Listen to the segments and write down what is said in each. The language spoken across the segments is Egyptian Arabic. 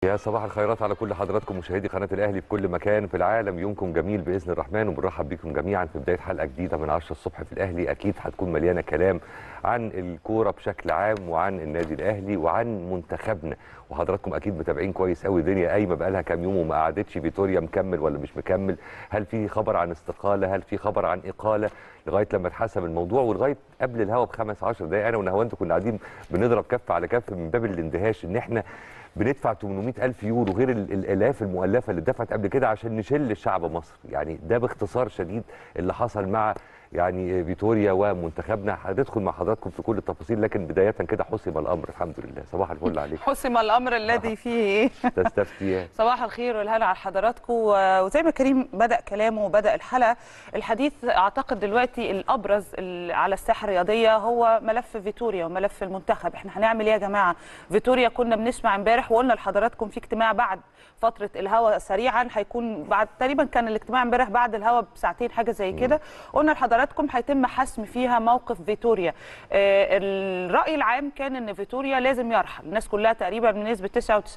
يا صباح الخيرات على كل حضراتكم مشاهدي قناه الاهلي في كل مكان في العالم يومكم جميل باذن الرحمن وبنرحب بكم جميعا في بدايه حلقه جديده من 10 الصبح في الاهلي اكيد هتكون مليانه كلام عن الكوره بشكل عام وعن النادي الاهلي وعن منتخبنا وحضراتكم اكيد متابعين كويس قوي الدنيا قايمه بقى لها كام يوم وما قعدتش فيتوريا مكمل ولا مش مكمل هل في خبر عن استقاله هل في خبر عن اقاله لغايه لما اتحسم الموضوع ولغايه قبل الهوا بخمس 10 دقائق انا ونهاوند كنا قاعدين بنضرب كف على كف من باب الاندهاش ان احنا بندفع 800 ألف يورو غير ال- الآلاف المؤلفة اللي دفعت قبل كده عشان نشل الشعب مصر يعني ده باختصار شديد اللي حصل مع يعني فيتوريا ومنتخبنا هندخل مع حضراتكم في كل التفاصيل لكن بداية كده حسم الأمر الحمد لله صباح الفل عليك حسم الامر الذي فيه ايه تستفتي صباح الخير والهلا على حضراتكم وزي ما كريم بدا كلامه وبدا الحلقه الحديث اعتقد دلوقتي الابرز ال- على الساحه الرياضيه هو ملف فيتوريا وملف المنتخب احنا هنعمل ايه يا جماعه فيتوريا كنا بنسمع امبارح وقلنا لحضراتكم في اجتماع بعد فتره الهوا سريعا هيكون بعد تقريبا كان الاجتماع امبارح بعد الهوا بساعتين حاجه زي كده قلنا لحضراتكم هيتم حسم فيها موقف فيتوريا آه، الراي العام كان ان فيتوريا لازم يرحل الناس كلها تقريبا بنسبه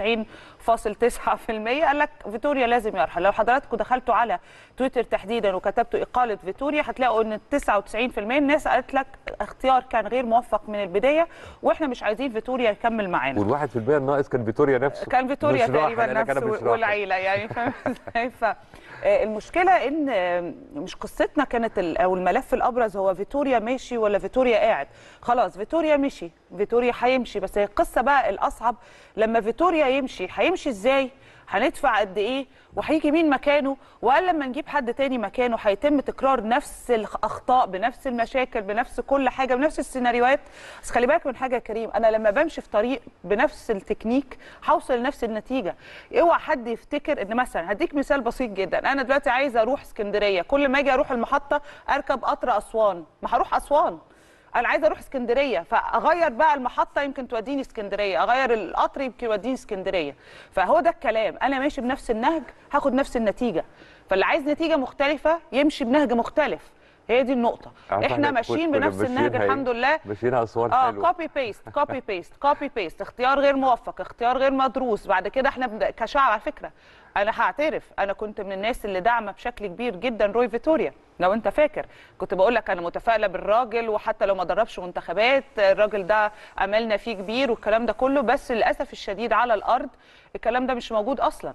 99.9% قال لك فيتوريا لازم يرحل لو حضراتكم دخلتوا على تويتر تحديدا وكتبتوا اقاله فيتوريا هتلاقوا ان 99% الناس قالت لك اختيار كان غير موفق من البدايه واحنا مش عايزين فيتوريا يكمل معانا والواحد في المية الناقص كان فيتوريا نفسه كان فيتوريا مش راحل، تقريبا أنا كان مش نفسه راحل. والعيله يعني فاهم ازاي ف آه، المشكله ان آه، مش قصتنا كانت ال- او الملف الابرز هو فيتوريا ماشي ولا فيتوريا قاعد خلاص فيتوريا مشي فيتوريا هيمشي بس هي القصه بقى الاصعب لما فيتوريا يمشي هيمشي ازاي هندفع قد ايه وهيجي مين مكانه وقال لما نجيب حد تاني مكانه هيتم تكرار نفس الاخطاء بنفس المشاكل بنفس كل حاجه بنفس السيناريوهات بس خلي بالك من حاجه يا كريم انا لما بمشي في طريق بنفس التكنيك هوصل لنفس النتيجه اوعى حد يفتكر ان مثلا هديك مثال بسيط جدا انا دلوقتي عايزه اروح اسكندريه كل ما اجي اروح المحطه اركب قطر اسوان ما هروح اسوان انا عايزه اروح اسكندريه فاغير بقى المحطه يمكن توديني اسكندريه اغير القطر يمكن يوديني اسكندريه فهو ده الكلام انا ماشي بنفس النهج هاخد نفس النتيجه فاللي عايز نتيجه مختلفه يمشي بنهج مختلف هي دي النقطه احنا ماشيين بنفس النهج الحمد لله ماشيينها اسوان اه حلو كوبي بيست كوبي بيست كوبي بيست اختيار غير موفق اختيار غير مدروس بعد كده احنا بن- كشعب على فكره انا هعترف انا كنت من الناس اللي داعمه بشكل كبير جدا روي فيتوريا لو انت فاكر كنت بقول لك انا متفائله بالراجل وحتى لو ما دربش منتخبات الراجل ده املنا فيه كبير والكلام ده كله بس للاسف الشديد على الارض الكلام ده مش موجود اصلا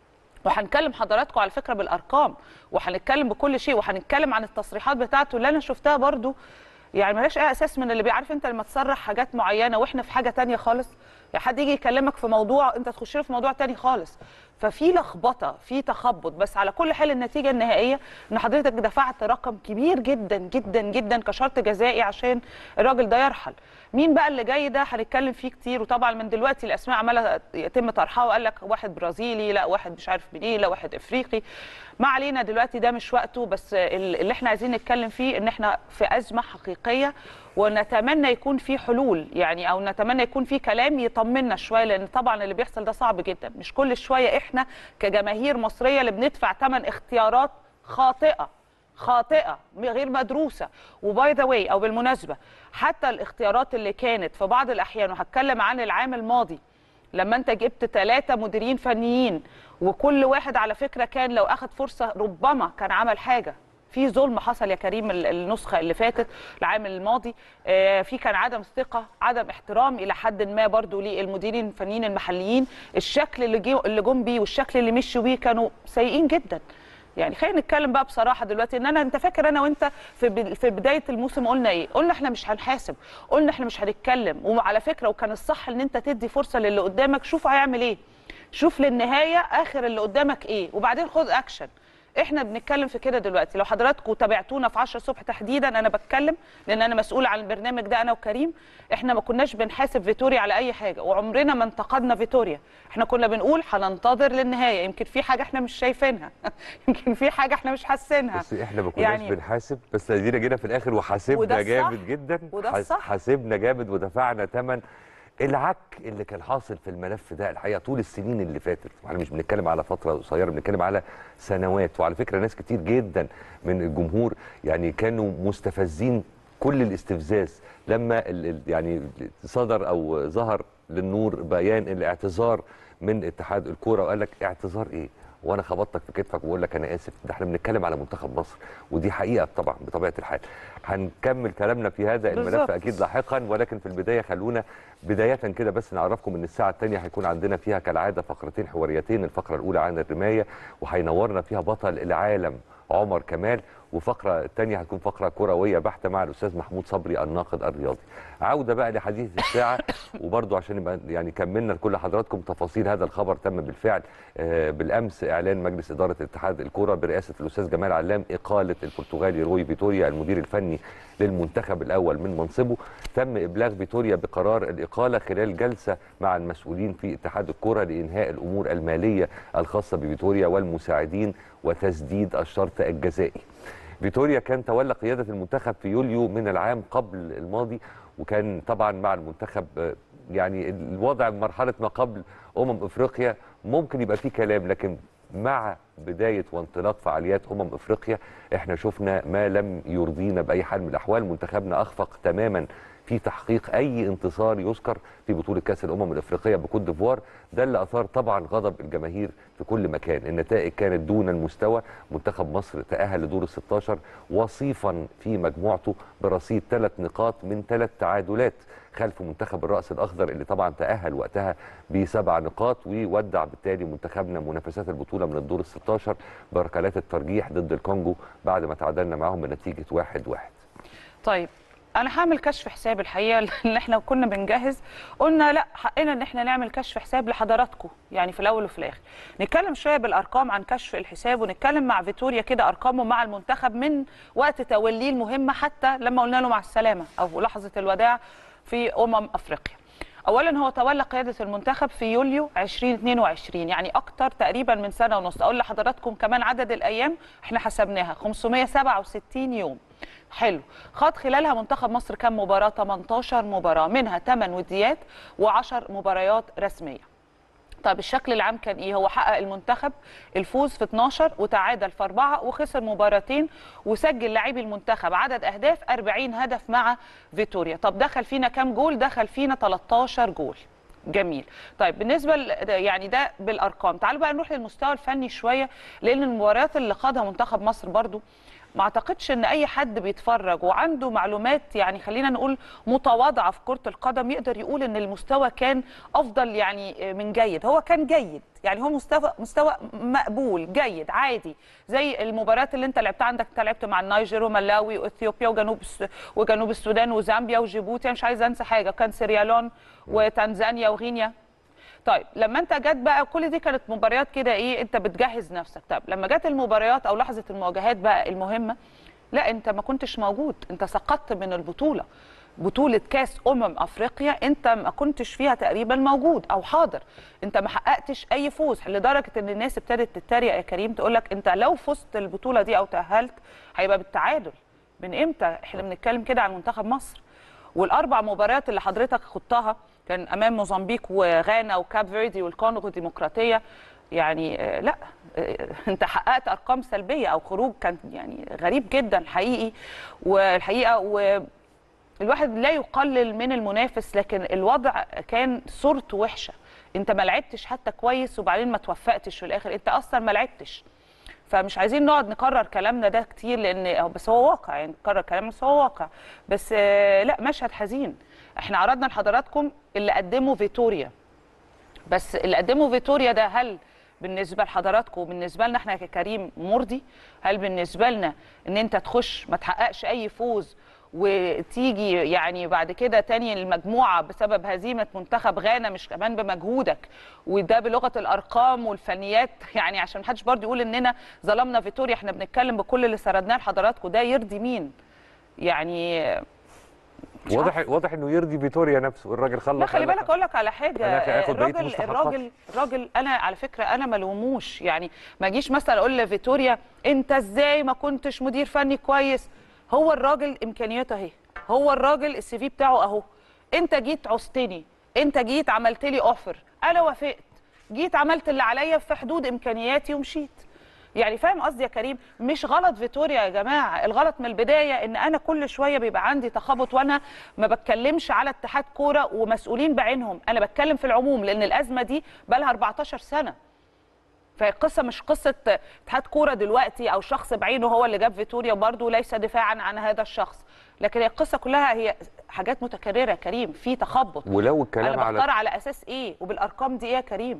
وهنكلم حضراتكم على فكره بالارقام وهنتكلم بكل شيء وهنتكلم عن التصريحات بتاعته اللي انا شفتها برضو يعني ملهاش اي اساس من اللي بيعرف انت لما تصرح حاجات معينه واحنا في حاجه تانية خالص يا حد يجي يكلمك في موضوع انت تخش له في موضوع تاني خالص ففي لخبطه في تخبط بس على كل حال النتيجه النهائيه ان حضرتك دفعت رقم كبير جدا جدا جدا كشرط جزائي عشان الراجل ده يرحل مين بقى اللي جاي ده هنتكلم فيه كتير وطبعا من دلوقتي الاسماء عماله يتم طرحها وقال لك واحد برازيلي لا واحد مش عارف منين لا واحد افريقي ما علينا دلوقتي ده مش وقته بس ال- اللي احنا عايزين نتكلم فيه ان احنا في ازمه حقيقيه ونتمنى يكون في حلول يعني او نتمنى يكون في كلام يطمنا شويه لان طبعا اللي بيحصل ده صعب جدا مش كل شويه احنا كجماهير مصريه اللي بندفع ثمن اختيارات خاطئه خاطئه غير مدروسه وباي ذا واي او بالمناسبه حتى الاختيارات اللي كانت في بعض الاحيان وهتكلم عن العام الماضي لما انت جبت ثلاثة مديرين فنيين وكل واحد على فكرة كان لو اخذ فرصة ربما كان عمل حاجة في ظلم حصل يا كريم ال- النسخة اللي فاتت العام الماضي آه، في كان عدم ثقة عدم احترام إلى حد ما برضو للمديرين الفنيين المحليين الشكل اللي جي- اللي جم بيه والشكل اللي مشوا بيه كانوا سيئين جدا يعني خلينا نتكلم بقى بصراحه دلوقتي ان انا انت فاكر انا وانت في ب- في بدايه الموسم قلنا ايه؟ قلنا احنا مش هنحاسب، قلنا احنا مش هنتكلم، وعلى فكره وكان الصح ان انت تدي فرصه للي قدامك شوف هيعمل ايه. شوف للنهايه اخر اللي قدامك ايه وبعدين خد اكشن. احنا بنتكلم في كده دلوقتي لو حضراتكم تابعتونا في 10 الصبح تحديدا انا بتكلم لان انا مسؤول عن البرنامج ده انا وكريم احنا ما كناش بنحاسب فيتوريا على اي حاجه وعمرنا ما انتقدنا فيتوريا احنا كنا بنقول هننتظر للنهايه يمكن في حاجه احنا مش شايفينها يمكن في حاجه احنا مش حاسينها بس احنا ما كناش يعني- بنحاسب بس ادينا جينا في الاخر وده وحاسبنا الصح، جامد جدا وده حاس- الصح. حاسبنا جامد ودفعنا ثمن العك اللي كان حاصل في الملف ده الحقيقه طول السنين اللي فاتت احنا مش بنتكلم على فتره قصيره بنتكلم على سنوات وعلى فكره ناس كتير جدا من الجمهور يعني كانوا مستفزين كل الاستفزاز لما ال- ال- يعني صدر او ظهر للنور بيان الاعتذار من اتحاد الكوره وقال لك اعتذار ايه وانا خبطتك في كتفك وبقول لك انا اسف ده احنا بنتكلم على منتخب مصر ودي حقيقه طبعا بطبيعه الحال هنكمل كلامنا في هذا الملف بالظبط. اكيد لاحقا ولكن في البدايه خلونا بدايه كده بس نعرفكم ان الساعه الثانيه هيكون عندنا فيها كالعاده فقرتين حواريتين الفقره الاولى عن الرمايه وهينورنا فيها بطل العالم عمر كمال وفقره الثانيه هتكون فقره كرويه بحته مع الاستاذ محمود صبري الناقد الرياضي عوده بقى لحديث الساعه وبرضو عشان يبقى يعني كملنا لكل حضراتكم تفاصيل هذا الخبر تم بالفعل آه، بالامس اعلان مجلس اداره اتحاد الكره برئاسه الاستاذ جمال علام اقاله البرتغالي روي فيتوريا المدير الفني للمنتخب الاول من منصبه تم ابلاغ فيتوريا بقرار الاقاله خلال جلسه مع المسؤولين في اتحاد الكره لانهاء الامور الماليه الخاصه بفيتوريا والمساعدين وتسديد الشرط الجزائي فيتوريا كان تولى قيادة المنتخب في يوليو من العام قبل الماضي وكان طبعا مع المنتخب آه، يعني الوضع مرحلة ما قبل أمم إفريقيا ممكن يبقى فيه كلام لكن مع بداية وانطلاق فعاليات أمم إفريقيا احنا شفنا ما لم يرضينا بأي حال من الأحوال منتخبنا أخفق تماما في تحقيق اي انتصار يذكر في بطوله كاس الامم الافريقيه بكوت ديفوار ده اللي اثار طبعا غضب الجماهير في كل مكان النتائج كانت دون المستوى منتخب مصر تاهل لدور ال 16 وصيفا في مجموعته برصيد ثلاث نقاط من ثلاث تعادلات خلف منتخب الراس الاخضر اللي طبعا تاهل وقتها بسبع نقاط وودع بالتالي منتخبنا منافسات البطوله من الدور ال 16 بركلات الترجيح ضد الكونجو بعد ما تعادلنا معاهم بنتيجه 1 1 طيب انا هعمل كشف حساب الحقيقه اللي احنا كنا بنجهز قلنا لا حقنا ان احنا نعمل كشف حساب لحضراتكم يعني في الاول وفي الاخر نتكلم شويه بالارقام عن كشف الحساب ونتكلم مع فيتوريا كده ارقامه مع المنتخب من وقت توليه المهمه حتى لما قلنا له مع السلامه او لحظه الوداع في امم افريقيا اولا هو تولى قياده المنتخب في يوليو 2022 يعني اكتر تقريبا من سنه ونص اقول لحضراتكم كمان عدد الايام احنا حسبناها 567 يوم حلو خاض خلالها منتخب مصر كام مباراه 18 مباراه منها 8 وديات و10 مباريات رسميه طيب الشكل العام كان ايه هو حقق المنتخب الفوز في 12 وتعادل في أربعة وخسر مباراتين وسجل لاعبي المنتخب عدد اهداف 40 هدف مع فيتوريا طب دخل فينا كام جول دخل فينا 13 جول جميل طيب بالنسبه ل- يعني ده بالارقام تعالوا بقى نروح للمستوى الفني شويه لان المباريات اللي خاضها منتخب مصر برضو ما اعتقدش ان اي حد بيتفرج وعنده معلومات يعني خلينا نقول متواضعه في كره القدم يقدر يقول ان المستوى كان افضل يعني من جيد هو كان جيد يعني هو مستوى مستوى مقبول جيد عادي زي المباريات اللي انت لعبتها عندك انت لعبت مع النيجر وملاوي واثيوبيا وجنوب الس- وجنوب السودان وزامبيا وجيبوتي أنا مش عايزه انسى حاجه كان سيريالون وتنزانيا وغينيا طيب لما انت جت بقى كل دي كانت مباريات كده ايه انت بتجهز نفسك طب لما جت المباريات او لحظه المواجهات بقى المهمه لا انت ما كنتش موجود انت سقطت من البطوله بطوله كاس امم افريقيا انت ما كنتش فيها تقريبا موجود او حاضر انت ما حققتش اي فوز لدرجه ان الناس ابتدت تتريق يا كريم تقول لك انت لو فزت البطوله دي او تاهلت هيبقى بالتعادل من امتى احنا بنتكلم كده عن منتخب مصر والاربع مباريات اللي حضرتك خضتها كان امام موزمبيق وغانا وكاب فيردي والكونغو الديمقراطيه يعني آه، لا آه، انت حققت ارقام سلبيه او خروج كان يعني غريب جدا حقيقي والحقيقه والواحد لا يقلل من المنافس لكن الوضع كان صورته وحشه انت ما لعبتش حتى كويس وبعدين ما توفقتش في الاخر انت اصلا ما لعبتش فمش عايزين نقعد نكرر كلامنا ده كتير لان بس هو واقع يعني نكرر كلامنا بس هو واقع بس آه، لا مشهد حزين احنا عرضنا لحضراتكم اللي قدمه فيتوريا بس اللي قدمه فيتوريا ده هل بالنسبه لحضراتكم وبالنسبه لنا احنا ككريم مرضي هل بالنسبه لنا ان انت تخش ما تحققش اي فوز وتيجي يعني بعد كده تاني المجموعه بسبب هزيمه منتخب غانا مش كمان بمجهودك وده بلغه الارقام والفنيات يعني عشان محدش برضه يقول اننا ظلمنا فيتوريا احنا بنتكلم بكل اللي سردناه لحضراتكم ده يرضي مين يعني مش واضح عارفة. واضح انه يرضي فيتوريا نفسه الراجل خلص لا خلي قال لك بالك اقول لك على حاجه أنا هاخد بقية الراجل مستحقاتي. الراجل الراجل انا على فكره انا ما لوموش يعني ما اجيش مثلا اقول لفيتوريا انت ازاي ما كنتش مدير فني كويس هو الراجل امكانياته اهي هو الراجل السي في بتاعه اهو انت جيت عوزتني انت جيت عملت لي اوفر انا وافقت جيت عملت اللي عليا في حدود امكانياتي ومشيت يعني فاهم قصدي يا كريم مش غلط فيتوريا يا جماعه الغلط من البدايه ان انا كل شويه بيبقى عندي تخبط وانا ما بتكلمش على اتحاد كوره ومسؤولين بعينهم انا بتكلم في العموم لان الازمه دي بقى لها 14 سنه فالقصه مش قصه اتحاد كوره دلوقتي او شخص بعينه هو اللي جاب فيتوريا وبرده ليس دفاعا عن هذا الشخص لكن هي القصه كلها هي حاجات متكرره يا كريم في تخبط ولو الكلام انا على بختار على اساس ايه وبالارقام دي ايه يا كريم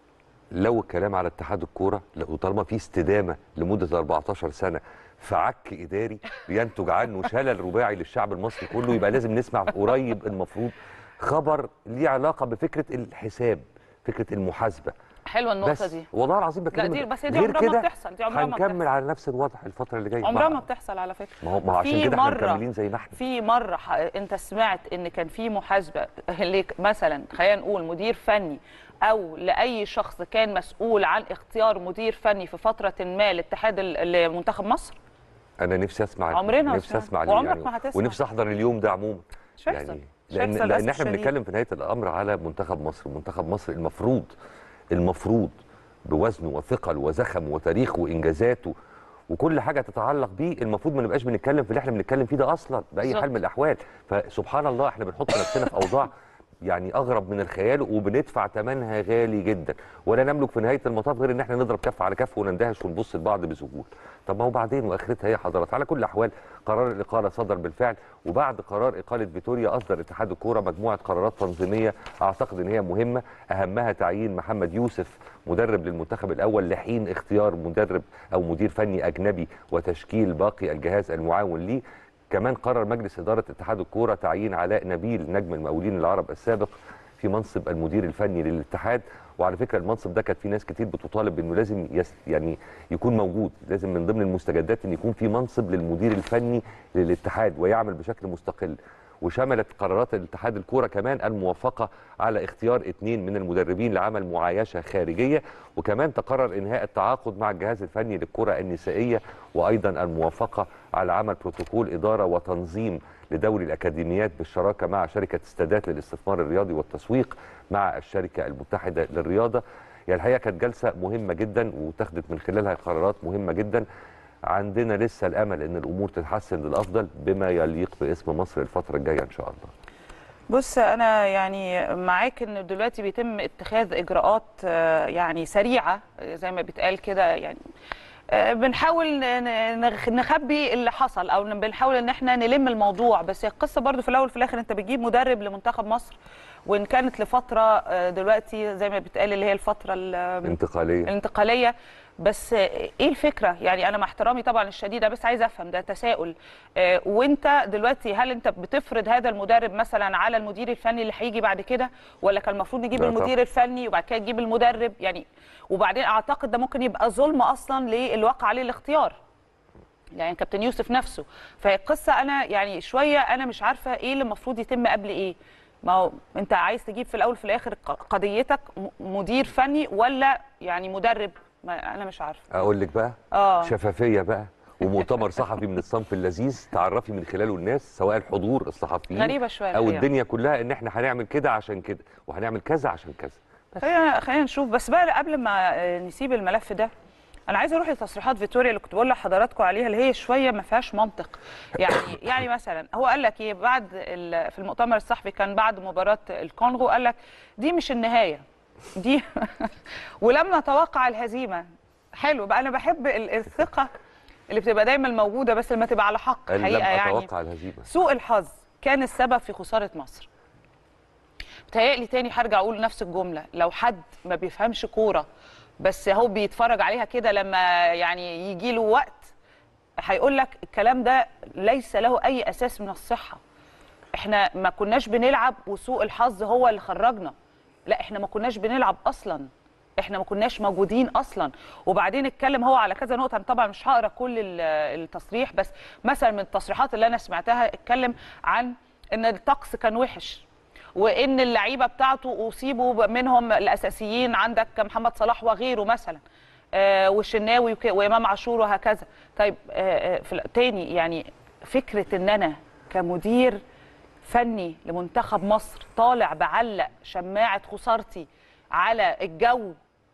لو الكلام على اتحاد الكوره لو طالما في استدامه لمده 14 سنه في عك اداري ينتج عنه شلل رباعي للشعب المصري كله يبقى لازم نسمع قريب المفروض خبر ليه علاقه بفكره الحساب فكره المحاسبه حلوه النقطه بس دي والله العظيم لا بكلمك دي بس دي غير عمرها ما كده بتحصل دي عمرها ما هنكمل بتحصل على نفس الوضع الفتره اللي جايه عمرها مع- ما بتحصل على فكره ما هو ما هو عشان في كده احنا مرة- مكملين زي ما احنا في مره ح... انت سمعت ان كان في محاسبه اللي مثلا خلينا نقول مدير فني او لاي شخص كان مسؤول عن اختيار مدير فني في فتره ما لاتحاد ال- لمنتخب مصر انا نفسي اسمع عمرنا ما نفسي سمعنا. اسمع وعمرك يعني ما هتسمع. ونفسي احضر اليوم ده عموما مش هيحصل. يعني مش لان هيحصل لان للأسف احنا الشديد. بنتكلم في نهايه الامر على منتخب مصر منتخب مصر المفروض المفروض بوزنه وثقل وزخم وتاريخه وانجازاته وكل حاجه تتعلق بيه المفروض ما نبقاش بنتكلم في اللي احنا بنتكلم فيه ده اصلا باي بالظبط. حال من الاحوال فسبحان الله احنا بنحط نفسنا في اوضاع يعني اغرب من الخيال وبندفع ثمنها غالي جدا ولا نملك في نهايه المطاف غير ان احنا نضرب كف على كف ونندهش ونبص لبعض بذهول طب ما هو بعدين واخرتها هي حضرات على كل الاحوال قرار الاقاله صدر بالفعل وبعد قرار اقاله فيتوريا اصدر اتحاد الكوره مجموعه قرارات تنظيميه اعتقد ان هي مهمه اهمها تعيين محمد يوسف مدرب للمنتخب الاول لحين اختيار مدرب او مدير فني اجنبي وتشكيل باقي الجهاز المعاون ليه كمان قرر مجلس إدارة اتحاد الكورة تعيين علاء نبيل نجم المقاولين العرب السابق في منصب المدير الفني للاتحاد وعلى فكرة المنصب ده كانت في ناس كتير بتطالب بأنه لازم يس يعني يكون موجود لازم من ضمن المستجدات أن يكون في منصب للمدير الفني للاتحاد ويعمل بشكل مستقل وشملت قرارات الاتحاد الكوره كمان الموافقه على اختيار اثنين من المدربين لعمل معايشه خارجيه وكمان تقرر انهاء التعاقد مع الجهاز الفني للكره النسائيه وايضا الموافقه على عمل بروتوكول اداره وتنظيم لدوري الاكاديميات بالشراكه مع شركه استادات للاستثمار الرياضي والتسويق مع الشركه المتحده للرياضه يعني الحقيقه كانت جلسه مهمه جدا واتخذت من خلالها قرارات مهمه جدا عندنا لسه الامل ان الامور تتحسن للافضل بما يليق باسم مصر الفتره الجايه ان شاء الله بص انا يعني معاك ان دلوقتي بيتم اتخاذ اجراءات آه، يعني سريعه آه، زي ما بيتقال كده يعني آه، بنحاول ن- نخ- نخبي اللي حصل او بنحاول ان احنا نلم الموضوع بس هي القصه برضو في الاول وفي الاخر انت بتجيب مدرب لمنتخب مصر وان كانت لفتره آه، دلوقتي زي ما بيتقال اللي هي الفتره ال- انتقاليه الانتقاليه بس ايه الفكره يعني انا مع احترامي طبعا الشديد أنا بس عايزه افهم ده تساؤل آه، وانت دلوقتي هل انت بتفرض هذا المدرب مثلا على المدير الفني اللي هيجي بعد كده ولا كان المفروض نجيب لا طبعا. المدير الفني وبعد كده نجيب المدرب يعني وبعدين اعتقد ده ممكن يبقى ظلم اصلا للي وقع عليه الاختيار يعني كابتن يوسف نفسه فهي القصه انا يعني شويه انا مش عارفه ايه اللي المفروض يتم قبل ايه ما هو انت عايز تجيب في الاول في الاخر ق- قضيتك م- مدير فني ولا يعني مدرب ما انا مش عارفه اقول لك بقى اه شفافيه بقى ومؤتمر صحفي من الصنف اللذيذ تعرفي من خلاله الناس سواء الحضور الصحفيين غريبه شويه او الحقيقة. الدنيا كلها ان احنا هنعمل كده عشان كده وهنعمل كذا عشان كذا خلينا خلينا نشوف بس بقى قبل ما آه، نسيب الملف ده انا عايزه اروح لتصريحات فيتوريا اللي كنت بقول لحضراتكم عليها اللي هي شويه ما فيهاش منطق يعني يعني مثلا هو قال لك ايه بعد ال- في المؤتمر الصحفي كان بعد مباراه الكونغو قال لك دي مش النهايه دي ولم نتوقع الهزيمه حلو بقى انا بحب ال- الثقه اللي بتبقى دايما موجوده بس لما تبقى على حق قال لم حقيقه يعني اتوقع الهزيمه سوء الحظ كان السبب في خساره مصر بتهيألي تاني هرجع اقول نفس الجمله لو حد ما بيفهمش كوره بس هو بيتفرج عليها كده لما يعني يجي له وقت هيقول لك الكلام ده ليس له اي اساس من الصحه احنا ما كناش بنلعب وسوء الحظ هو اللي خرجنا لا احنا ما كناش بنلعب اصلا احنا ما كناش موجودين اصلا وبعدين اتكلم هو على كذا نقطه أنا طبعا مش هقرا كل ال- التصريح بس مثلا من التصريحات اللي انا سمعتها اتكلم عن ان الطقس كان وحش وان اللعيبه بتاعته اصيبوا منهم الاساسيين عندك محمد صلاح وغيره مثلا آه والشناوي وك- وامام عاشور وهكذا طيب آه آه، في ال- تاني يعني فكره ان انا كمدير فني لمنتخب مصر طالع بعلق شماعه خسارتي على الجو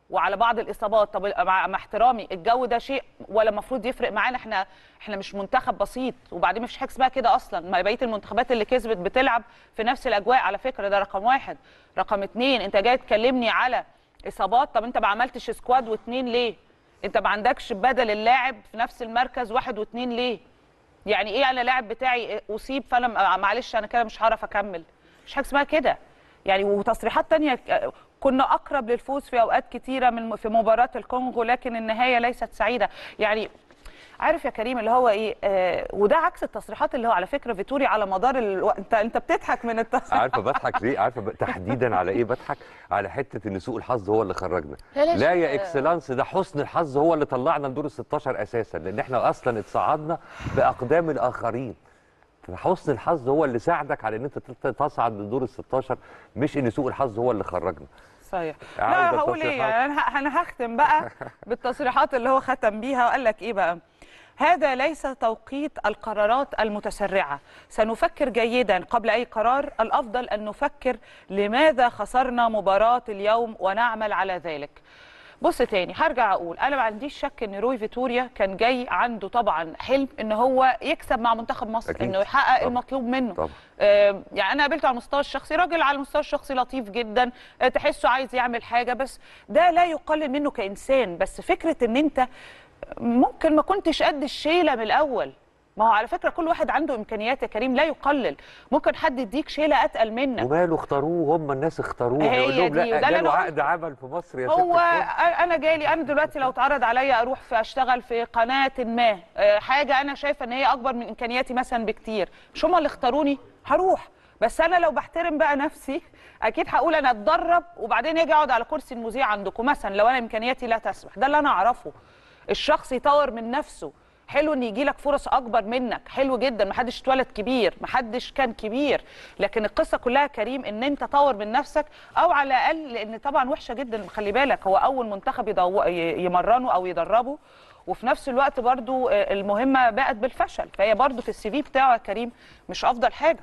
وعلى بعض الاصابات طب مع, مع احترامي الجو ده شيء ولا المفروض يفرق معانا احنا احنا مش منتخب بسيط وبعدين مفيش حاجه اسمها كده اصلا ما بقيه المنتخبات اللي كسبت بتلعب في نفس الاجواء على فكره ده رقم واحد رقم اتنين انت جاي تكلمني على اصابات طب انت ما عملتش سكواد واتنين ليه انت ما عندكش بدل اللاعب في نفس المركز واحد واتنين ليه يعني ايه انا لاعب بتاعي اصيب فانا م- معلش انا كده مش هعرف اكمل مش حاجه اسمها كده يعني وتصريحات تانية ك- كنا اقرب للفوز في اوقات كتيره من في مباراه الكونغو لكن النهايه ليست سعيده يعني عارف يا كريم اللي هو ايه آه وده عكس التصريحات اللي هو على فكره فيتوري على مدار الوقت انت انت بتضحك من التصريحات عارفه بضحك ليه عارفه ب- تحديدا على ايه بضحك على حته ان سوء الحظ هو اللي خرجنا لا، لا، لا شيء- يا اكسلانس ده حسن الحظ هو اللي طلعنا لدور ال 16 اساسا لان احنا اصلا اتصعدنا باقدام الاخرين فحسن الحظ هو اللي ساعدك على ان انت تت- تصعد لدور ال 16 مش ان سوء الحظ هو اللي خرجنا صحيح عاودة لا هقول ايه التصريحات. يعني انا ه- انا هختم بقى بالتصريحات اللي هو ختم بيها وقال لك ايه بقى هذا ليس توقيت القرارات المتسرعه سنفكر جيدا قبل اي قرار الافضل ان نفكر لماذا خسرنا مباراه اليوم ونعمل على ذلك بص تاني هرجع اقول انا ما عنديش شك ان روي فيتوريا كان جاي عنده طبعا حلم ان هو يكسب مع منتخب مصر أكيد. انه يحقق طبعا. المطلوب منه طبعا. آه، يعني انا قابلته على المستوى الشخصي راجل على المستوى الشخصي لطيف جدا آه، تحسه عايز يعمل حاجه بس ده لا يقلل منه كانسان بس فكره ان انت ممكن ما كنتش قد الشيله من الاول ما هو على فكره كل واحد عنده امكانيات يا كريم لا يقلل ممكن حد يديك شيله اتقل منك وماله اختاروه هم الناس اختاروه هي يقول لهم دي، وده لا اللي جاله أنا عقد عمل في مصر يا هو ست الكل. انا جالي انا دلوقتي لو اتعرض عليا اروح في اشتغل في قناه ما آه، حاجه انا شايفه ان هي اكبر من امكانياتي مثلا بكتير مش هم اللي اختاروني هروح بس انا لو بحترم بقى نفسي اكيد هقول انا اتدرب وبعدين اجي اقعد على كرسي المذيع عندكم مثلا لو انا امكانياتي لا تسمح ده اللي انا اعرفه الشخص يطور من نفسه حلو ان يجي لك فرص اكبر منك حلو جدا محدش اتولد كبير محدش كان كبير لكن القصه كلها كريم ان انت طور من نفسك او على الاقل لان طبعا وحشه جدا خلي بالك هو اول منتخب يدو... ي- يمرنه او يدربه وفي نفس الوقت برضو آه، المهمه بقت بالفشل فهي برضو في السي في بتاعه يا كريم مش افضل حاجه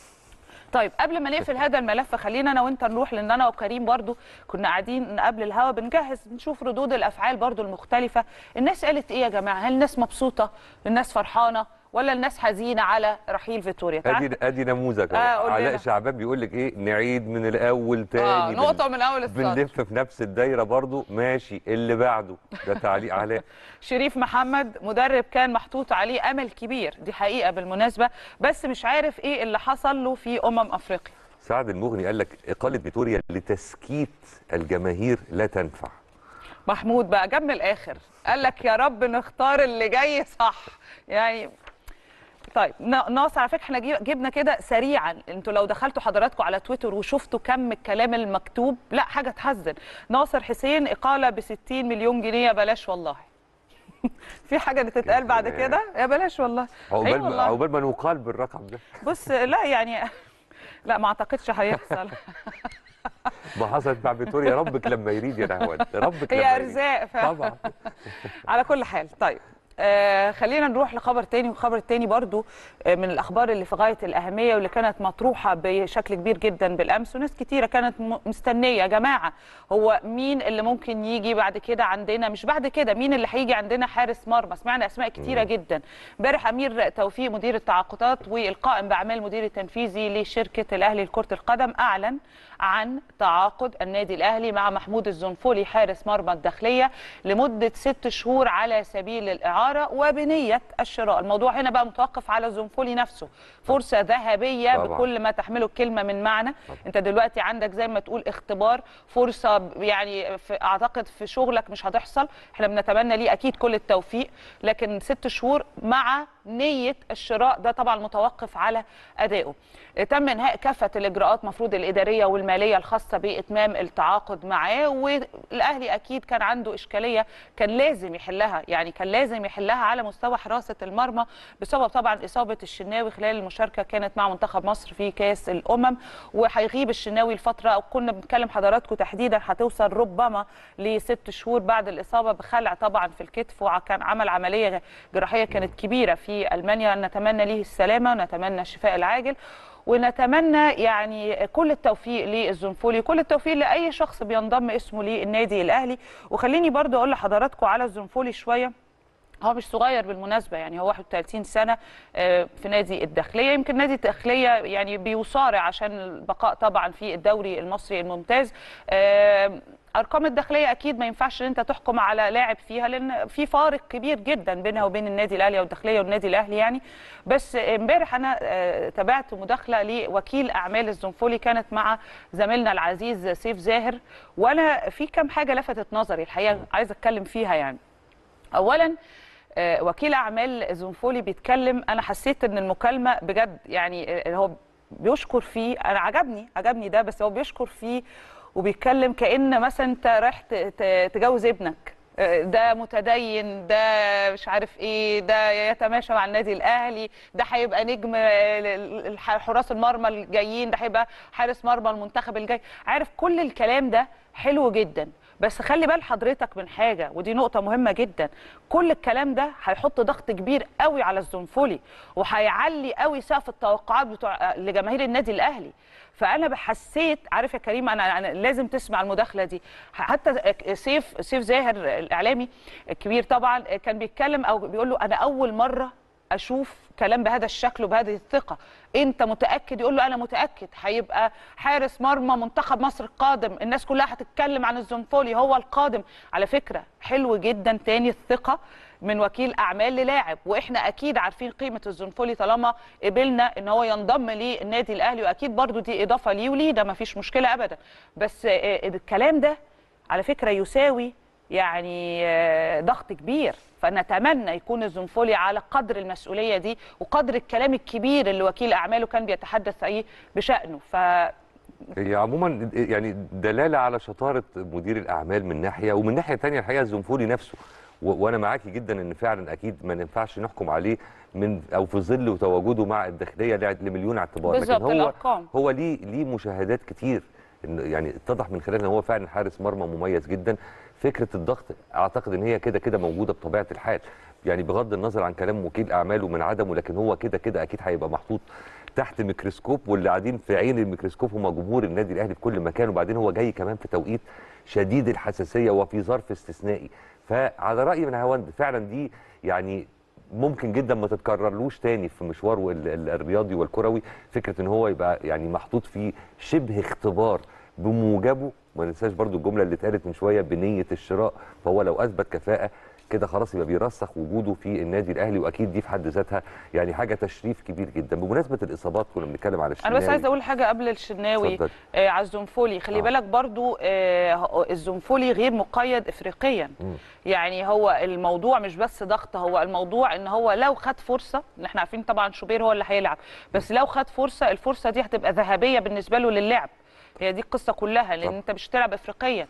طيب قبل ما نقفل هذا الملف خلينا انا وانت نروح لان انا وكريم برضو كنا قاعدين قبل الهوا بنجهز نشوف ردود الافعال برضو المختلفه الناس قالت ايه يا جماعه هل الناس مبسوطه الناس فرحانه ولا الناس حزينه على رحيل فيتوريا تعال- ادي ادي نموذج آه، أهو. قول علاء لنا. شعبان بيقول لك ايه نعيد من الاول تاني اه بن- نقطه من اول السطر بنلف في نفس الدايره برضو ماشي اللي بعده ده تعليق علاء شريف محمد مدرب كان محطوط عليه امل كبير دي حقيقه بالمناسبه بس مش عارف ايه اللي حصل له في امم افريقيا سعد المغني قال لك اقاله فيتوريا لتسكيت الجماهير لا تنفع محمود بقى جاب من الاخر قال لك يا رب نختار اللي جاي صح يعني طيب نا- ناصر على فكره احنا جي- جبنا كده سريعا انتوا لو دخلتوا حضراتكم على تويتر وشفتوا كم الكلام المكتوب لا حاجه تحزن ناصر حسين اقاله ب 60 مليون جنيه بلاش والله في حاجه تتقال بعد سلام. كده يا بلاش والله عقبال أيوة ما والله. عقبال ما نقال بالرقم ده بص لا يعني لا ما اعتقدش هيحصل ما حصلت مع فيتوريا ربك لما يريد يا نهوان ربك لما هي يريد. ارزاق فعلا طبعا على كل حال طيب آه خلينا نروح لخبر تاني وخبر تاني برضو آه من الاخبار اللي في غايه الاهميه واللي كانت مطروحه بشكل كبير جدا بالامس وناس كتيره كانت م- مستنيه يا جماعه هو مين اللي ممكن يجي بعد كده عندنا مش بعد كده مين اللي هيجي عندنا حارس مرمى سمعنا اسماء كتيره جدا امبارح امير توفيق مدير التعاقدات والقائم باعمال المدير التنفيذي لشركه الاهلي لكره القدم اعلن عن تعاقد النادي الاهلي مع محمود الزنفولي حارس مرمى الداخليه لمده ست شهور على سبيل الاعاره وبنيه الشراء، الموضوع هنا بقى متوقف على الزنفولي نفسه، فرصه ذهبيه طبعاً. بكل ما تحمله الكلمه من معنى، انت دلوقتي عندك زي ما تقول اختبار، فرصه ب- يعني في اعتقد في شغلك مش هتحصل، احنا بنتمنى ليه اكيد كل التوفيق، لكن ست شهور مع نيه الشراء ده طبعا متوقف على ادائه. تم انهاء كافه الاجراءات مفروض الاداريه والماليه الخاصه باتمام التعاقد معاه والاهلي اكيد كان عنده اشكاليه كان لازم يحلها يعني كان لازم يحلها على مستوى حراسه المرمى بسبب طبعا اصابه الشناوي خلال المشاركه كانت مع منتخب مصر في كاس الامم وهيغيب الشناوي الفتره او كنا بنتكلم حضراتكم تحديدا هتوصل ربما لست شهور بعد الاصابه بخلع طبعا في الكتف وكان عمل عمليه جراحيه كانت كبيره في في المانيا نتمنى ليه السلامه ونتمنى الشفاء العاجل ونتمنى يعني كل التوفيق للزنفولي كل التوفيق لاي شخص بينضم اسمه للنادي الاهلي وخليني برضو اقول لحضراتكم على الزنفولي شويه هو مش صغير بالمناسبه يعني هو 31 سنه آه، في نادي الداخليه يمكن نادي الداخليه يعني بيصارع عشان البقاء طبعا في الدوري المصري الممتاز آه، ارقام الداخليه اكيد ما ينفعش ان انت تحكم على لاعب فيها لان في فارق كبير جدا بينها وبين النادي الاهلي او الداخليه والنادي الاهلي يعني بس امبارح انا آه، تابعت مداخله لوكيل اعمال الزنفولي كانت مع زميلنا العزيز سيف زاهر وانا في كام حاجه لفتت نظري الحقيقه عايزه اتكلم فيها يعني اولا آه، وكيل اعمال زنفولي بيتكلم انا حسيت ان المكالمه بجد يعني آه، هو بيشكر فيه انا عجبني عجبني ده بس هو بيشكر فيه وبيتكلم كان مثلا انت رايح ت- ت- تجوز ابنك آه، ده متدين ده مش عارف ايه ده يتماشى مع النادي الاهلي ده هيبقى نجم آه، ال- ال- حراس المرمى الجايين ده هيبقى حارس مرمى المنتخب الجاي عارف كل الكلام ده حلو جدا بس خلي بال حضرتك من حاجه ودي نقطه مهمه جدا كل الكلام ده هيحط ضغط كبير قوي على الزنفولي وهيعلي قوي سقف التوقعات بتوع لجماهير النادي الاهلي فانا بحسيت عارف يا كريم انا, أنا لازم تسمع المداخله دي حتى سيف سيف زاهر الاعلامي الكبير طبعا كان بيتكلم او بيقول له انا اول مره اشوف كلام بهذا الشكل وبهذه الثقه انت متاكد يقول له انا متاكد هيبقى حارس مرمى منتخب مصر القادم الناس كلها هتتكلم عن الزنفولي هو القادم على فكره حلو جدا تاني الثقه من وكيل اعمال للاعب واحنا اكيد عارفين قيمه الزنفولي طالما قبلنا ان هو ينضم للنادي الاهلي واكيد برضو دي اضافه ليه وليه ده ما فيش مشكله ابدا بس آه، الكلام ده على فكره يساوي يعني آه، ضغط كبير فنتمنى يكون الزنفولي على قدر المسؤوليه دي وقدر الكلام الكبير اللي وكيل اعماله كان بيتحدث ايه بشانه ف هي عموما يعني دلاله على شطاره مدير الاعمال من ناحيه ومن ناحيه ثانيه الحقيقه الزنفولي نفسه و- وانا معاكي جدا ان فعلا اكيد ما ينفعش نحكم عليه من او في ظل تواجده مع الداخليه ل- لمليون اعتبار بالظبط، لكن هو الأرقام. هو ليه ليه مشاهدات كتير إن- يعني اتضح من خلال ان هو فعلا حارس مرمى مميز جدا فكره الضغط اعتقد ان هي كده كده موجوده بطبيعه الحال يعني بغض النظر عن كلام وكيل اعماله من عدمه لكن هو كده كده اكيد هيبقى محطوط تحت ميكروسكوب واللي قاعدين في عين الميكروسكوب هم جمهور النادي الاهلي في كل مكان وبعدين هو جاي كمان في توقيت شديد الحساسيه وفي ظرف استثنائي فعلى رايي من هوند فعلا دي يعني ممكن جدا ما تتكررلوش تاني في مشواره ال- ال- الرياضي والكروي فكره ان هو يبقى يعني محطوط في شبه اختبار بموجبه ما ننساش برضو الجمله اللي اتقالت من شويه بنيه الشراء فهو لو اثبت كفاءه كده خلاص يبقى بيرسخ وجوده في النادي الاهلي واكيد دي في حد ذاتها يعني حاجه تشريف كبير جدا بمناسبه الاصابات كنا بنتكلم على انا بس الشناوي. عايزه اقول حاجه قبل الشناوي اتفضلي. آه على الزنفولي خلي آه. بالك برضو آه الزنفولي غير مقيد افريقيا مم. يعني هو الموضوع مش بس ضغط هو الموضوع ان هو لو خد فرصه ان احنا عارفين طبعا شوبير هو اللي هيلعب بس لو خد فرصه الفرصه دي هتبقى ذهبيه بالنسبه له للعب هي دي القصه كلها لان طبعا. انت مش هتلعب افريقيا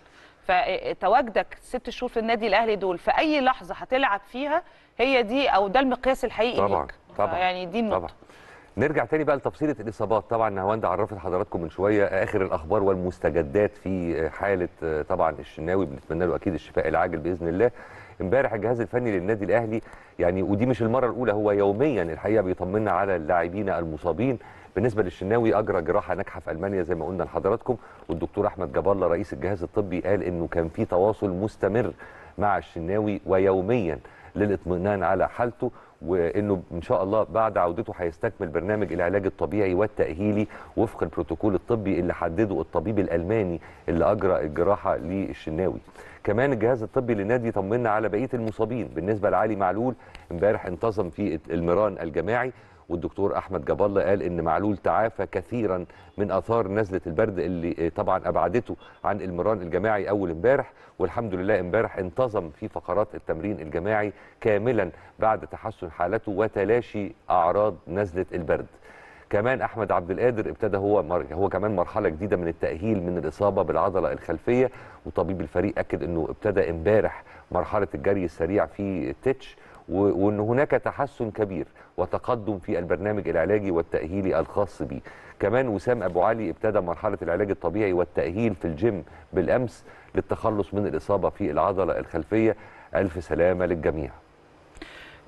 فتواجدك ست شهور في النادي الاهلي دول في اي لحظه هتلعب فيها هي دي او ده المقياس الحقيقي طبعا ليك. طبعا يعني دي النقطه طبعا نرجع تاني بقى لتفصيله الاصابات طبعا نهاوند عرفت حضراتكم من شويه اخر الاخبار والمستجدات في حاله آه، طبعا الشناوي بنتمنى له اكيد الشفاء العاجل باذن الله امبارح الجهاز الفني للنادي الاهلي يعني ودي مش المره الاولى هو يوميا الحقيقه بيطمنا على اللاعبين المصابين بالنسبه للشناوي اجرى جراحه ناجحه في المانيا زي ما قلنا لحضراتكم والدكتور احمد جاب الله رئيس الجهاز الطبي قال انه كان في تواصل مستمر مع الشناوي ويوميا للاطمئنان على حالته وانه ان شاء الله بعد عودته هيستكمل برنامج العلاج الطبيعي والتاهيلي وفق البروتوكول الطبي اللي حدده الطبيب الالماني اللي اجرى الجراحه للشناوي. كمان الجهاز الطبي للنادي طمنا على بقيه المصابين بالنسبه لعلي معلول امبارح انتظم في المران الجماعي والدكتور احمد جاب الله قال ان معلول تعافى كثيرا من اثار نزله البرد اللي طبعا ابعدته عن المران الجماعي اول امبارح والحمد لله امبارح انتظم في فقرات التمرين الجماعي كاملا بعد تحسن حالته وتلاشي اعراض نزله البرد. كمان احمد عبد القادر ابتدى هو مر... هو كمان مرحله جديده من التاهيل من الاصابه بالعضله الخلفيه وطبيب الفريق اكد انه ابتدى امبارح مرحله الجري السريع في التتش و... وان هناك تحسن كبير وتقدم في البرنامج العلاجي والتاهيلي الخاص به كمان وسام ابو علي ابتدى مرحله العلاج الطبيعي والتاهيل في الجيم بالامس للتخلص من الاصابه في العضله الخلفيه الف سلامه للجميع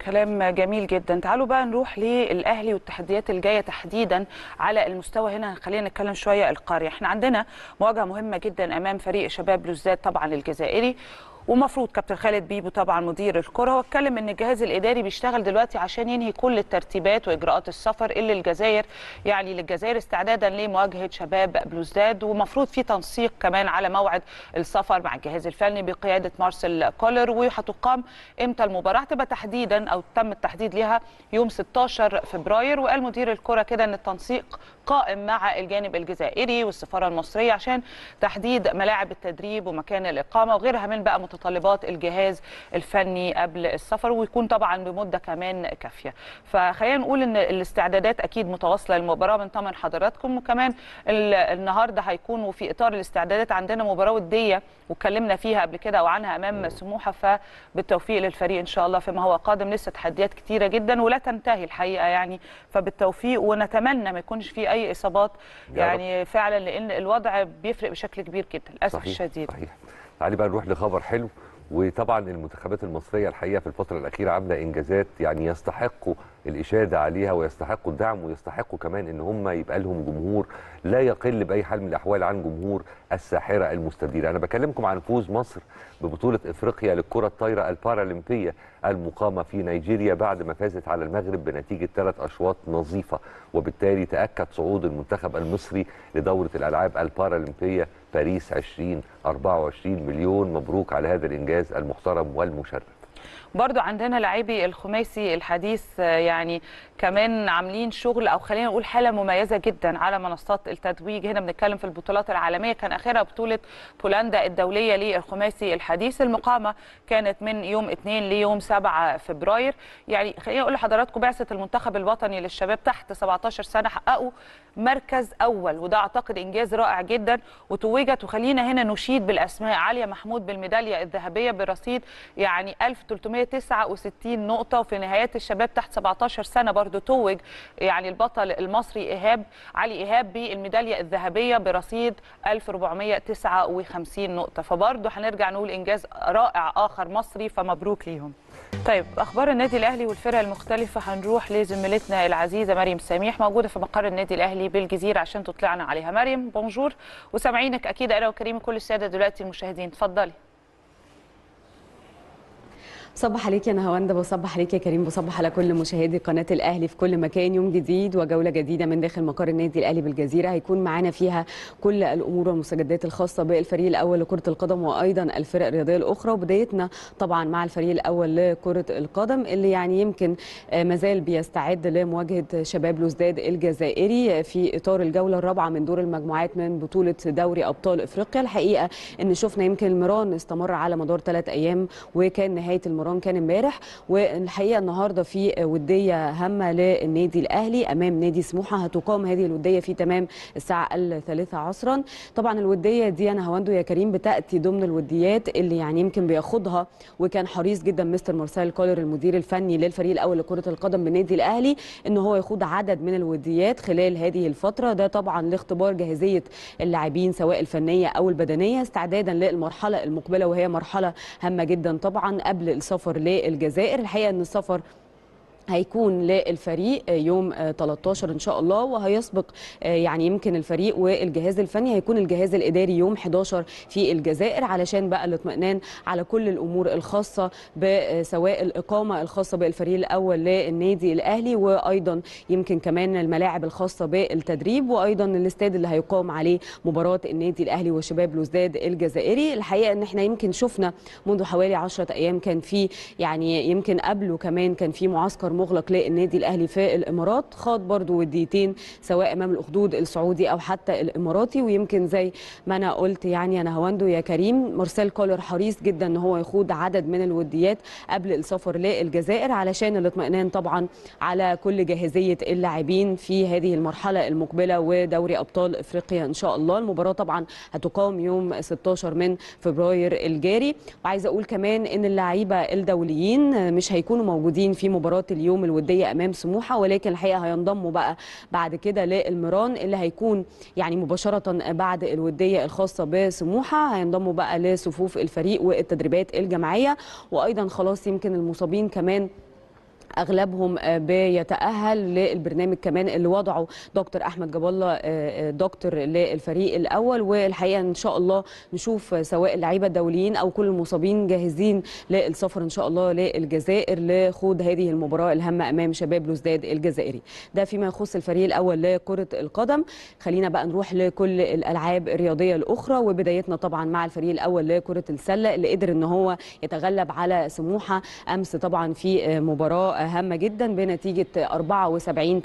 كلام جميل جدا تعالوا بقى نروح للاهلي والتحديات الجايه تحديدا على المستوى هنا خلينا نتكلم شويه القاري احنا عندنا مواجهه مهمه جدا امام فريق شباب بلوزداد طبعا الجزائري ومفروض كابتن خالد بيبو طبعا مدير الكره هو اتكلم ان الجهاز الاداري بيشتغل دلوقتي عشان ينهي كل الترتيبات واجراءات السفر اللي الجزائر يعني للجزائر استعدادا لمواجهه شباب بلوزداد ومفروض في تنسيق كمان على موعد السفر مع الجهاز الفني بقياده مارسيل كولر وهتقام امتى المباراه هتبقى تحديدا او تم التحديد لها يوم 16 فبراير وقال مدير الكره كده ان التنسيق قائم مع الجانب الجزائري والسفاره المصريه عشان تحديد ملاعب التدريب ومكان الاقامه وغيرها من بقى متطلبات الجهاز الفني قبل السفر ويكون طبعا بمده كمان كافيه فخلينا نقول ان الاستعدادات اكيد متواصله للمباراه من طمن حضراتكم وكمان النهارده هيكون وفي اطار الاستعدادات عندنا مباراه وديه واتكلمنا فيها قبل كده او عنها امام سموحه فبالتوفيق للفريق ان شاء الله فيما هو قادم لسه تحديات كتيره جدا ولا تنتهي الحقيقه يعني فبالتوفيق ونتمنى ما يكونش في اي اصابات يعني فعلا لان الوضع بيفرق بشكل كبير جدا للاسف صحيح الشديد صحيح تعالي بقى نروح لخبر حلو وطبعا المنتخبات المصريه الحقيقه في الفتره الاخيره عامله انجازات يعني يستحقوا الاشاده عليها ويستحقوا الدعم ويستحقوا كمان ان هم يبقى لهم جمهور لا يقل باي حال من الاحوال عن جمهور الساحره المستديره انا بكلمكم عن فوز مصر ببطوله افريقيا للكره الطايره البارالمبيه المقامه في نيجيريا بعد ما فازت على المغرب بنتيجه ثلاث اشواط نظيفه وبالتالي تاكد صعود المنتخب المصري لدوره الالعاب البارالمبيه باريس 2024 مليون مبروك على هذا الانجاز المحترم والمشرف برضو عندنا لاعبي الخماسي الحديث يعني كمان عاملين شغل او خلينا نقول حاله مميزه جدا على منصات التتويج هنا بنتكلم في البطولات العالميه كان اخرها بطوله بولندا الدوليه للخماسي الحديث المقامه كانت من يوم 2 ليوم 7 فبراير يعني خليني اقول لحضراتكم بعثه المنتخب الوطني للشباب تحت 17 سنه حققوا مركز اول وده اعتقد انجاز رائع جدا وتوجت وخلينا هنا نشيد بالاسماء عليا محمود بالميداليه الذهبيه برصيد يعني 1369 نقطه وفي نهايات الشباب تحت 17 سنه برضو توج يعني البطل المصري ايهاب علي ايهاب بالميداليه الذهبيه برصيد 1459 نقطه فبرضو هنرجع نقول انجاز رائع اخر مصري فمبروك ليهم طيب اخبار النادي الاهلي والفرق المختلفه هنروح لزميلتنا العزيزه مريم سميح موجوده في مقر النادي الاهلي بالجزيره عشان تطلعنا عليها مريم بونجور وسامعينك اكيد انا وكريم كل الساده دلوقتي المشاهدين اتفضلي صبح عليك يا نهاوند بصبح عليك يا كريم بصبح على كل مشاهدي قناه الاهلي في كل مكان يوم جديد وجوله جديده من داخل مقر النادي الاهلي بالجزيره هيكون معانا فيها كل الامور والمستجدات الخاصه بالفريق الاول لكره القدم وايضا الفرق الرياضيه الاخرى وبدايتنا طبعا مع الفريق الاول لكره القدم اللي يعني يمكن مازال بيستعد لمواجهه شباب لوزداد الجزائري في اطار الجوله الرابعه من دور المجموعات من بطوله دوري ابطال افريقيا الحقيقه ان شفنا يمكن المران استمر على مدار ثلاث ايام وكان نهايه المران كان امبارح والحقيقه النهارده في وديه هامه للنادي الاهلي امام نادي سموحه هتقام هذه الوديه في تمام الساعه الثالثه عصرا طبعا الوديه دي انا هواندو يا كريم بتاتي ضمن الوديات اللي يعني يمكن بياخدها وكان حريص جدا مستر مارسيل كولر المدير الفني للفريق الاول لكره القدم بالنادي الاهلي ان هو يخوض عدد من الوديات خلال هذه الفتره ده طبعا لاختبار جاهزيه اللاعبين سواء الفنيه او البدنيه استعدادا للمرحله المقبله وهي مرحله هامه جدا طبعا قبل السفر للجزائر الحقيقه ان السفر هيكون للفريق يوم 13 ان شاء الله وهيسبق يعني يمكن الفريق والجهاز الفني هيكون الجهاز الاداري يوم 11 في الجزائر علشان بقى الاطمئنان على كل الامور الخاصه بسواء الاقامه الخاصه بالفريق الاول للنادي الاهلي وايضا يمكن كمان الملاعب الخاصه بالتدريب وايضا الاستاد اللي هيقام عليه مباراه النادي الاهلي وشباب لوزداد الجزائري الحقيقه ان احنا يمكن شفنا منذ حوالي 10 ايام كان في يعني يمكن قبله كمان كان في معسكر مغلق للنادي الاهلي في الامارات خاض برضو وديتين سواء امام الاخدود السعودي او حتى الاماراتي ويمكن زي ما انا قلت يعني انا هواندو يا كريم مارسيل كولر حريص جدا ان هو يخوض عدد من الوديات قبل السفر للجزائر علشان الاطمئنان طبعا على كل جاهزيه اللاعبين في هذه المرحله المقبله ودوري ابطال افريقيا ان شاء الله المباراه طبعا هتقام يوم 16 من فبراير الجاري وعايزه اقول كمان ان اللعيبه الدوليين مش هيكونوا موجودين في مباراه اليوم الوديه امام سموحه ولكن الحقيقه هينضموا بقى بعد كده للمران اللي هيكون يعني مباشره بعد الوديه الخاصه بسموحه هينضموا بقى لصفوف الفريق والتدريبات الجماعيه وايضا خلاص يمكن المصابين كمان اغلبهم آه، بيتاهل للبرنامج كمان اللي وضعه دكتور احمد جاب الله آه، آه، دكتور للفريق الاول والحقيقه ان شاء الله نشوف سواء اللعيبه الدوليين او كل المصابين جاهزين للسفر ان شاء الله للجزائر لخوض هذه المباراه الهامه امام شباب لوزداد الجزائري ده فيما يخص الفريق الاول لكره القدم خلينا بقى نروح لكل الالعاب الرياضيه الاخرى وبدايتنا طبعا مع الفريق الاول لكره السله اللي قدر ان هو يتغلب على سموحه امس طبعا في مباراه هامه جدا بنتيجه 74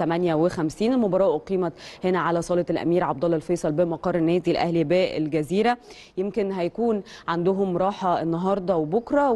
58 المباراه اقيمت هنا على صاله الامير عبد الله الفيصل بمقر النادي الاهلي بالجزيره يمكن هيكون عندهم راحه النهارده وبكره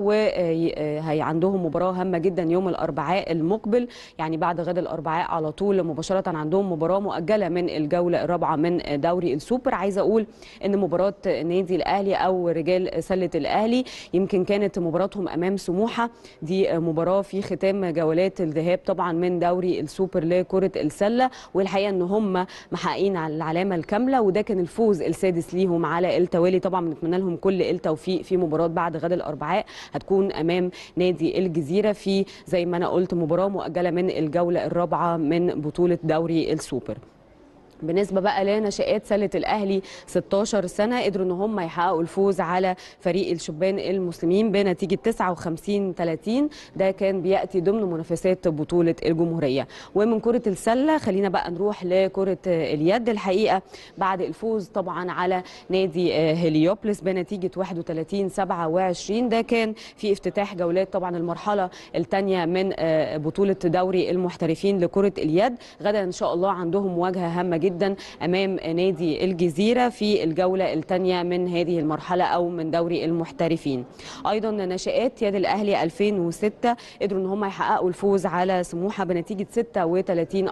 وهي عندهم مباراه هامه جدا يوم الاربعاء المقبل يعني بعد غد الاربعاء على طول مباشره عندهم مباراه مؤجله من الجوله الرابعه من دوري السوبر عايزه اقول ان مباراه النادي الاهلي او رجال سله الاهلي يمكن كانت مباراتهم امام سموحه دي مباراه في ختام جولات الذهاب طبعا من دوري السوبر لكره السله والحقيقه ان هم محققين على العلامه الكامله وده كان الفوز السادس ليهم على التوالي طبعا بنتمنى لهم كل التوفيق في مباراه بعد غد الاربعاء هتكون امام نادي الجزيره في زي ما انا قلت مباراه مؤجله من الجوله الرابعه من بطوله دوري السوبر بالنسبه بقى لنشآت سله الاهلي 16 سنه قدروا ان هم يحققوا الفوز على فريق الشبان المسلمين بنتيجه 59 30 ده كان بياتي ضمن منافسات بطوله الجمهوريه ومن كره السله خلينا بقى نروح لكره اليد الحقيقه بعد الفوز طبعا على نادي هليوبلس بنتيجه 31 27 ده كان في افتتاح جولات طبعا المرحله الثانيه من بطوله دوري المحترفين لكره اليد غدا ان شاء الله عندهم مواجهه هامه جدا جدا امام نادي الجزيره في الجوله الثانيه من هذه المرحله او من دوري المحترفين ايضا نشات يد الاهلي 2006 قدروا ان هم يحققوا الفوز على سموحه بنتيجه 36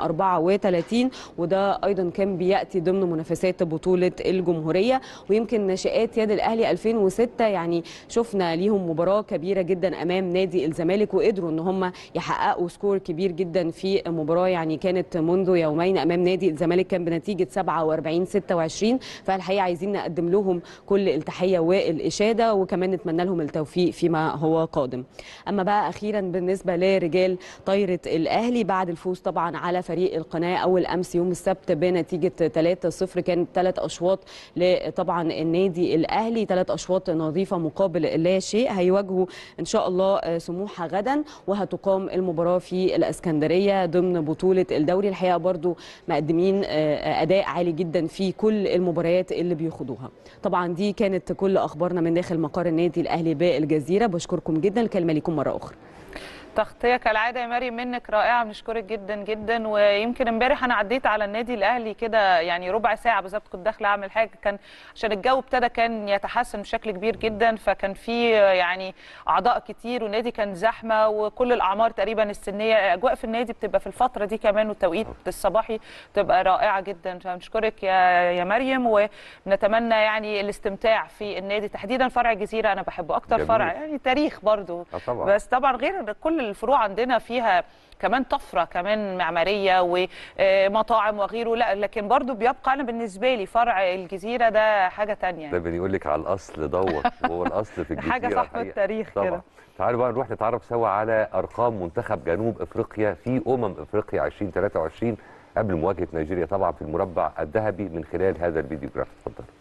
34 وده ايضا كان بياتي ضمن منافسات بطوله الجمهوريه ويمكن نشات يد الاهلي 2006 يعني شفنا ليهم مباراه كبيره جدا امام نادي الزمالك وقدروا ان هم يحققوا سكور كبير جدا في مباراه يعني كانت منذ يومين امام نادي الزمالك كان بنتيجه 47 26 فالحقيقه عايزين نقدم لهم كل التحيه والاشاده وكمان نتمنى لهم التوفيق فيما هو قادم اما بقى اخيرا بالنسبه لرجال طايره الاهلي بعد الفوز طبعا على فريق القناه اول امس يوم السبت بنتيجه 3-0 كانت ثلاث اشواط طبعا النادي الاهلي ثلاث اشواط نظيفه مقابل لا شيء هيواجهوا ان شاء الله سموحه غدا وهتقام المباراه في الاسكندريه ضمن بطوله الدوري الحقيقه برضو مقدمين اداء عالي جدا في كل المباريات اللي بيخوضوها طبعا دي كانت كل اخبارنا من داخل مقر النادي الاهلي بالجزيره بشكركم جدا الكلمه لكم مره اخرى تغطيه كالعاده يا مريم منك رائعه بنشكرك جدا جدا ويمكن امبارح انا عديت على النادي الاهلي كده يعني ربع ساعه بالظبط كنت داخله اعمل حاجه كان عشان الجو ابتدى كان يتحسن بشكل كبير جدا فكان في يعني اعضاء كتير والنادي كان زحمه وكل الاعمار تقريبا السنيه اجواء في النادي بتبقى في الفتره دي كمان والتوقيت الصباحي بتبقى رائعه جدا فبنشكرك يا يا مريم ونتمنى يعني الاستمتاع في النادي تحديدا فرع الجزيره انا بحبه اكتر جميل. فرع يعني تاريخ برضو آه طبعا. بس طبعا غير كل الفروع عندنا فيها كمان طفره كمان معماريه ومطاعم وغيره لا لكن برضو بيبقى انا بالنسبه لي فرع الجزيره ده حاجه تانية ده بنقول لك على الاصل دوت وهو الاصل في الجزيره حاجة صاحبة الحقيقة. التاريخ طبعا كده. تعالوا بقى نروح نتعرف سوا على ارقام منتخب جنوب افريقيا في امم افريقيا 2023 قبل مواجهه نيجيريا طبعا في المربع الذهبي من خلال هذا الفيديو جراف اتفضل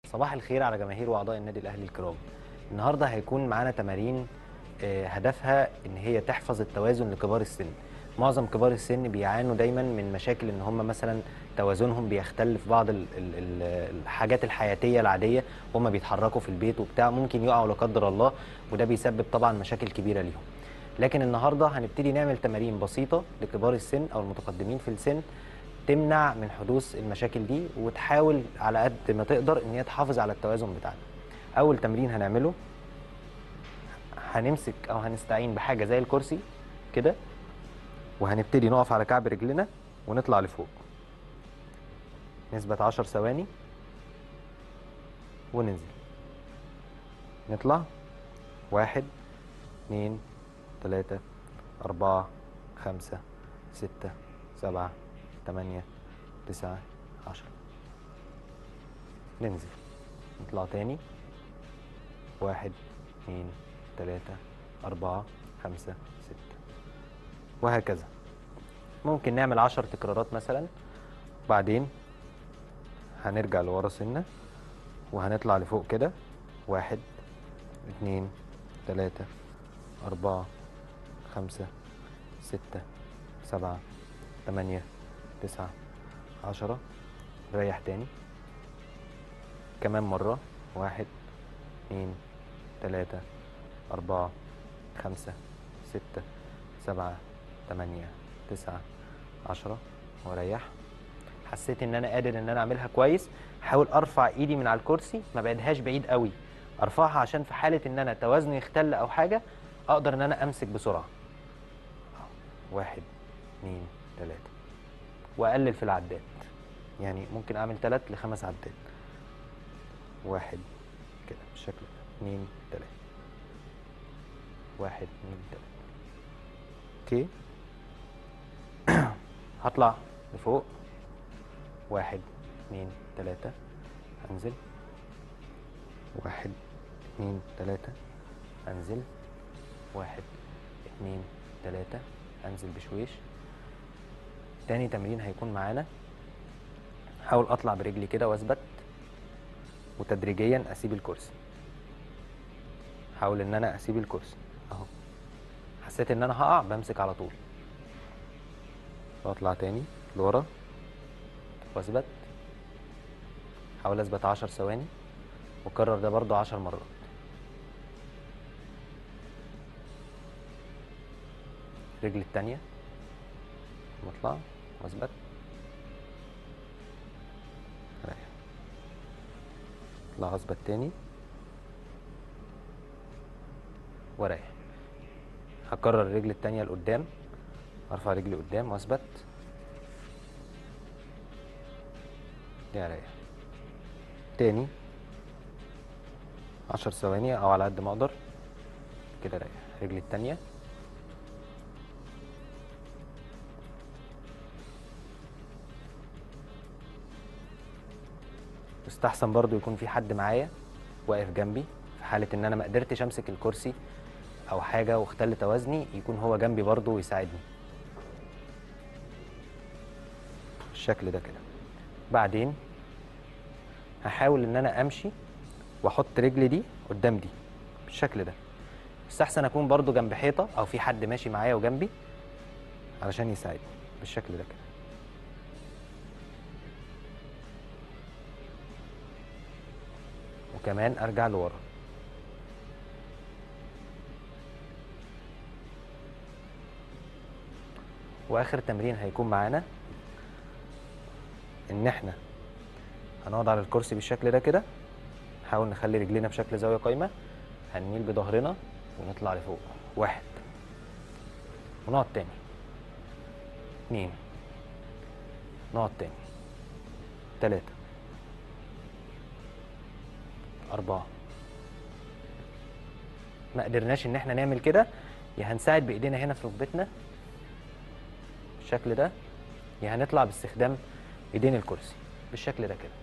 صباح الخير على جماهير واعضاء النادي الاهلي الكرام النهارده هيكون معانا تمارين آه، هدفها ان هي تحفظ التوازن لكبار السن معظم كبار السن بيعانوا دايما من مشاكل ان هم مثلا توازنهم بيختل في بعض ال ال ال الحاجات الحياتيه العاديه وهم بيتحركوا في البيت وبتاع ممكن يقعوا لا قدر الله وده بيسبب طبعا مشاكل كبيره ليهم لكن النهارده هنبتدي نعمل تمارين بسيطه لكبار السن او المتقدمين في السن تمنع من حدوث المشاكل دي وتحاول على قد ما تقدر ان هي تحافظ على التوازن بتاعنا اول تمرين هنعمله هنمسك او هنستعين بحاجه زي الكرسي كده وهنبتدي نقف على كعب رجلنا ونطلع لفوق نثبت 10 ثواني وننزل نطلع واحد اتنين تلاتة أربعة خمسة ستة سبعة تمانية تسعة عشرة ننزل نطلع تاني واحد اتنين تلاتة أربعة خمسة ستة وهكذا ممكن نعمل عشر تكرارات مثلا بعدين هنرجع لورا سنة وهنطلع لفوق كده واحد اتنين تلاتة أربعة خمسة ستة سبعة تمانية تسعة عشرة نريح تاني كمان مرة واحد اتنين تلاتة أربعة خمسة ستة سبعة تمانية تسعة عشرة واريح حسيت ان انا قادر ان انا اعملها كويس حاول ارفع ايدي من على الكرسي ما بعدهاش بعيد قوي ارفعها عشان في حاله ان انا توازني يختل او حاجه اقدر ان انا امسك بسرعه واحد اتنين تلاته واقلل في العدات يعني ممكن اعمل تلات لخمس عدات واحد كده بالشكل ده اتنين تلاته واحد اتنين تلاته اوكي هطلع لفوق واحد اتنين تلاتة انزل واحد اتنين تلاتة انزل واحد اتنين تلاتة انزل بشويش تاني تمرين هيكون معانا حاول اطلع برجلي كده واثبت وتدريجيا اسيب الكرسي حاول ان انا اسيب الكرسي اهو حسيت ان انا هقع بمسك على طول واطلع تاني لورا واثبت حاول اثبت 10 ثواني وكرر ده برضو 10 مرات رجل التانية واطلع واثبت ريح اطلع اثبت تاني ورايح هكرر الرجل التانية لقدام ارفع رجلي قدام واثبت دي رايح تاني عشر ثواني او على قد ما اقدر كده رايح رجلي التانية يستحسن برضو يكون في حد معايا واقف جنبي في حالة ان انا ما قدرتش امسك الكرسي او حاجة واختل توازني يكون هو جنبي برضو ويساعدني بالشكل ده كده بعدين هحاول ان انا امشي واحط رجلي دي قدام دي بالشكل ده يستحسن اكون برضو جنب حيطه او في حد ماشي معايا وجنبي علشان يساعدني بالشكل ده كده وكمان ارجع لورا واخر تمرين هيكون معانا ان احنا هنقعد على الكرسي بالشكل ده كده نحاول نخلي رجلينا بشكل زاويه قايمه هنميل بظهرنا ونطلع لفوق واحد ونقعد تاني اتنين نقعد تاني تلاتة أربعة ما قدرناش إن احنا نعمل كده يا هنساعد بإيدينا هنا في ركبتنا بالشكل ده يا هنطلع باستخدام إيدين الكرسي بالشكل ده كده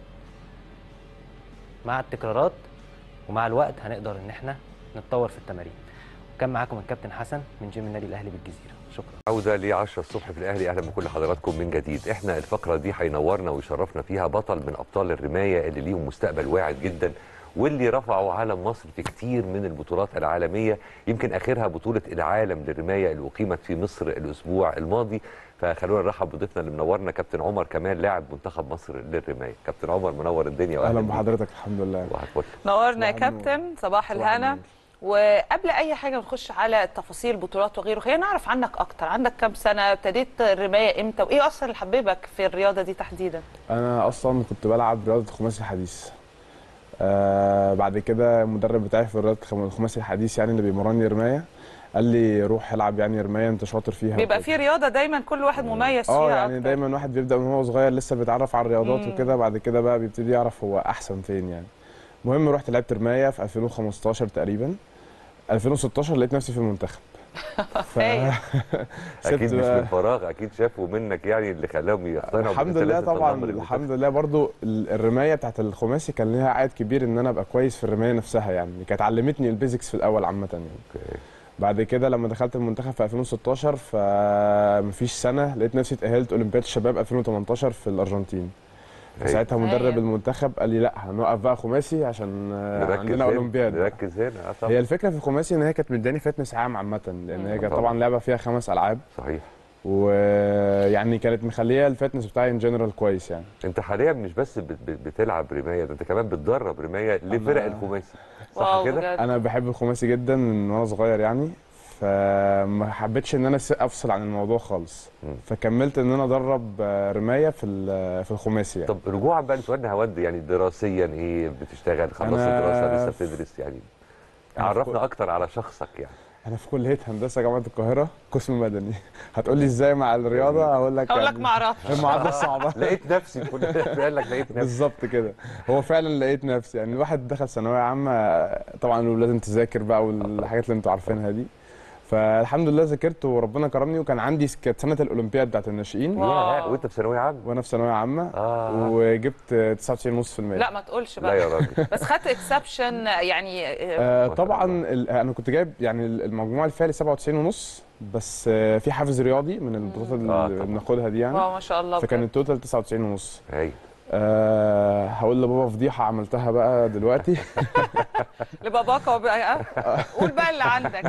مع التكرارات ومع الوقت هنقدر ان احنا نتطور في التمارين كان معاكم الكابتن حسن من جيم النادي الاهلي بالجزيره شكرا عودة ل 10 الصبح في الأهلي أهلا بكل حضراتكم من جديد احنا الفقرة دي هينورنا ويشرفنا فيها بطل من أبطال الرماية اللي ليهم مستقبل واعد جدا واللي رفعوا علم مصر في كتير من البطولات العالمية يمكن آخرها بطولة العالم للرماية اللي أقيمت في مصر الأسبوع الماضي فخلونا نرحب بضيفنا اللي منورنا كابتن عمر كمال لاعب منتخب مصر للرماية كابتن عمر منور الدنيا اهلا بيك. بحضرتك الحمد لله واحد فل نورنا يا صباح النور. كابتن صباح صباح الهنا النور. وقبل اي حاجه نخش على تفاصيل البطولات وغيره خلينا نعرف عنك اكتر عندك كام سنه ابتديت الرمايه امتى وايه اصلا اللي حببك في الرياضه دي تحديدا انا اصلا كنت بلعب رياضه الخماسي الحديث آه بعد كده المدرب بتاعي في رياضه الخم- الخماسي الحديث يعني اللي بيمرني رمايه قال لي روح العب يعني رمايه انت شاطر فيها بيبقى وكده. في رياضه دايما كل واحد مميز اه فيها يعني أكتر. دايما واحد بيبدا من هو صغير لسه بيتعرف على الرياضات مم. وكده بعد كده بقى بيبتدي يعرف هو احسن فين يعني المهم رحت لعبت رمايه في 2015 تقريبا 2016 لقيت نفسي في المنتخب ف... هايل. أكيد سبت مش بقى- من فراغ أكيد شافوا منك يعني اللي خلاهم يقتنعوا بإن الحمد أنت لله لازم طبعا تنضم للمنتخب. الحمد لله برضو ال- الرمايه بتاعت الخماسي كان ليها عائد كبير ان انا ابقى كويس في الرمايه نفسها يعني كانت علمتني البيزكس في الاول عامه يعني أوكي. بعد كده لما دخلت المنتخب في 2016 فمفيش سنه لقيت نفسي اتاهلت اولمبياد الشباب 2018 في الارجنتين هايل. فساعتها مدرب هايل. المنتخب قال لي لا هنوقف بقى خماسي عشان آه، نركز عندنا هنا اولمبياد بقى. نركز هنا آه طبعا هي الفكره في الخماسي ان هي كانت مداني فتنس عام عامه لان هي كانت طبعاً. طبعا لعبه فيها خمس العاب صحيح ويعني كانت مخليه الفتنس بتاعي ان جنرال كويس يعني انت حاليا مش بس بت- بت- بتلعب رمايه ده انت كمان بتدرب رمايه لفرق الخماسي صح واو كده بجد. انا بحب الخماسي جدا من وانا صغير يعني فما حبيتش ان انا أس- افصل عن الموضوع خالص مم. فكملت ان انا ادرب آه، رمايه في ال- في الخماسي يعني طب رجوعا بقى لسؤالنا هود يعني دراسيا ايه بتشتغل خلصت أنا دراسه لسه في- بتدرس يعني أنا في عرفنا كل- اكتر على شخصك يعني انا في كليه هندسه جامعه القاهره قسم مدني هتقول لي ازاي مع الرياضه هقول لك هقول لك يعني ما اعرفش المعادله صعبه لقيت نفسي كل بيقول لك لقيت نفسي بالظبط كده هو فعلا لقيت نفسي يعني الواحد دخل ثانويه عامه طبعا لازم تذاكر بقى والحاجات اللي انتوا عارفينها دي فالحمد لله ذاكرت وربنا كرمني وكان عندي كانت سنه الاولمبياد بتاعت الناشئين واو. يا وانت في ثانويه عامه وانا في ثانويه عامه اه وجبت 99.5% لا ما تقولش لا بقى يا راجل بس خدت اكسبشن يعني آه، آه ما شاء طبعا الله. ال- انا كنت جايب يعني المجموع الفعلي 97 ونص بس آه في حافز رياضي من البطولات اللي آه، طبعاً. بناخدها دي يعني واو ما شاء الله فكان بجد. التوتال 99 ونص هاي أه هقول لبابا فضيحه عملتها بقى دلوقتي لباباك وبقى قول بقى اللي عندك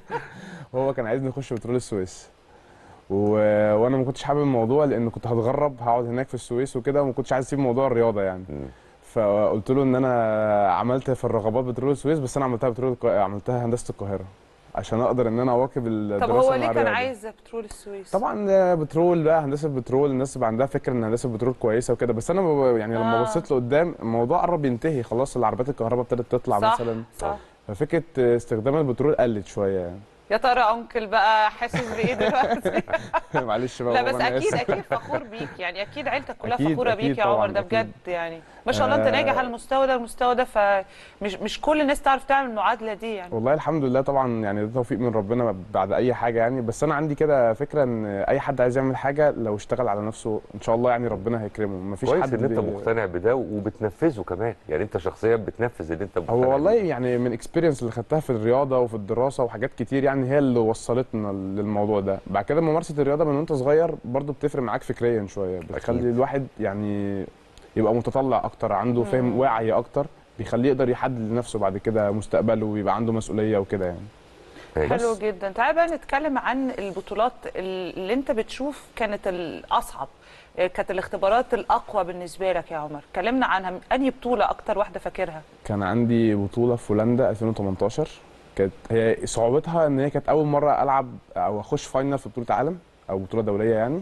هو كان عايزني اخش بترول السويس و... وانا ما كنتش حابب الموضوع لان كنت هتغرب هقعد هناك في السويس وكده وما كنتش عايز اسيب موضوع الرياضه يعني مم. فقلت له ان انا عملت في الرغبات بترول السويس بس انا عملتها بترول الق- عملتها هندسه القاهره عشان اقدر ان انا اواكب الدراسه طب هو مع ليه كان الرياضة. عايز بترول السويس طبعا ده بترول بقى هندسه بترول الناس بقى عندها فكره ان هندسه بترول كويسه وكده بس انا ب- يعني لما آه. بصيت لقدام الموضوع قرب ينتهي خلاص العربيات الكهرباء ابتدت تطلع صح مثلا صح ففكره استخدام البترول قلت شويه يعني يا ترى انكل بقى حاسس بايه دلوقتي معلش بقى لا بابا، بس أنا اكيد آسف. اكيد فخور بيك يعني اكيد عيلتك كلها أكيد- فخوره أكيد بيك يا طبعاً، عمر ده أكيد. بجد يعني ما شاء الله انت آه. ناجح على المستوى ده المستوى ده فمش مش كل الناس تعرف تعمل المعادله دي يعني والله الحمد لله طبعا يعني ده توفيق من ربنا بعد اي حاجه يعني بس انا عندي كده فكره ان اي حد عايز يعمل حاجه لو اشتغل على نفسه ان شاء الله يعني ربنا هيكرمه مفيش كويس حد ان انت بي- مقتنع بده وبتنفذه كمان يعني انت شخصيا بتنفذ اللي انت مقتنع هو والله بيه. يعني من اكسبيرينس اللي خدتها في الرياضه وفي الدراسه وحاجات كتير يعني هي اللي وصلتنا للموضوع ده بعد كده ممارسه الرياضه من وانت صغير برضو بتفرق معاك فكريا شويه بتخلي أكيد. الواحد يعني يبقى متطلع اكتر عنده فهم مم. واعي اكتر بيخليه يقدر يحدد لنفسه بعد كده مستقبله ويبقى عنده مسؤوليه وكده يعني هاي. حلو جدا تعال بقى نتكلم عن البطولات اللي انت بتشوف كانت الاصعب آه، كانت الاختبارات الاقوى بالنسبه لك يا عمر كلمنا عنها انهي بطوله اكتر واحده فاكرها كان عندي بطولة في هولندا 2018 كانت هي صعوبتها ان هي كانت اول مرة العب او اخش فاينل في بطولة عالم او بطولة دولية يعني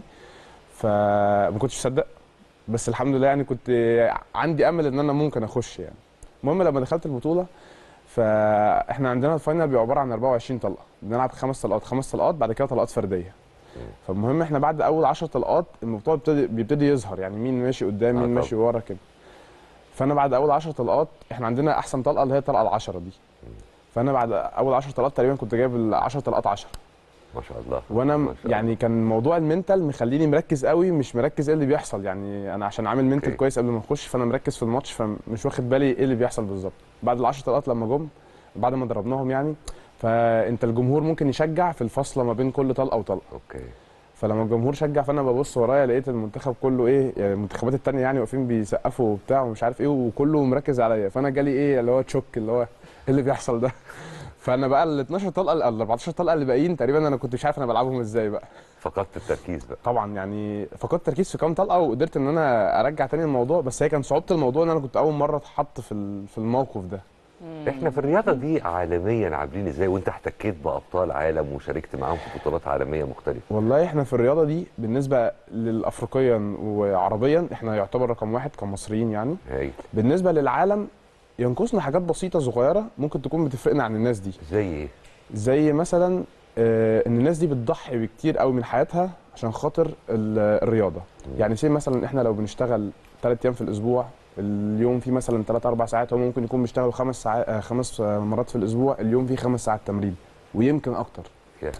فما كنتش مصدق بس الحمد لله يعني كنت عندي امل ان انا ممكن اخش يعني المهم لما دخلت البطولة فاحنا عندنا الفاينل بيبقى عبارة عن 24 طلقة بنلعب خمس طلقات خمس طلقات بعد كده طلقات فردية فالمهم احنا بعد اول 10 طلقات الموضوع بيبتدي بيبتدي يظهر يعني مين ماشي قدام آه مين طبعا. ماشي ورا كده فانا بعد اول 10 طلقات احنا عندنا احسن طلقه اللي هي الطلقه العشرة دي فانا بعد اول 10 طلقات تقريبا كنت جايب ال 10 طلقات 10 ما شاء الله وانا ما م- شاء يعني كان موضوع المنتال مخليني مركز قوي مش مركز ايه اللي بيحصل يعني انا عشان عامل منتال أوكي. كويس قبل ما اخش فانا مركز في الماتش فمش واخد بالي ايه اللي بيحصل بالظبط بعد ال 10 طلقات لما جم بعد ما ضربناهم يعني فانت الجمهور ممكن يشجع في الفاصله ما بين كل طلقه وطلقه اوكي فلما الجمهور شجع فانا ببص ورايا لقيت المنتخب كله ايه يعني المنتخبات التانية يعني واقفين بيسقفوا وبتاع ومش عارف ايه وكله مركز عليا فانا جالي ايه اللي هو تشوك اللي هو ايه اللي بيحصل ده فانا بقى ال 12 طلقه ال 14 طلقه اللي باقيين تقريبا انا كنت مش عارف انا بلعبهم ازاي بقى فقدت التركيز بقى طبعا يعني فقدت تركيز في كام طلقه وقدرت ان انا ارجع تاني الموضوع بس هي كان صعوبه الموضوع ان انا كنت اول مره اتحط في ال- في الموقف ده احنا في الرياضه دي عالميا عاملين ازاي وانت احتكيت بابطال عالم وشاركت معاهم في بطولات عالميه مختلفه والله احنا في الرياضه دي بالنسبه للافريقيا وعربيا احنا يعتبر رقم واحد كمصريين يعني هاي بالنسبه للعالم ينقصنا حاجات بسيطه صغيره ممكن تكون بتفرقنا عن الناس دي زي ايه زي مثلا آه، ان الناس دي بتضحي بكتير قوي من حياتها عشان خاطر ال- الرياضه يعني زي مثلا احنا لو بنشتغل ثلاث ايام في الاسبوع اليوم فيه مثلا 3 4 ساعات هو ممكن يكون بيشتغل خمس ساعات آه، خمس آه، مرات في الاسبوع اليوم فيه خمس ساعات تمرين ويمكن اكتر يا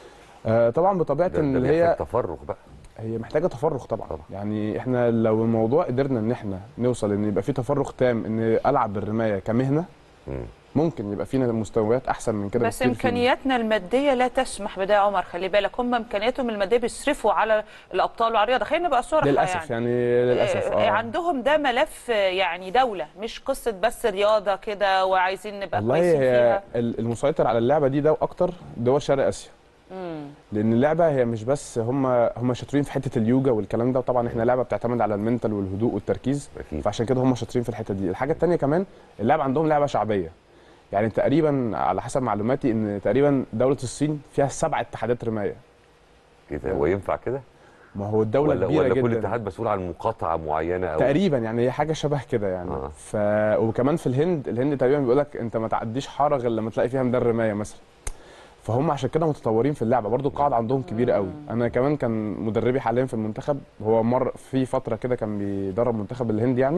آه، طبعا بطبيعه ده, ان ده اللي بيحتاج هي تفرغ بقى هي محتاجه تفرغ طبعا. طبعا. يعني احنا لو الموضوع قدرنا ان احنا نوصل ان يبقى في تفرغ تام ان العب بالرمايه كمهنه مم. ممكن يبقى فينا مستويات احسن من كده بس بكتير فينا. امكانياتنا الماديه لا تسمح بده يا عمر خلي بالك هم امكانياتهم الماديه بيصرفوا على الابطال وعلى الرياضه خلينا نبقى صراحه للاسف يعني. يعني للاسف آه، اه عندهم ده ملف آه، يعني دوله مش قصه بس رياضه كده وعايزين نبقى والله كويسين هي فيها ال- المسيطر على اللعبه دي ده اكتر دول شرق اسيا مم. لان اللعبه هي مش بس هم هم شاطرين في حته اليوجا والكلام ده وطبعا احنا لعبه بتعتمد على المنتال والهدوء والتركيز اكيد فعشان كده هم شاطرين في الحته دي الحاجه الثانيه كمان اللعبه عندهم لعبه شعبيه يعني تقريبا على حسب معلوماتي ان تقريبا دوله الصين فيها سبع اتحادات رمايه كده هو ينفع كده ما هو الدوله ولا كبيره ولا جدا كل اتحاد مسؤول عن مقاطعه معينه او تقريبا يعني هي حاجه شبه كده يعني آه. ف... وكمان في الهند الهند تقريبا بيقول لك انت ما تعديش حاره غير لما تلاقي فيها ميدان رمايه مثلا فهم عشان كده متطورين في اللعبه برضو القاعده عندهم كبيره قوي انا كمان كان مدربي حاليا في المنتخب هو مر في فتره كده كان بيدرب منتخب الهند يعني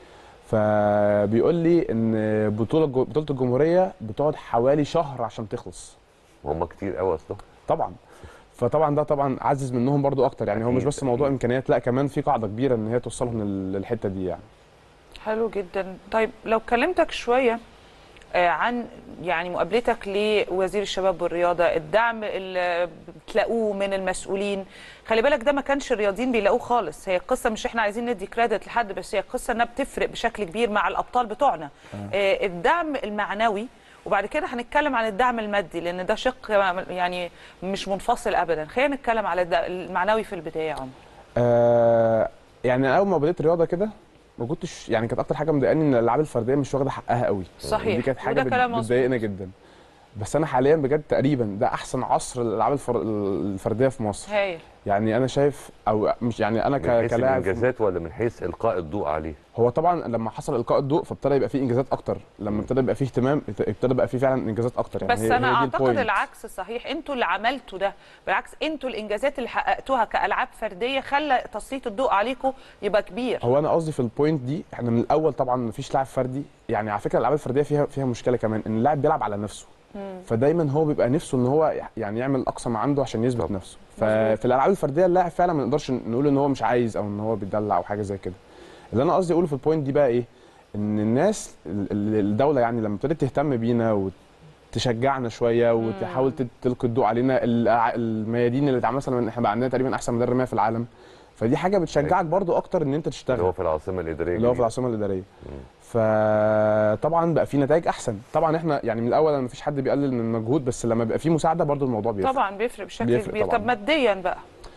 فبيقول لي ان بطوله بطوله الجمهوريه بتقعد حوالي شهر عشان تخلص هم كتير قوي اصلا طبعا فطبعا ده طبعا عزز منهم برضو اكتر يعني هو مش أكيد، بس موضوع أكيد. امكانيات لا كمان في قاعده كبيره ان هي توصلهم لل- للحته دي يعني حلو جدا طيب لو كلمتك شويه آه، عن يعني مقابلتك لوزير الشباب والرياضه الدعم اللي بتلاقوه من المسؤولين خلي بالك ده ما كانش الرياضيين بيلاقوه خالص هي القصه مش احنا عايزين ندي كريدت لحد بس هي القصه انها بتفرق بشكل كبير مع الابطال بتوعنا آه، الدعم المعنوي وبعد كده هنتكلم عن الدعم المادي لان ده شق يعني مش منفصل ابدا خلينا نتكلم على الد- المعنوي في البدايه يا عمر آه يعني أنا اول ما بديت رياضه كده ما كنتش يعني كانت اكتر حاجه مضايقاني ان الالعاب الفرديه مش واخده حقها قوي صحيح. دي كانت حاجه وده بت- كلام مظبوط. بتضايقنا جدا بس انا حاليا بجد تقريبا ده احسن عصر للالعاب الفر... الفرديه في مصر هايل يعني انا شايف او مش يعني انا من ك... حيث كلاعب الانجازات ولا من حيث القاء الضوء عليه هو طبعا لما حصل القاء الضوء فابتدى يبقى فيه انجازات اكتر لما ابتدى يبقى فيه اهتمام ابتدى يبقى فيه فعلا انجازات اكتر يعني بس هي- انا هي دي اعتقد البوينت. العكس صحيح انتوا اللي عملتوا ده بالعكس انتوا الانجازات اللي حققتوها كالعاب فرديه خلى تسليط الضوء عليكم يبقى كبير هو انا قصدي في البوينت دي احنا من الاول طبعا مفيش لاعب فردي يعني على فكره الالعاب الفرديه فيها فيها مشكله كمان ان اللاعب بيلعب على نفسه فدايما هو بيبقى نفسه ان هو يعني يعمل اقصى ما عنده عشان يثبت طبعا. نفسه ففي الالعاب الفرديه اللاعب فعلا ما نقدرش نقول ان هو مش عايز او ان هو بيدلع او حاجه زي كده اللي انا قصدي اقوله في البوينت دي بقى ايه ان الناس ال- ال- الدوله يعني لما ابتدت تهتم بينا وتشجعنا شويه وتحاول تت- تلقي الضوء علينا الع- الميادين اللي اتعمل مثلا احنا بقى عندنا تقريبا احسن مدرب رمايه في العالم فدي حاجه بتشجعك برضو اكتر ان انت اللي تشتغل هو في العاصمه الاداريه اللي هو في الجديدة. العاصمه الاداريه فطبعا بقى في نتائج احسن طبعا احنا يعني من الاول ما فيش حد بيقلل من المجهود بس لما بيبقى في مساعده برضو الموضوع بيفرق طبعا بيفرق بشكل بيفرق كبير طبعاً. طب ماديا بقى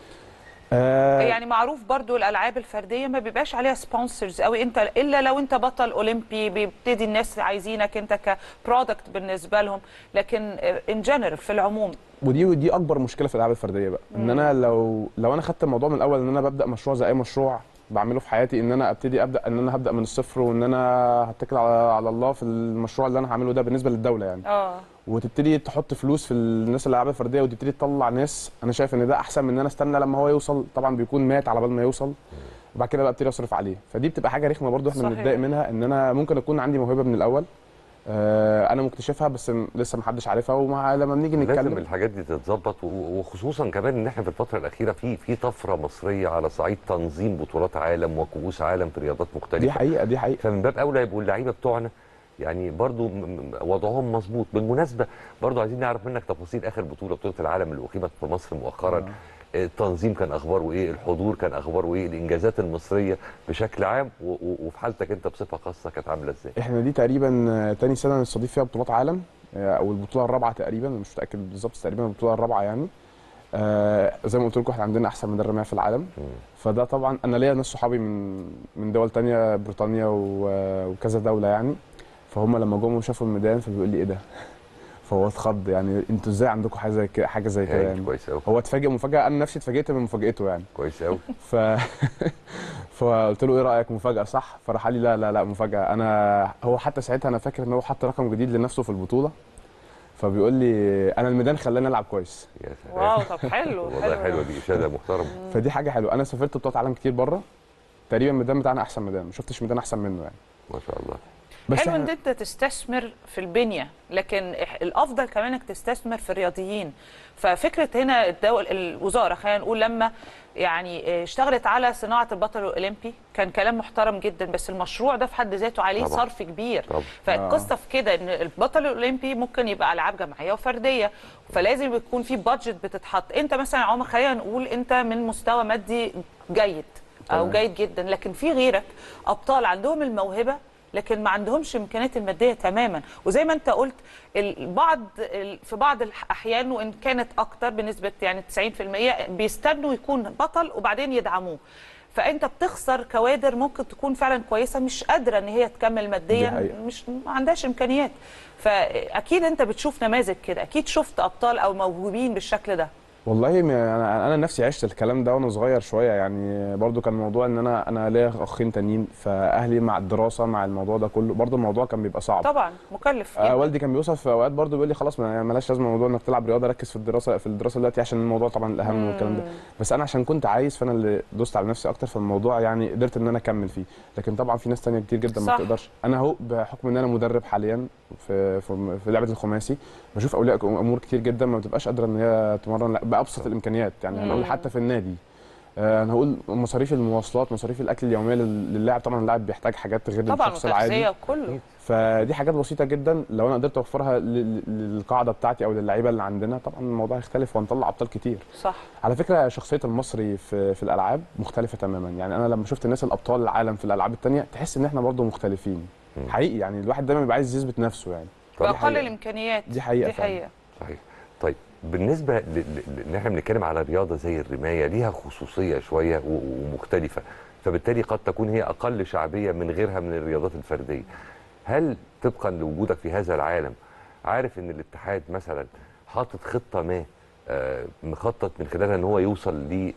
آه يعني معروف برضو الالعاب الفرديه ما بيبقاش عليها سبونسرز قوي انت الا لو انت بطل اولمبي بيبتدي الناس عايزينك انت كبرودكت بالنسبه لهم لكن ان جنرال في العموم ودي ودي اكبر مشكله في الالعاب الفرديه بقى ان انا لو لو انا خدت الموضوع من الاول ان انا ببدا مشروع زي اي مشروع بعمله في حياتي ان انا ابتدي ابدا ان انا هبدا من الصفر وان انا هتكل على على الله في المشروع اللي انا هعمله ده بالنسبه للدوله يعني اه وتبتدي تحط فلوس في الناس الالعاب الفرديه وتبتدي تطلع ناس انا شايف ان ده احسن من ان انا استنى لما هو يوصل طبعا بيكون مات على بال ما يوصل وبعد كده بقى ابتدي اصرف عليه فدي بتبقى حاجه رخمه برضو احنا صحيح. بنتضايق منها ان انا ممكن اكون عندي موهبه من الاول آه انا مكتشفها بس م- لسه ما حدش عارفها ومع لما بنيجي لازم نتكلم الحاجات دي تتظبط و- وخصوصا كمان ان احنا في الفتره الاخيره في في طفره مصريه على صعيد تنظيم بطولات عالم وكؤوس عالم في رياضات مختلفه دي حقيقه دي حقيقه فمن باب اولى يبقوا اللعيبه بتوعنا يعني برضو م- م- وضعهم مظبوط بالمناسبه برضو عايزين نعرف منك تفاصيل اخر بطوله بطوله العالم اللي اقيمت في مصر مؤخرا التنظيم كان اخباره ايه الحضور كان اخباره ايه الانجازات المصريه بشكل عام و- و- وفي حالتك انت بصفه خاصه كانت عامله ازاي احنا دي تقريبا آه، تاني سنه نستضيف فيها بطولات عالم آه، او البطوله الرابعه تقريبا أنا مش متاكد بالظبط بس تقريبا البطوله الرابعه يعني آه، زي ما قلت لكم احنا عندنا احسن مدرب رمايه في العالم فده طبعا انا ليا ناس صحابي من من دول تانية بريطانيا و- وكذا دوله يعني فهم لما جم وشافوا الميدان فبيقول لي ايه ده فهو اتخض يعني انتوا ازاي عندكم حاجه زي كده حاجه زي كده هايل، يعني كويس قوي هو اتفاجئ مفاجاه انا نفسي اتفاجئت من مفاجاته يعني كويس قوي ف فقلت له ايه رايك مفاجاه صح فراح قال لي لا لا لا مفاجاه انا هو حتى ساعتها انا فاكر ان هو حط رقم جديد لنفسه في البطوله فبيقول لي انا الميدان خلاني العب كويس يا سلام واو طب حلو والله حلوه دي اشاده محترمه فدي حاجه حلوه انا سافرت بطولات عالم كتير بره تقريبا الميدان بتاعنا احسن ميدان ما شفتش ميدان احسن منه يعني ما شاء الله بس حلو إحنا- ان انت تستثمر في البنيه لكن إح- الافضل كمان انك تستثمر في الرياضيين ففكره هنا الدول الوزاره خلينا نقول لما يعني اه، اشتغلت على صناعه البطل الاولمبي كان كلام محترم جدا بس المشروع ده في حد ذاته عليه طبعاً. صرف كبير طبعا فالقصه في كده ان البطل الاولمبي ممكن يبقى العاب جماعيه وفرديه فلازم يكون في بادجت بتتحط انت مثلا يا عمر خلينا نقول انت من مستوى مادي جيد او تمام. جيد جدا لكن في غيرك ابطال عندهم الموهبه لكن ما عندهمش امكانيات الماديه تماما وزي ما انت قلت البعض ال- في بعض الاحيان وان كانت اكتر بنسبه يعني 90% بيستنوا يكون بطل وبعدين يدعموه فانت بتخسر كوادر ممكن تكون فعلا كويسه مش قادره ان هي تكمل ماديا حقيقة. مش ما عندهاش امكانيات فاكيد انت بتشوف نماذج كده اكيد شفت ابطال او موهوبين بالشكل ده والله م- انا انا نفسي عشت الكلام ده وانا صغير شويه يعني برضو كان موضوع ان انا انا ليا اخين تانيين فاهلي مع الدراسه مع الموضوع ده كله برضو الموضوع كان بيبقى صعب طبعا مكلف آه جدا والدي كان بيوصل في اوقات برضه بيقول لي خلاص ما مالهاش لازمه موضوع انك تلعب رياضه ركز في الدراسه في الدراسه دلوقتي عشان الموضوع طبعا الاهم والكلام ده بس انا عشان كنت عايز فانا اللي دوست على نفسي اكتر في الموضوع يعني قدرت ان انا اكمل فيه لكن طبعا في ناس تانية كتير جدا ما صح. بتقدرش انا اهو بحكم ان انا مدرب حاليا في في, في لعبه الخماسي بشوف اولياء امور كتير جدا ما بتبقاش قادره ان هي تمرن لا، بابسط الامكانيات يعني مم. هنقول حتى في النادي آه، انا هقول مصاريف المواصلات مصاريف الاكل اليوميه لل- للاعب طبعا اللاعب بيحتاج حاجات غير طبعا الشخص العادي وتغذيه كله فدي حاجات بسيطه جدا لو انا قدرت اوفرها لل- للقاعده بتاعتي او للعيبه اللي عندنا طبعا الموضوع هيختلف وهنطلع ابطال كتير صح على فكره شخصيه المصري في في الالعاب مختلفه تماما يعني انا لما شفت الناس الابطال العالم في الالعاب التانية تحس ان احنا برضو مختلفين مم. حقيقي يعني الواحد دايما بيبقى عايز يثبت نفسه يعني طب باقل حقيقة. الامكانيات دي حقيقة دي فعلا. حقيقه صحيح طيب بالنسبه ل- ل- ان احنا بنتكلم على رياضه زي الرمايه ليها خصوصيه شويه و- ومختلفه فبالتالي قد تكون هي اقل شعبيه من غيرها من الرياضات الفرديه هل طبقا لوجودك في هذا العالم عارف ان الاتحاد مثلا حاطط خطه ما آه، مخطط من خلالها ان هو يوصل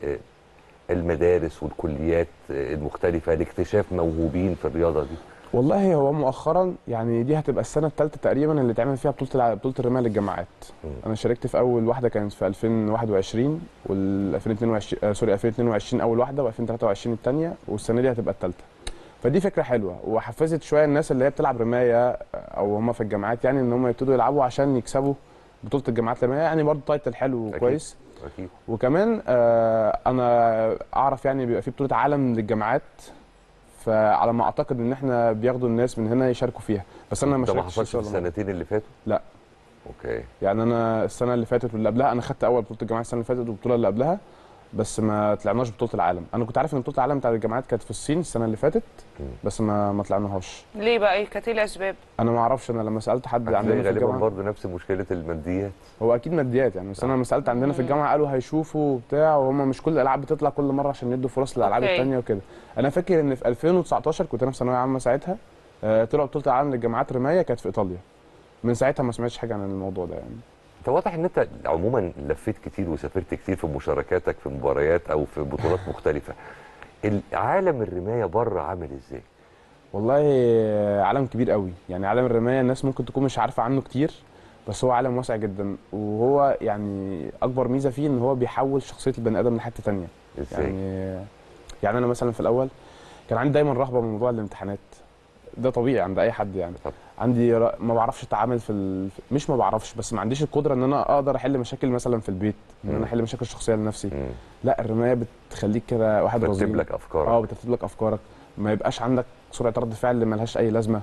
للمدارس والكليات آه، المختلفه لاكتشاف موهوبين في الرياضه دي والله هو مؤخرا يعني دي هتبقى السنه الثالثه تقريبا اللي اتعمل فيها بطوله الع- بطوله الرمايه للجامعات مم. انا شاركت في اول واحده كانت في 2021 وال 2022 آه سوري 2022 اول واحده و2023 الثانيه والسنه دي هتبقى الثالثه فدي فكره حلوه وحفزت شويه الناس اللي هي بتلعب رمايه آه، او هم في الجامعات يعني ان هم يبتدوا يلعبوا عشان يكسبوا بطوله الجامعات الرمايه يعني برضه تايتل حلو أكيد. وكويس اكيد وكمان آه انا اعرف يعني بيبقى في بطوله عالم للجامعات فعلى ما اعتقد ان احنا بياخدوا الناس من هنا يشاركوا فيها بس انا ما ده ما شاركتش حصلش في إن شاء الله. السنتين اللي فاتوا لا. اوكي يعني انا السنه اللي فاتت واللي قبلها انا خدت اول بطوله الجامعات السنه اللي فاتت والبطوله اللي قبلها بس ما طلعناش بطوله العالم انا كنت عارف ان بطوله العالم بتاعت الجامعات كانت في الصين السنه اللي فاتت مم. بس ما ما طلعناهاش ليه بقى ايه كانت ايه الاسباب انا ما اعرفش انا لما سالت حد هتلاقي عندنا في غالبا الجامعه برضه نفس مشكله الماديات هو اكيد ماديات يعني بس انا لما سالت عندنا في الجامعه قالوا هيشوفوا وبتاع وهم مش كل الالعاب بتطلع كل مره عشان يدوا فرص للالعاب أوكي. الثانيه وكده انا فاكر ان في 2019 كنت انا في ثانويه عامه ساعتها آه، طلعوا بطوله العالم للجامعات رمايه كانت في ايطاليا من ساعتها ما سمعتش حاجه عن الموضوع ده يعني انت واضح ان انت عموما لفيت كتير وسافرت كتير في مشاركاتك في مباريات او في بطولات مختلفه عالم الرمايه بره عامل ازاي والله آه، عالم كبير قوي يعني عالم الرمايه الناس ممكن تكون مش عارفه عنه كتير بس هو عالم واسع جدا وهو يعني اكبر ميزه فيه ان هو بيحول شخصيه البني ادم لحته تانية ازاي يعني يعني انا مثلا في الاول كان عندي دايما رهبه من موضوع الامتحانات ده طبيعي عند اي حد يعني طبعا. عندي ر... ما بعرفش اتعامل في ال... مش ما بعرفش بس ما عنديش القدره ان انا اقدر احل مشاكل مثلا في البيت ان مم. انا احل مشاكل شخصيه لنفسي مم. لا الرمايه بتخليك كده واحد ترتب رزين لك افكارك اه بترتب لك افكارك ما يبقاش عندك سرعه رد فعل اللي ملهاش اي لازمه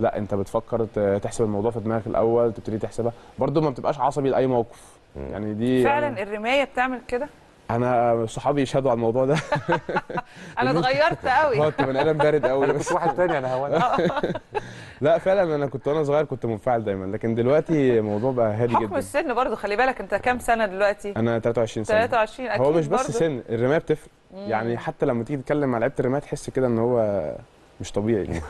لا انت بتفكر ت- تحسب الموضوع في دماغك الاول تبتدي تحسبها برضو ما بتبقاش عصبي لاي موقف يعني دي فعلا الرمايه بتعمل كده انا صحابي يشهدوا على الموضوع ده انا اتغيرت قوي هو انت بني ادم بارد قوي انا بس كنت واحد تاني انا هوان لا فعلا انا كنت وانا صغير كنت منفعل دايما لكن دلوقتي الموضوع بقى هادي حكم جدا السن برضو خلي بالك انت كام سنه دلوقتي انا 23 سنه 23 اكيد هو مش بس برضو. سن الرمايه بتفرق يعني حتى لما تيجي تتكلم مع لعيبه الرمايه تحس كده ان هو مش طبيعي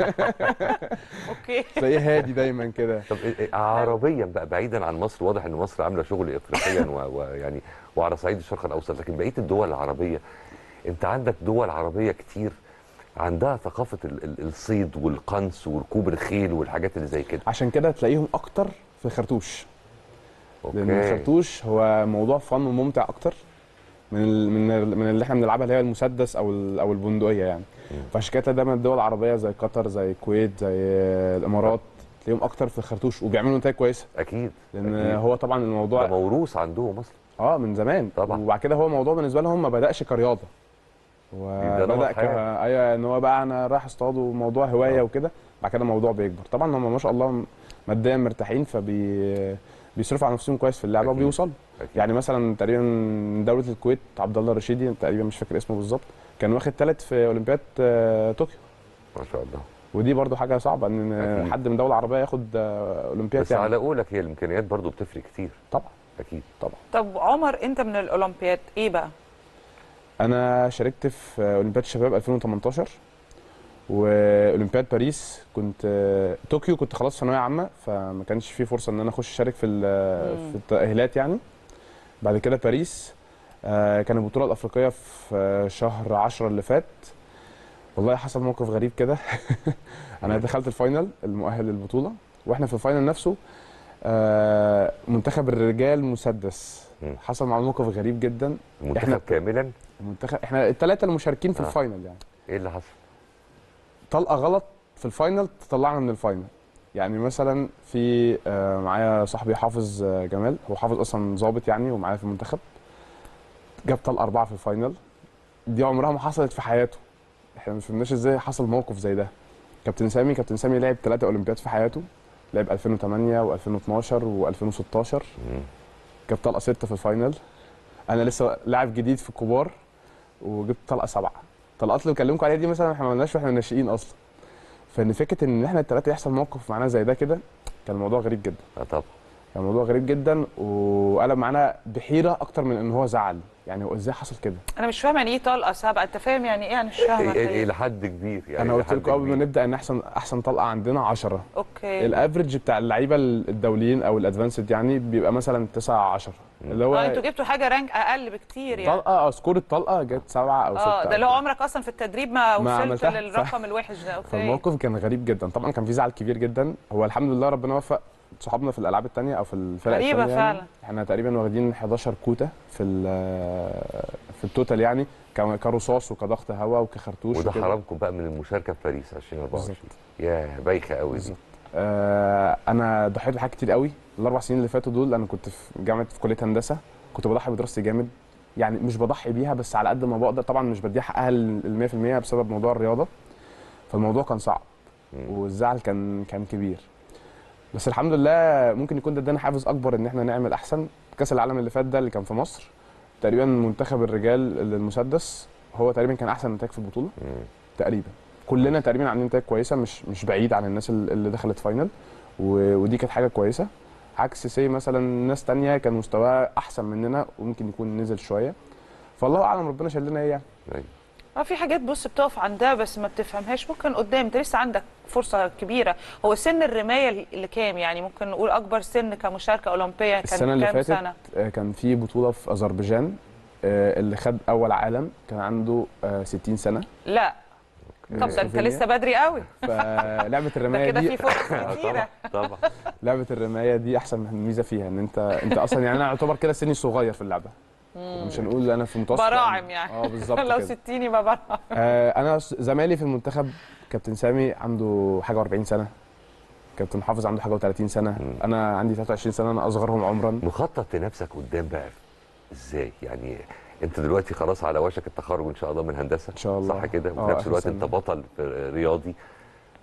اوكي تلاقيه هادي دايما كده طب إيه- إيه عربيا بقى بعيدا عن مصر واضح ان مصر عامله شغل افريقيا و- ويعني وعلى صعيد الشرق الاوسط لكن بقيه الدول العربيه انت عندك دول عربيه كتير عندها ثقافه ال- ال- الصيد والقنص وركوب الخيل والحاجات اللي زي كده عشان كده تلاقيهم اكتر في الخرطوش لان اوكي الخرطوش هو موضوع فن وممتع اكتر من ال من ال من اللي احنا بنلعبها اللي هي المسدس او ال- او البندقيه يعني فعشان كده تلاقي دايما الدول العربيه زي قطر زي الكويت زي الامارات تلاقيهم اكتر في الخرطوش وبيعملوا نتائج كويسه اكيد لان أكيد. هو طبعا ده الموضوع موروث عندهم اصلا اه من زمان طبعا. وبعد كده هو الموضوع بالنسبه لهم ما بداش كرياضه ده نمط وبدا ك حياة. ايوه ان هو بقى انا رايح اصطاد وموضوع هوايه آه. وكده بعد كده الموضوع بيكبر طبعا هم ما شاء الله ماديا مرتاحين فبي بيصرفوا على نفسهم كويس في اللعبه أكيد. وبيوصلوا أكيد. يعني مثلا تقريبا دوله الكويت عبد الله الرشيدي تقريبا مش فاكر اسمه بالظبط كان واخد ثالث في اولمبياد آه، طوكيو ما شاء الله ودي برضو حاجه صعبه ان أكيد. حد من دوله عربيه ياخد آه، اولمبياد بس على قولك هي الامكانيات برضو بتفرق كتير طبعا اكيد طبعا طب عمر انت من الاولمبياد ايه بقى انا شاركت في اولمبياد الشباب 2018 واولمبياد باريس كنت طوكيو كنت خلاص ثانويه عامه فما كانش في فرصه ان انا اخش اشارك في ال- في التاهيلات يعني بعد كده باريس آه، كان البطوله الافريقيه في آه، شهر 10 اللي فات والله حصل موقف غريب كده انا دخلت الفاينل المؤهل للبطوله واحنا في الفاينل نفسه آه، منتخب الرجال مسدس مم. حصل معاه موقف غريب جدا المنتخب إحنا- كاملا المنتخب احنا الثلاثه المشاركين في آه. الفاينل يعني ايه اللي حصل طلقه غلط في الفاينل تطلعنا من الفاينل يعني مثلا في آه، معايا صاحبي حافظ آه، جمال هو حافظ اصلا ظابط يعني ومعايا في المنتخب جاب طلقه اربعه في الفاينل دي عمرها ما حصلت في حياته احنا ما فهمناش ازاي حصل موقف زي ده كابتن سامي كابتن سامي لعب ثلاثه اولمبياد في حياته لعب 2008 و2012 و2016 مم. جاب طلقه سته في الفاينل انا لسه لاعب جديد في الكبار وجبت طلقه سبعه الطلقات اللي بكلمكم عليها دي مثلا احنا ما عملناش واحنا ناشئين اصلا فان فكره ان احنا الثلاثه يحصل موقف معانا زي ده كده كان الموضوع غريب جدا اه طبعا كان الموضوع غريب جدا وقلب معانا بحيره اكتر من ان هو زعل يعني هو ازاي حصل كده انا مش فاهمه يعني ايه طلقه سابقه انت فاهم يعني ايه انا مش فاهمه إيه- إيه- الحقيقة. الى حد كبير يعني انا إلى قلت حد لكم قبل ما كبير. نبدا ان احسن احسن طلقه عندنا 10 اوكي الافرج بتاع اللعيبه الدوليين او الادفانسد يعني بيبقى مثلا 9 10 اللي اه انتوا هو جبتوا حاجه رانك اقل بكتير يعني طلقه اه سكور الطلقه جت 7 او 6 اه ده اللي هو عمرك اصلا في التدريب ما ما وصلت عملتها. للرقم الوحش ده اوكي فالموقف كان غريب جدا طبعا كان في زعل كبير جدا هو الحمد لله ربنا وفق صحابنا في الالعاب التانية او في الفرق غريبة التانية يعني. فعلا. احنا تقريبا واخدين 11 كوتا في ال- في التوتال يعني ك- كرصاص وكضغط هواء وكخرطوش وده وكده. حرامكم بقى من المشاركه في باريس 2024 بالظبط. يا بايخه قوي دي بالظبط. آه انا ضحيت بحاجات كتير قوي الاربع سنين اللي فاتوا دول انا كنت في جامعه في كليه هندسه كنت بضحي بدراستي جامد يعني مش بضحي بيها بس على قد ما بقدر طبعا مش بديها حقها ال 100% بسبب موضوع الرياضه فالموضوع كان صعب مم. والزعل كان كان كبير بس الحمد لله ممكن يكون ده ادانا حافز اكبر ان احنا نعمل احسن كاس العالم اللي فات ده اللي كان في مصر تقريبا منتخب الرجال المسدس هو تقريبا كان احسن نتائج في البطوله مم. تقريبا كلنا تقريبا عاملين نتائج كويسه مش مش بعيد عن الناس ال- اللي دخلت فاينل و- ودي كانت حاجه كويسه عكس سي مثلا ناس تانية كان مستواها احسن مننا وممكن يكون نزل شويه فالله اعلم ربنا شال لنا ايه يعني أيوة. اه في حاجات بص بتقف عندها بس ما بتفهمهاش ممكن قدام انت لسه عندك فرصه كبيره هو سن الرمايه اللي كام يعني ممكن نقول اكبر سن كمشاركه اولمبيه كان السنه اللي كام فاتت سنه آه، كان في بطوله في اذربيجان آه، اللي خد اول عالم كان عنده آه، 60 سنه لا طب ده انت سلوفينيا. لسه بدري قوي فلعبه ده الرمايه كده في دي فرص آه، كتيره طبعا طبعا لعبه الرمايه دي احسن ميزه فيها ان انت انت اصلا يعني انا اعتبر كده سني صغير في اللعبه مش هنقول انا في متوسط براعم يعني اه بالظبط لو كده 60 يبقى براعم آه انا س- زمايلي في المنتخب كابتن سامي عنده حاجه و40 سنه كابتن حافظ عنده حاجه و30 سنه مم. انا عندي 23 سنه انا اصغرهم عمرا مخطط لنفسك قدام بقى ازاي يعني انت دلوقتي خلاص على وشك التخرج ان شاء الله من هندسه إن شاء الله. صح كده آه، وفي نفس آخر الوقت سنة. انت بطل في- رياضي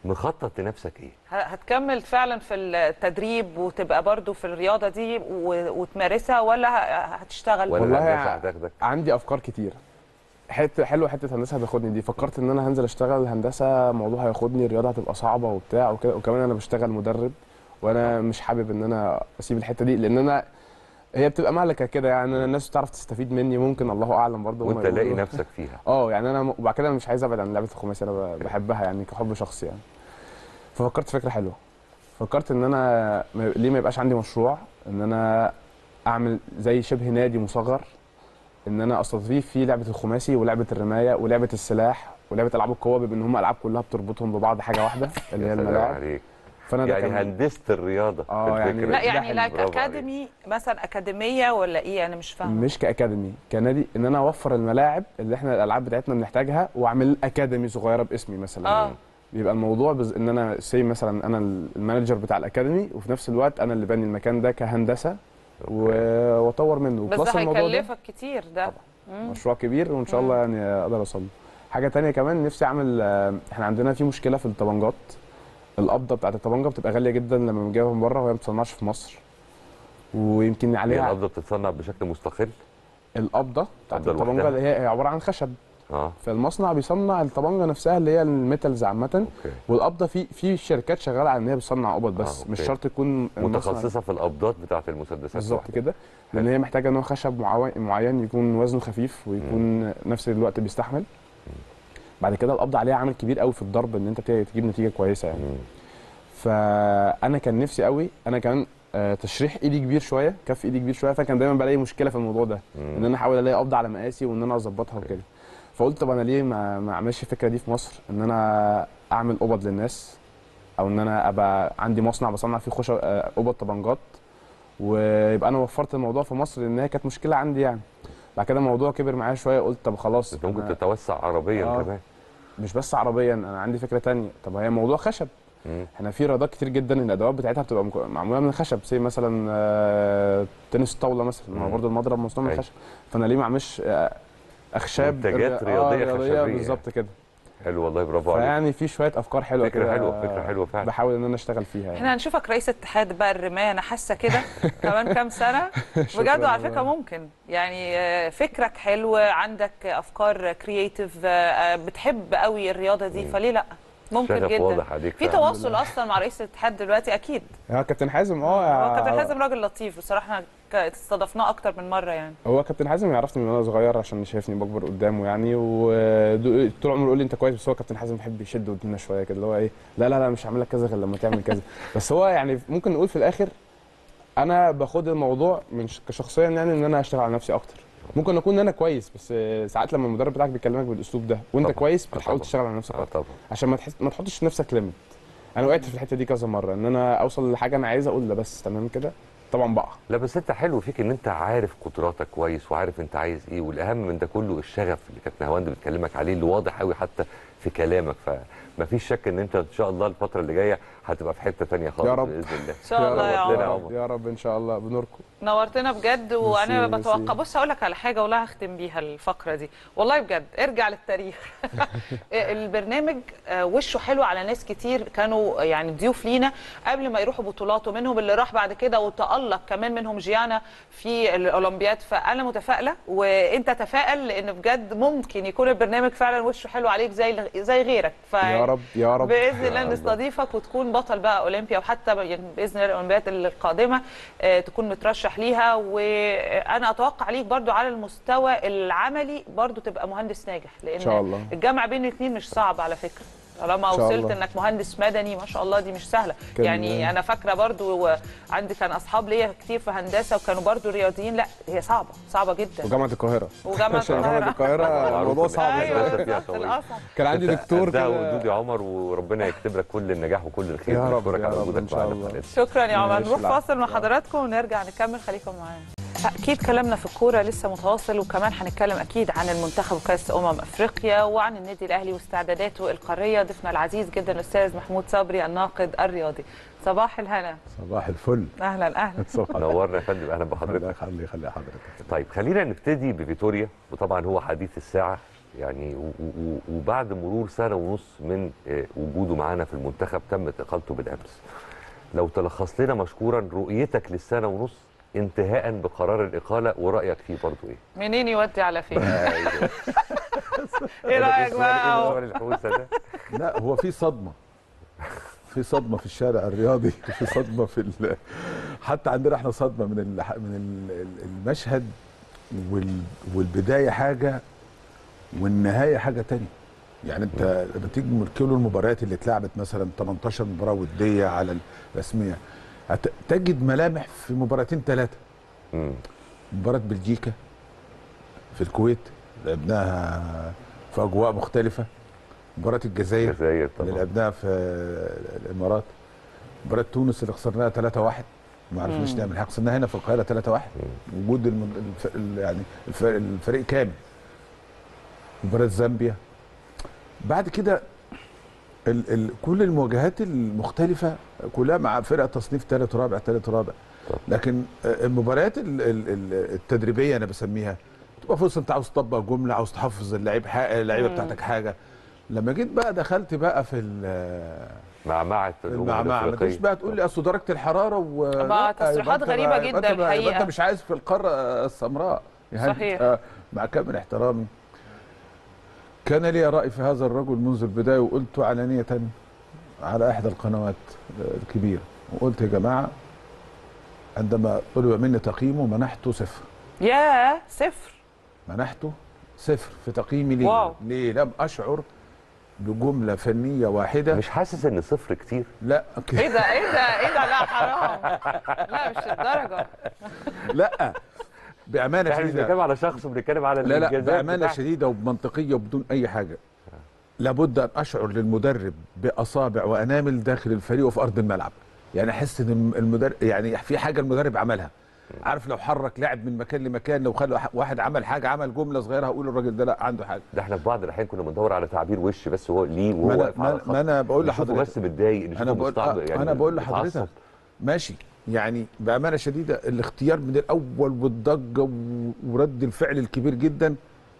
مخطط لنفسك ايه ه- هتكمل فعلا في التدريب وتبقى برضو في الرياضه دي و- وتمارسها ولا ه- هتشتغل ولا والله الهندسة ع- هتاخدك عندي افكار كتير حته حلوه حته هندسه هتاخدني دي فكرت ان انا هنزل اشتغل هندسه الموضوع هياخدني الرياضه هتبقى صعبه وبتاع وكده وكمان انا بشتغل مدرب وانا مش حابب ان انا اسيب الحته دي لان انا هي بتبقى مهلكه كده يعني أنا الناس تعرف تستفيد مني ممكن الله اعلم برضه هما وانت لاقي يقولوا. نفسك فيها اه يعني انا م- وبعد كده مش عايز ابعد عن لعبه الخماسي انا ب- بحبها يعني كحب شخصي يعني ففكرت فكره حلوه فكرت ان انا ما- ليه ما يبقاش عندي مشروع ان انا اعمل زي شبه نادي مصغر ان انا استضيف فيه لعبه الخماسي ولعبه الرمايه ولعبه السلاح ولعبه العاب القوه بما ان هم العاب كلها بتربطهم ببعض حاجه واحده اللي هي يا سلام الملاعب عليك فانا ده يعني كان هندسه الرياضه آه، في يعني الفكرة لا دي. يعني حلو، لايك برافو عليك. اكاديمي مثلا اكاديميه ولا ايه انا مش فاهمه مش كاكاديمي كنادي ان انا اوفر الملاعب اللي احنا الالعاب بتاعتنا بنحتاجها واعمل اكاديمي صغيره باسمي مثلا اه بيبقى الموضوع بز... ان انا سي مثلا انا المانجر بتاع الاكاديمي وفي نفس الوقت انا اللي باني المكان ده كهندسه و... واطور منه بس وبلس ده الموضوع ده هيكلفك كتير ده مم. مشروع كبير وان شاء الله يعني اقدر اوصل له. حاجه تانية كمان نفسي اعمل آه، احنا عندنا في مشكله في الطبنجات القبضه بتاعت الطبنجه بتبقى غاليه جدا لما بنجيبها من بره وهي ما بتصنعش في مصر ويمكن هي عليها القبضه بتتصنع بشكل مستقل القبضه بتاعت القبضة الطبنجه لوحدها؟ اللي هي هي عباره عن خشب اه فالمصنع بيصنع الطبنجه نفسها اللي هي الميتالز عامه اوكي والقبضه في في شركات شغاله على ان هي بتصنع قبض آه، بس أوكي. مش شرط تكون المصنع- متخصصه في القبضات بتاعه المسدسات بالظبط لوحدها. كده لان هي محتاجه نوع خشب معين معين يكون وزنه خفيف ويكون نفس الوقت بيستحمل بعد كده القبض عليها عامل كبير قوي في الضرب ان انت تجيب نتيجه كويسه يعني مم. فانا كان نفسي قوي انا كمان آه، تشريح ايدي كبير شويه كف ايدي كبير شويه فكان دايما بلاقي مشكله في الموضوع ده مم. ان انا احاول الاقي قبض على مقاسي وان انا اظبطها وكده فقلت طب انا ليه ما ما اعملش الفكره دي في مصر ان انا اعمل قبض للناس او ان انا ابقى عندي مصنع بصنع فيه خشب آه، قبض طبنجات ويبقى انا وفرت الموضوع في مصر لان هي كانت مشكله عندي يعني بعد كده الموضوع كبر معايا شويه قلت طب خلاص انت ممكن أنا تتوسع عربيا آه. كمان مش بس عربيا انا عندي فكره تانية طب هي موضوع خشب مم. احنا في رياضات كتير جدا الادوات بتاعتها بتبقى مك- معموله من الخشب زي مثلا آه، تنس طاوله مثلا ما هو مم. برضه المضرب مصنوع من أيوة. الخشب فانا ليه ما اعملش آه، اخشاب منتجات آه، رياضية خشبية. بالظبط كده حلو والله برافو عليك فيعني في شويه افكار حلوه فكرة كده حلوة، فكرة حلوة فعلا. بحاول ان انا اشتغل فيها يعني. احنا هنشوفك رئيس اتحاد بقى الرمايه انا حاسه كده كمان كام سنه شكراً بجد وعلى فكره والله. ممكن يعني آه، فكرك حلو عندك افكار كرييتيف بتحب قوي الرياضه دي فليه لا ممكن شغف جدا واضح عليك في فعلا. تواصل اصلا مع رئيس الاتحاد دلوقتي اكيد هو كابتن حازم هو اه كابتن حازم راجل لطيف بصراحه احنا ك- استضفناه اكتر من مره يعني هو كابتن حازم يعرفني من وانا صغير عشان شايفني بكبر قدامه يعني وطول عمره يقول لي انت كويس بس هو كابتن حازم بيحب يشد ودنا شويه كده اللي هو ايه لا لا لا مش هعمل لك كذا غير لما تعمل كذا بس هو يعني ممكن نقول في الاخر انا باخد الموضوع من ش- كشخصيا يعني ان انا اشتغل على نفسي اكتر ممكن اكون انا كويس بس ساعات لما المدرب بتاعك بيكلمك بالاسلوب ده وانت طبعاً. كويس آه بتحاول طبعاً. تشتغل على نفسك اه اكتر طبعا عشان ما تحس ما تحطش لنفسك ليميت انا وقعت في الحته دي كذا مره ان انا اوصل لحاجه انا عايز اقول ده بس تمام كده طبعا بقى لا بس انت حلو فيك ان انت عارف قدراتك كويس وعارف انت عايز ايه والاهم من ده كله الشغف اللي كانت نهاوند بتكلمك عليه اللي واضح قوي حتى في كلامك فمفيش شك ان انت ان شاء الله الفتره اللي جايه هتبقى في حته تانية خالص يا رب. باذن الله ان شاء الله يا رب. ربنا عمر يعوضك. يا رب ان شاء الله بنوركم نورتنا بجد وانا ميرسي، بتوقع ميرسي. بص هقول لك على حاجه والله هختم بيها الفقره دي والله بجد ارجع للتاريخ البرنامج آه، وشه حلو على ناس كتير كانوا يعني ضيوف لينا قبل ما يروحوا بطولات ومنهم اللي راح بعد كده وتالق كمان منهم جيانا في الاولمبياد فانا متفائله وانت تفائل لان بجد ممكن يكون البرنامج فعلا وشه حلو عليك زي زي غيرك ف يا رب يا رب باذن الله يا الله. نستضيفك وتكون بطل بقى اولمبيا وحتى يعني باذن الله الاولمبياد القادمه آه، تكون مترشح ليها وانا اتوقع ليك برضو على المستوى العملي برضو تبقى مهندس ناجح لان إن شاء الله. الجمع بين الاثنين مش صعب على فكره طالما إن شاء وصلت الله. انك مهندس مدني ما شاء الله دي مش سهله كان- يعني انا فاكره برضو عندي كان اصحاب ليا كتير في هندسه وكانوا برضو رياضيين لا هي صعبه صعبه جدا وجامعه القاهره وجامعه عشان جامعه القاهره القاهره معروف الموضوع إن صعب إحنا ايوه شويه فيها بالظبط، قوية. الأصعب. كان عندي دكتور ده كده ودود يا عمر وربنا يكتب لك كل النجاح وكل الخير يا رب، بنشكرك يا على رب، إن وجودك شاء معانا الله. في حلقتنا. شكرا يا عمر ماشي، نروح العفو. فاصل مع حضراتكم ونرجع نكمل خليكم معانا اكيد كلامنا في الكوره لسه متواصل وكمان هنتكلم اكيد عن المنتخب وكاس امم افريقيا وعن النادي الاهلي واستعداداته القاريه ضيفنا العزيز جدا الاستاذ محمود صبري الناقد الرياضي صباح الهنا صباح الفل اهلا اهلا صباح نورنا يا فندم اهلا الله بحضرتك يخلي يخلي حضرتك طيب خلينا نبتدي بفيتوريا وطبعا هو حديث الساعه يعني و- و- وبعد مرور سنه ونص من آه، وجوده معانا في المنتخب تمت اقالته بالامس لو تلخص لنا مشكورا رؤيتك للسنه ونص انتهاء بقرار الاقاله ورايك فيه برضو ايه؟ منين يودي على فين ايوه ايه رايك بقى أهو؟ السؤال الحوسه ده لا هو في صدمه في صدمه في الشارع الرياضي في صدمه في ال... حتى عندنا احنا صدمه من ال... من ال- ال- المشهد وال... والبدايه حاجه والنهايه حاجه تانية يعني انت لما تيجي من كيلو المباريات اللي اتلعبت مثلا 18 مباراه وديه على الرسميه هت... تجد ملامح في مباراتين ثلاثه مم. مباراه بلجيكا في الكويت لعبناها في اجواء مختلفه مباراه الجزائر الجزائر اللي طبعا لعبناها في الامارات مباراه تونس اللي خسرناها 3-1 ما عرفناش نعمل حاجه خسرناها هنا في القاهره 3-1 وجود الم... الف... ال- يعني الف... الفريق كامل مباراه زامبيا بعد كده ال... ال... كل المواجهات المختلفه كلها مع فرق تصنيف ثالث رابع ثالث رابع لكن المباريات ال... ال... ال- التدريبيه انا بسميها تبقى فرصه انت عاوز تطبق جمله عاوز تحفظ اللعيب حاجه اللعيبه بتاعتك حاجه لما جيت بقى دخلت بقى في ال- معمعة الأمم المعمعة ما الأفريقية. تجيش بقى تقول لي اصل درجه الحراره و بقى لا، تصريحات يبقى أنت غريبة بقى- يبقى جدا أنت بقى- يبقى الحقيقة. انت مش عايز في القاره السمراء يعني صحيح. آه، مع كامل احترامي كان لي راي في هذا الرجل منذ البدايه وقلت علانيه على احدى القنوات الكبيره وقلت يا جماعه عندما طلب مني تقييمه منحته صفر يا صفر منحته صفر في تقييمي ليه واو. ليه لم اشعر بجمله فنيه واحده مش حاسس ان صفر كتير لا ايه ده ايه ده ايه ده لا حرام لا مش الدرجه لا بامانه احنا مش شديده بنتكلم على شخص بنتكلم على لا لا الإنجازات بامانه بتاعته. شديده وبمنطقيه وبدون اي حاجه لابد ان اشعر للمدرب باصابع وانامل داخل الفريق وفي ارض الملعب يعني احس ان المدرب يعني في حاجه المدرب عملها عارف لو حرك لاعب من مكان لمكان لو خلى واحد عمل حاجه عمل جمله صغيره هقول الراجل ده لا عنده حاجه ده احنا في بعض الاحيان كنا بندور على تعبير وش بس هو ليه ما وهو أنا- واقف على ما- الخط ما أنا بقول نشوفه لحضرتك. بس متضايق نشوفه انا بقول مستعب- آه يعني انا بقول لحضرتك متعصب. ماشي يعني بامانه شديده الاختيار من الاول والضجه و- ورد الفعل الكبير جدا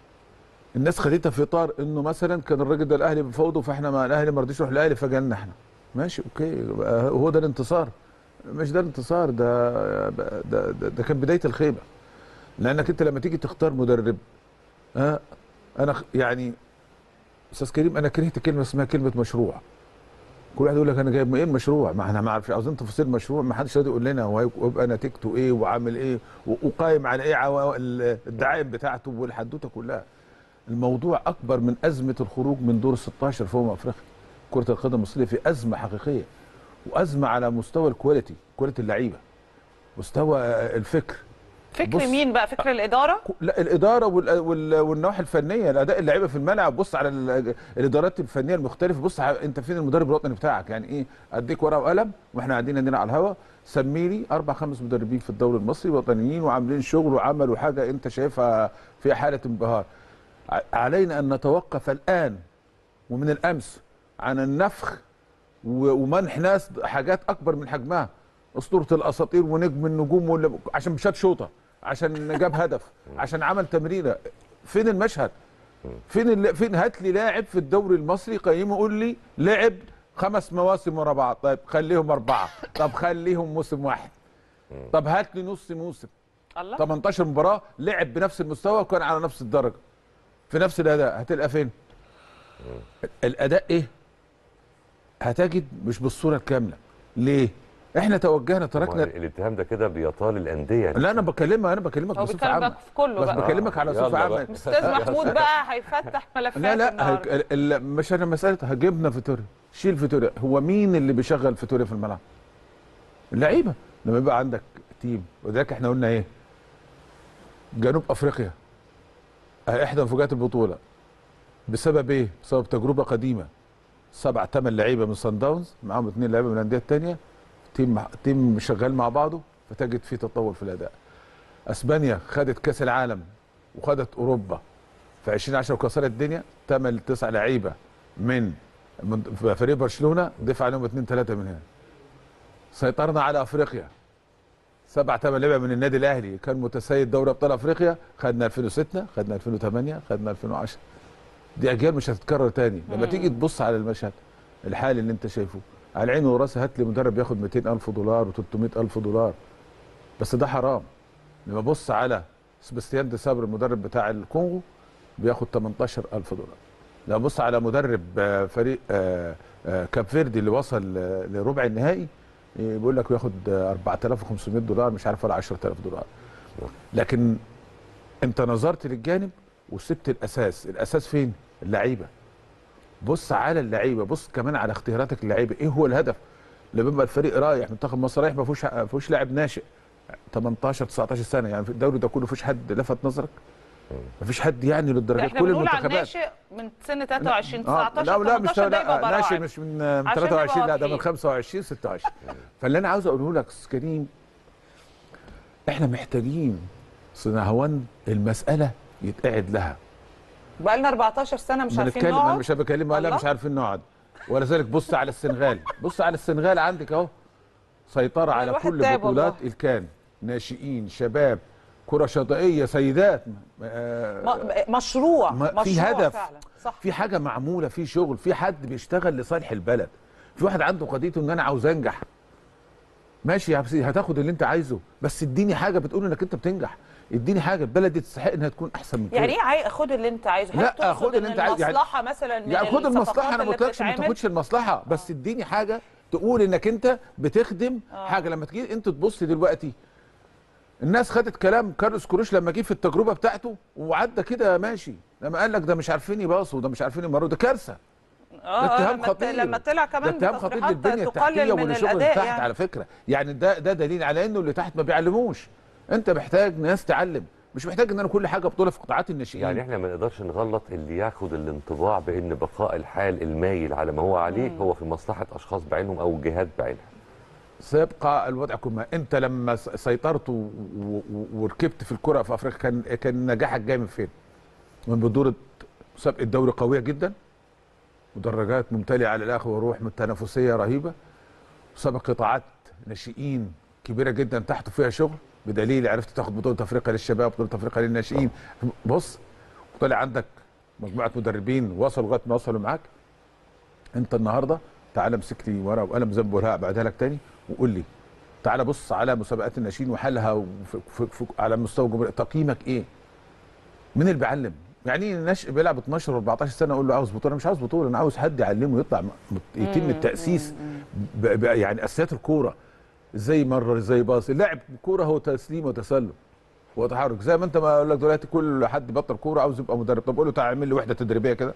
الناس خدتها في اطار انه مثلا كان الراجل ده الاهلي بفوضه فاحنا ما الاهلي ما رضيش يروح الاهلي فجالنا احنا ماشي اوكي يبقى هو ده الانتصار مش ده الانتصار ده ده, ده, ده كان بدايه الخيبه لانك انت لما تيجي تختار مدرب ها انا خ- يعني استاذ كريم انا كرهت كلمه اسمها كلمه مشروع كل واحد يقول لك انا جايب ايه المشروع ما احنا ما عارفين عاوزين تفاصيل المشروع ما حدش راضي يقول لنا هو ويبقى نتيجته ايه وعامل ايه و- وقايم على ايه عوا- ال- الدعائم بتاعته والحدوته كلها الموضوع اكبر من ازمه الخروج من دور ال 16 في امم افريقيا كره القدم المصريه في ازمه حقيقيه وازمه على مستوى الكواليتي كواليتي اللعيبه مستوى آه، الفكر فكر بص- مين بقى فكر الاداره لا الاداره وال- وال- والنواحي الفنيه الاداء اللعيبه في الملعب بص على ال- الادارات الفنيه المختلفه بص على انت فين المدرب الوطني بتاعك يعني ايه اديك ورقه وقلم واحنا قاعدين عندنا على الهوا سمي لي اربع خمس مدربين في الدوري المصري وطنيين وعاملين شغل وعملوا حاجه انت شايفها فيها حاله انبهار ع- علينا ان نتوقف الان ومن الامس عن النفخ و- ومنح ناس حاجات اكبر من حجمها اسطوره الاساطير ونجم النجوم ولا- عشان شات شوطه عشان جاب هدف عشان عمل تمريره فين المشهد فين ال... فين هات لي لاعب في الدوري المصري قيمه قول لي لعب خمس مواسم ورا بعض طيب خليهم اربعه طب خليهم موسم واحد طب هات لي نص موسم الله 18 مباراه لعب بنفس المستوى وكان على نفس الدرجه في نفس الاداء هتلقى فين الاداء ايه هتجد مش بالصوره الكامله ليه احنا توجهنا ما هو تركنا الاتهام ده كده بيطال الانديه لا انا بكلمك انا بكلمك هو بصفه بيتكلم عامه بقى في كله بس بقى بكلمك على يلا صفه عامه بقى. استاذ محمود بقى هيفتح ملفات لا لا النهارده هك- ال- مش انا مساله هجبنا فيتوريا شيل فيتوريا هو مين اللي بيشغل فيتوريا في الملعب اللعيبه لما يبقى عندك تيم وذاك احنا قلنا ايه جنوب افريقيا آه، احدى مفاجات البطوله بسبب ايه بسبب تجربه قديمه سبع ثمان لعيبه من سان داونز معاهم اثنين لعيبه من الانديه الثانيه تيم مع- تيم شغال مع بعضه فتجد فيه تطور في الاداء اسبانيا خدت كاس العالم وخدت اوروبا في 2010 وكسرت الدنيا ثمان تسع لعيبه من من فريق برشلونه ضيف عليهم اثنين ثلاثه من هنا سيطرنا على افريقيا سبع ثمان لعيبه من النادي الاهلي كان متسيد دوري ابطال افريقيا خدنا 2006 خدنا 2008 خدنا 2010 دي اجيال مش هتتكرر تاني لما تيجي تبص على المشهد الحالي اللي انت شايفه على عيني وراسي هات لي مدرب ياخد 200 الف دولار و300 الف دولار بس ده حرام لما ابص على سباستيان دي سابر المدرب بتاع الكونغو بياخد 18 الف دولار لما ابص على مدرب آه، فريق آه، آه، كاب فيردي اللي وصل آه، لربع النهائي آه، بيقول لك بياخد آه، 4500 دولار مش عارف ولا 10000 دولار لكن انت نظرت للجانب وسبت الاساس الاساس فين اللعيبه بص على اللعيبه بص كمان على اختياراتك اللعيبه ايه هو الهدف لما يبقى الفريق رايح منتخب مصر رايح ما فيهوش ما فيهوش لاعب ناشئ 18 19 سنه يعني في الدوري ده كله ما فيش حد لفت نظرك ما فيش حد يعني للدرجه احنا كل بنقول على المنتخبات الناشئ من سن 23 آه، 19 لا لا مش 18 ده يبقى لا ناشئ براعم. مش من من عشان 23 لا نبقى ده من واضحين. 25 26 فاللي انا عاوز اقوله لك استاذ كريم احنا محتاجين صناعوان المساله يتقعد لها بقى لنا 14 سنه مش عارفين بنتكلم انا نقعد مش بكلم لا الله. مش عارفين نقعد ولذلك بص على السنغال بص على السنغال عندك اهو سيطره على الواحد كل تعب بطولات والله. الكان ناشئين شباب كره شاطئيه سيدات آه، م- مشروع ما- في مشروع هدف. فعلا صح في حاجه معموله في شغل في حد بيشتغل لصالح البلد في واحد عنده قضيته ان انا عاوز انجح ماشي يا سيدي هتاخد اللي انت عايزه بس اديني حاجه بتقول انك انت بتنجح اديني حاجه البلد دي تستحق انها تكون احسن من كده يعني ايه عاي- خد اللي انت عايزه هل لا، تقصد خد اللي إن انت عايزه. يعني- المصلحه مثلا من يعني خد المصلحه الصفقات انا ما اللي قلتلكش ما بتتعمل؟ تاخدش المصلحه بس اديني حاجه تقول انك انت بتخدم حاجه لما تيجي انت تبص دلوقتي الناس خدت كلام كارلوس كروش لما جه في التجربه بتاعته وعدى كده ماشي لما قال لك ده مش عارفين يباصوا ده مش عارفين يمروا ده كارثه اه ده اتهام لما ت- خطير لما طلع ده كمان اتهام خطير بتصريحات للبنيه التحتيه تقلل من وللشغل اللي الاداء تحت يعني على فكره يعني ده ده دليل على انه اللي تحت ما بيعلموش انت محتاج ناس تعلم مش محتاج ان انا كل حاجه بطوله في قطاعات الناشئين يعني احنا ما نقدرش نغلط اللي ياخد الانطباع بان بقاء الحال المايل على ما هو عليه هو في مصلحه اشخاص بعينهم او جهات بعينها سيبقى الوضع كما انت لما س- سيطرت و- و- و- وركبت في الكره في افريقيا كان كان نجاحك جاي من فين؟ من بطوله مسابقه دوري قويه جدا مدرجات ممتلئه على الاخر وروح من تنافسيه رهيبه مسابقه قطاعات ناشئين كبيره جدا تحت فيها شغل بدليل عرفت تاخد بطوله افريقيا للشباب بطوله افريقيا للناشئين بص طلع عندك مجموعه مدربين وصلوا لغايه ما وصلوا معاك انت النهارده تعالى امسك لي ورقه وقلم زي ما بقولها ابعدها لك تاني وقول لي تعالى بص على مسابقات الناشئين وحلها وفي في في على مستوى الجمهوريه تقييمك ايه؟ مين اللي بيعلم؟ يعني ايه ناشئ بيلعب 12 و14 سنه اقول له عاوز بطوله مش عاوز بطوله انا عاوز حد يعلمه يطلع م- يتم التاسيس ب- ب- يعني اساسيات الكوره ازاي يمرر ازاي باص اللاعب كوره هو تسليم وتسلم وتحرك زي ما انت ما اقول لك دلوقتي كل حد بطل كوره عاوز يبقى مدرب طب قول له تعالى اعمل لي وحده تدريبيه كده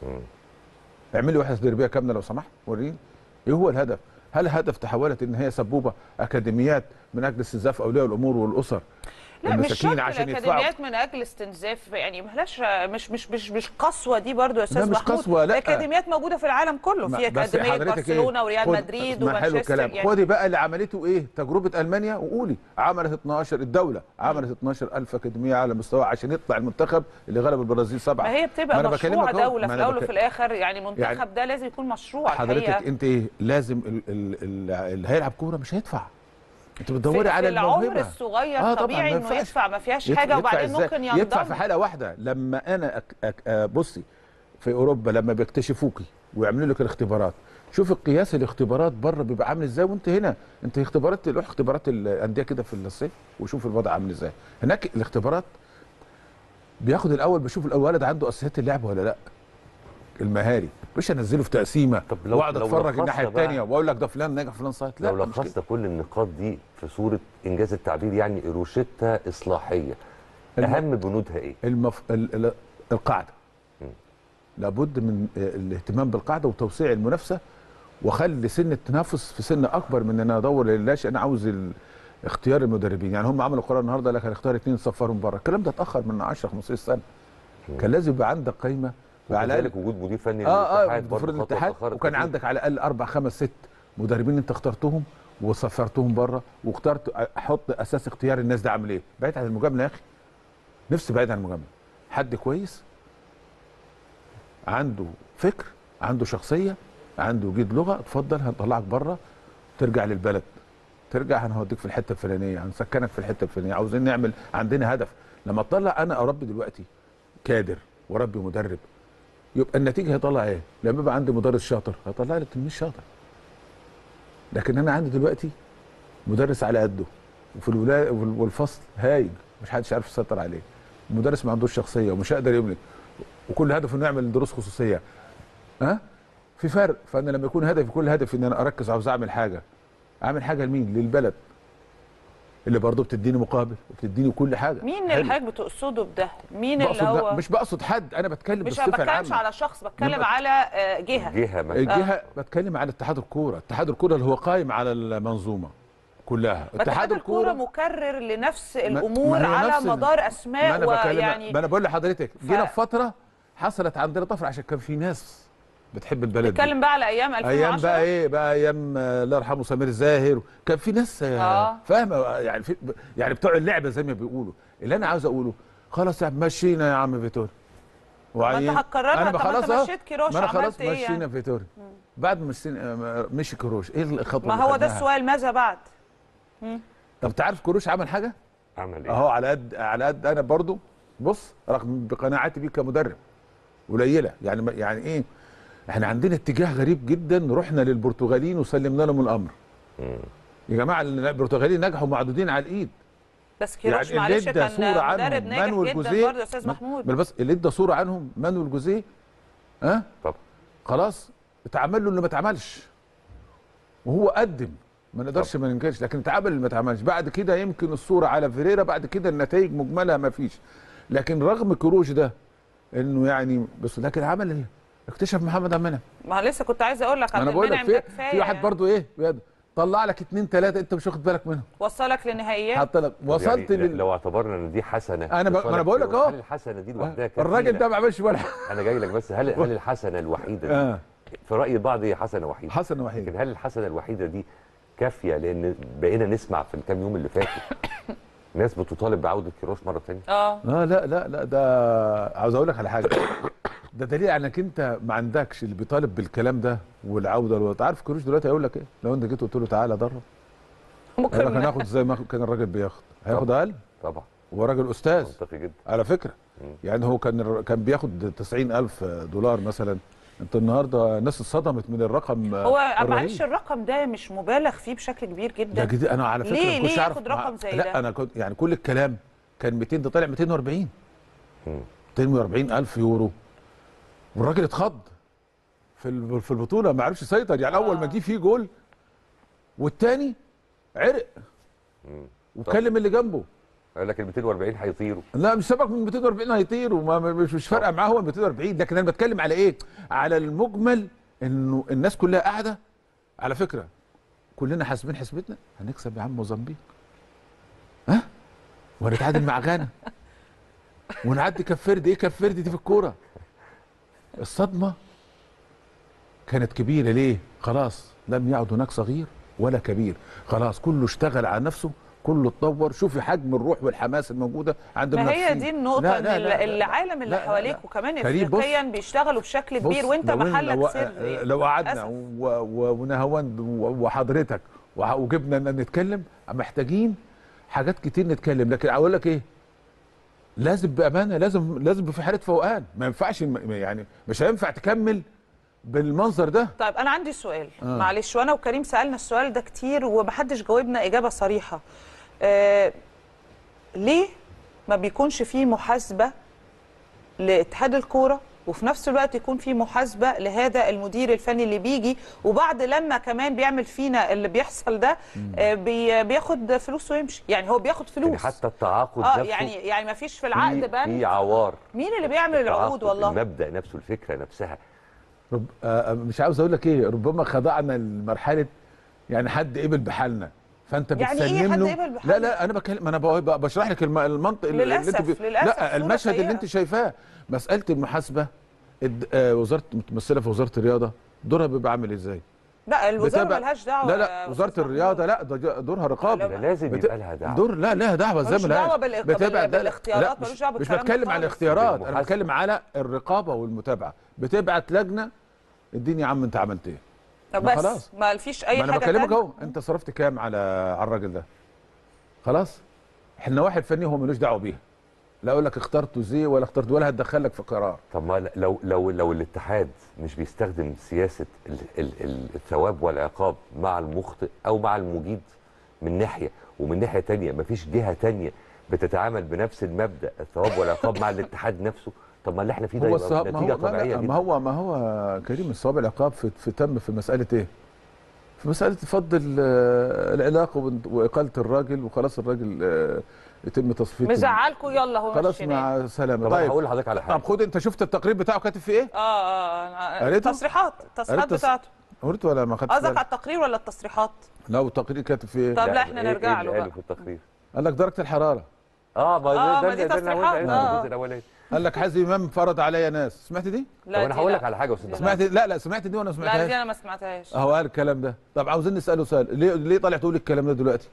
اعمل لي وحده تدريبيه كامله لو سمحت وريني ايه هو الهدف؟ هل الهدف تحولت ان هي سبوبه اكاديميات من اجل استنزاف اولياء الامور والاسر لا مش شرط عشان يدفعوا الاكاديميات من اجل استنزاف يعني ملهاش مش مش مش مش قسوه دي برضو يا استاذ لا، مش محمود قسوة، لا. الاكاديميات موجوده في العالم كله ما- في بس اكاديميه حضرتك إيه؟ برشلونه وريال خد- مدريد ما حلو ومانشستر الكلام يعني خدي بقى اللي عملته ايه تجربه المانيا وقولي عملت 12 الدوله عملت 12000 اكاديميه على مستوى عشان يطلع المنتخب اللي غلب البرازيل سبعه ما هي بتبقى أنا مشروع بكلمك أهو. دوله ما في أنا الاول بك- وفي الاخر يعني المنتخب يعني ده لازم يكون مشروع حضرتك الحقيقة. انت ايه لازم ال ال ال اللي هيلعب كوره مش هيدفع انت بتدوري في, على في العمر الموهبه الصغير آه طبعاً، طبيعي ما انه ينفعش. يدفع ما فيهاش يدفع- حاجه يدفع وبعدين إزاي؟ ممكن ينضم يدفع في حاله واحده لما انا أك أك آه، بصي في اوروبا لما بيكتشفوكي ويعملوا لك الاختبارات شوف القياس الاختبارات بره بيبقى عامل ازاي وانت هنا انت اختبارات روح اختبارات الانديه كده في الصيف وشوف الوضع عامل ازاي هناك الاختبارات بياخد الاول بيشوف الولد عنده اساسيات اللعب ولا لا المهاري مش انزله في تقسيمه طب لو- واقعد لو اتفرج لخصنا الناحيه بقى- الثانيه واقول لك ده فلان نجح فلان ساقط لا لو مش كده. لخصنا كل النقاط دي في صوره انجاز التعبير يعني روشته اصلاحيه الم- اهم بنودها ايه؟ المف... ال... ال... القاعده م. لابد من الاهتمام بالقاعده وتوسيع المنافسه واخلي سن التنافس في سن اكبر من ان انا ادور للاش انا عاوز ال... اختيار المدربين يعني هم عملوا قرار النهارده لك هنختار اثنين نصفرهم بره الكلام ده اتاخر من 10 15 سنه كان لازم يبقى عندك قايمه وعلى الاقل وكذلك وجود مدير فني اه اه للاتحاد برضه المفروض خطوة الاتحاد اتأخرت وكان كتير. عندك على الاقل اربع خمس ست مدربين انت اخترتهم وصفرتهم بره واخترت احط اساس اختيار الناس ده عامل ايه؟ بعيد عن المجامله يا اخي نفسي بعيد عن المجامله حد كويس عنده فكر عنده شخصيه عنده وجيد لغه اتفضل هنطلعك بره ترجع للبلد ترجع هنوديك في الحته الفلانيه هنسكنك في الحته الفلانيه عاوزين نعمل عندنا هدف لما اطلع انا اربي دلوقتي كادر واربي مدرب يبقى النتيجه هيطلع ايه لما يبقى عندي مدرس شاطر هيطلع لي تلميذ شاطر لكن انا عندي دلوقتي مدرس على قده وفي الولايه والفصل هايج مش حدش عارف يسيطر عليه المدرس ما عندوش شخصيه ومش هيقدر يملك وكل هدفه انه يعمل دروس خصوصيه ها في فرق فانا لما يكون هدفي كل هدفي ان انا اركز عاوز اعمل حاجه اعمل حاجه لمين للبلد اللي برضه بتديني مقابل وبتديني كل حاجه مين حلو. اللي حضرتك بتقصده بده مين اللي بقصد هو لا مش بقصد حد انا بتكلم مش بالصفه بتكلمش العامه على شخص بتكلم لما- على آه، جهه جهه مثلا الجهه بتكلم على اتحاد الكوره اتحاد الكوره اللي هو قايم على المنظومه كلها اتحاد الكوره مكرر لنفس الامور ما هي على نفس ال- مدار ما اسماء انا بكلم ويعني ما انا بقول لحضرتك ف- جينا في فتره حصلت عندنا طفره عشان كان في ناس بتحب البلد دي. بتتكلم بقى على ايام 2010 ايام بقى ايه بقى ايام آه، الله يرحمه سمير زاهر كان في ناس آه، آه. فاهمه آه، يعني في يعني بتوع اللعبه زي ما بيقولوا اللي انا عاوز اقوله خلاص يا عم مشينا يا عم فيتوري ما انت هتكررها انا طب ما انت خلاص مشيت كيروش ما انا عملت خلاص ايه مشينا يعني؟ فيتوري بعد ما مشينا آه، مشي كروش ايه الخطوه ما اللي هو ده خدناها؟ السؤال ماذا بعد طب تعرف كروش عمل حاجه عمل ايه اهو على قد على قد انا برضو بص رغم بقناعاتي بيه كمدرب قليله يعني ما- يعني ايه احنا عندنا اتجاه غريب جدا رحنا للبرتغاليين وسلمنا لهم الامر يا جماعه البرتغاليين نجحوا معدودين على الايد بس كيروش يعني معلش اللي ادى صوره كان عنهم مدرب ناجح مانويل جدا جوزيه برضه يا استاذ ما- محمود بل بس اللي ادى صوره عنهم مانويل جوزيه ها طب خلاص اتعمل له اللي ما اتعملش وهو قدم ما نقدرش ما ننكرش لكن اتعمل اللي ما اتعملش بعد كده يمكن الصوره على فيريرا بعد كده النتائج مجملها ما فيش لكن رغم كروش ده انه يعني بس لكن عمل ايه؟ اكتشف محمد عبد المنعم ما لسه كنت عايزه اقول لك انا عبد بقول لك المنعم ده في كفايه في واحد يعني. برضو ايه بجد طلع لك اتنين تلاته انت مش واخد بالك منهم وصلك لنهائيات حط لك وصلت يعني لل... لو اعتبرنا ان دي حسنه أنا ب- ما أنا بقول لك كروش، أهو. هل الحسنه دي لوحدها كفيلة؟ الراجل ده ما عملش ولا حاجة. انا جاي لك بس هل هل الحسنه الوحيده دي اه في راي البعض هي حسنه وحيده حسن وحيد لكن هل الحسنه الوحيده دي كافيه لان بقينا نسمع في الكام يوم اللي فاتوا ناس بتطالب بعوده كيروش مره ثانيه اه اه لا لا لا ده عاوز اقول لك على حاجه ده دليل على انك انت ما عندكش اللي بيطالب بالكلام ده والعوده والوقت عارف كروش دلوقتي هيقول لك ايه لو انت جيت قلت له تعالى درب هيقول لك ممكن هناخد زي ما كان الراجل بياخد هياخد اقل طبعا هو راجل استاذ منطقي جدا على فكره يعني هو كان الر- كان بياخد 90000 دولار مثلا انت النهارده الناس اتصدمت من الرقم هو الرهيب. معلش الرقم ده مش مبالغ فيه بشكل كبير ده جدا جديد انا على فكره ليه- ما كنتش ليه اعرف ياخد مع- رقم زي لا ده؟ انا كنت يعني كل الكلام كان 200 ده طالع 240 مم. 240 الف يورو والراجل اتخض في ال- في البطوله ما عرفش يسيطر يعني اول ما آه. جه فيه جول والتاني عرق مم. وكلم اللي جنبه قال لك ال 240 هيطيروا لا مش سبق من 240 هيطير وما مش مش فارقه معاه هو ال 240 لكن انا بتكلم على ايه؟ على المجمل انه الناس كلها قاعده على فكره كلنا حاسبين حسبتنا هنكسب يا عم موزمبيق ها؟ وهنتعادل مع غانا ونعدي كفردي ايه كفردي دي في الكوره الصدمه كانت كبيره ليه؟ خلاص لم يعد هناك صغير ولا كبير خلاص كله اشتغل على نفسه كله اتطور شوفي حجم الروح والحماس الموجوده عند ما هي المنافسين. دي النقطة لا، ان لا، لا، لا، العالم اللي لا، لا، حواليك لا. وكمان كريم، بص. افريقيا بيشتغلوا بشكل بص، كبير وانت لو إن- محلك لو, سر لو قعدنا للأسف. و- و- ونهاوند و- وحضرتك وح- وجبنا ان نتكلم محتاجين حاجات كتير نتكلم لكن اقول لك ايه لازم بامانه لازم لازم يبقى في حاله فوقان ما ينفعش الم- يعني مش هينفع تكمل بالمنظر ده طيب انا عندي سؤال آه. معلش وانا وكريم سالنا السؤال ده كتير ومحدش جاوبنا اجابه صريحه آه ليه ما بيكونش فيه محاسبه لاتحاد الكوره وفي نفس الوقت يكون في محاسبه لهذا المدير الفني اللي بيجي وبعد لما كمان بيعمل فينا اللي بيحصل ده آه بي بياخد فلوس ويمشي يعني هو بياخد فلوس يعني حتى التعاقد اه نفسه يعني يعني ما فيش في العقد في- بند في عوار مين اللي بيعمل العقود التعاقد، والله المبدا نفسه الفكره نفسها رب آه آه، مش عاوز اقول لك ايه ربما خضعنا لمرحله يعني حد قبل بحالنا فانت يعني إيه بتسلم حد له قبل بحالنا؟ لا لا انا بكلم انا بقى- بقى بشرح لك الم- المنطق اللي اللي للأسف، انت للأسف لا صورة المشهد اللي سيئة. انت شايفاه مساله المحاسبه الد- آه، وزاره متمثله في وزاره الرياضه دورها بيبقى عامل ازاي؟ لا الوزاره بتابع- ملهاش دعوه لا يا لا أستاذ وزاره محمود. الرياضه لا ده ج- دورها رقابه ده لازم بت- يبقى لها دعوه دور لا لها دعوه ازاي ملوش ملهاش دعوة بالإق- بتابع بال- ده- بالاختيارات، لا، ملوش مش- دعوة مش بالكلام ده بتكلم على خالص. الاختيارات انا بالمحاسبة. بتكلم على الرقابه والمتابعه بتبعت لجنه اديني يا عم انت عملت ايه طب ما بس خلاص. ما فيش اي ما انا حاجه بكلمك تانية؟ اهو انت صرفت كام على على الراجل ده خلاص احنا واحد فني هو ملوش دعوه بيها لا اقول لك اخترته زي ولا اخترته ولا هتدخلك في قرار طب ما لو لو لو الاتحاد مش بيستخدم سياسه ال ال ال الثواب والعقاب مع المخطئ او مع المجيد من ناحيه ومن ناحيه تانية مفيش جهه تانية بتتعامل بنفس المبدا الثواب والعقاب مع الاتحاد نفسه طب ما اللي احنا فيه ده هو يبقى الصواب ما نتيجه هو ما, طبيعيه لا ما جدا هو ما هو كريم الصواب العقاب في, في تم في مساله ايه؟ في مساله فض ال- العلاقه وإن- واقاله الراجل وخلاص الراجل آه، يتم تصفيته مزعلكم يلا هو خلاص مشيناه. مع السلامه طب انا طيب هقول لحضرتك على حاجه طب خد انت شفت التقرير بتاعه كاتب فيه ايه؟ اه اه اه قريته؟ التصريحات التصريحات قريت تص- بتاعته قلت ولا ما خدتش قصدك بالك؟ على التقرير ولا التصريحات؟ لا والتقرير كاتب فيه ايه؟ طب لا احنا إيه- إيه نرجع اللي له قاله بقى في التقرير قال لك درجه الحراره اه ما آه، ده ما دي ده اللي أنا تصريحات. قلت آه. الجزء الاولاني قال لك حازم امام فرض عليا ناس سمعت دي؟ طب لا انا دي هقول لا. لك على حاجه يا استاذ محمد. سمعت لا لا سمعت دي وانا ما لا سمعتهاش دي انا ما سمعتهاش اهو قال الكلام ده طب عاوزين نساله سؤال ليه ليه طالع تقول الكلام ده دلوقتي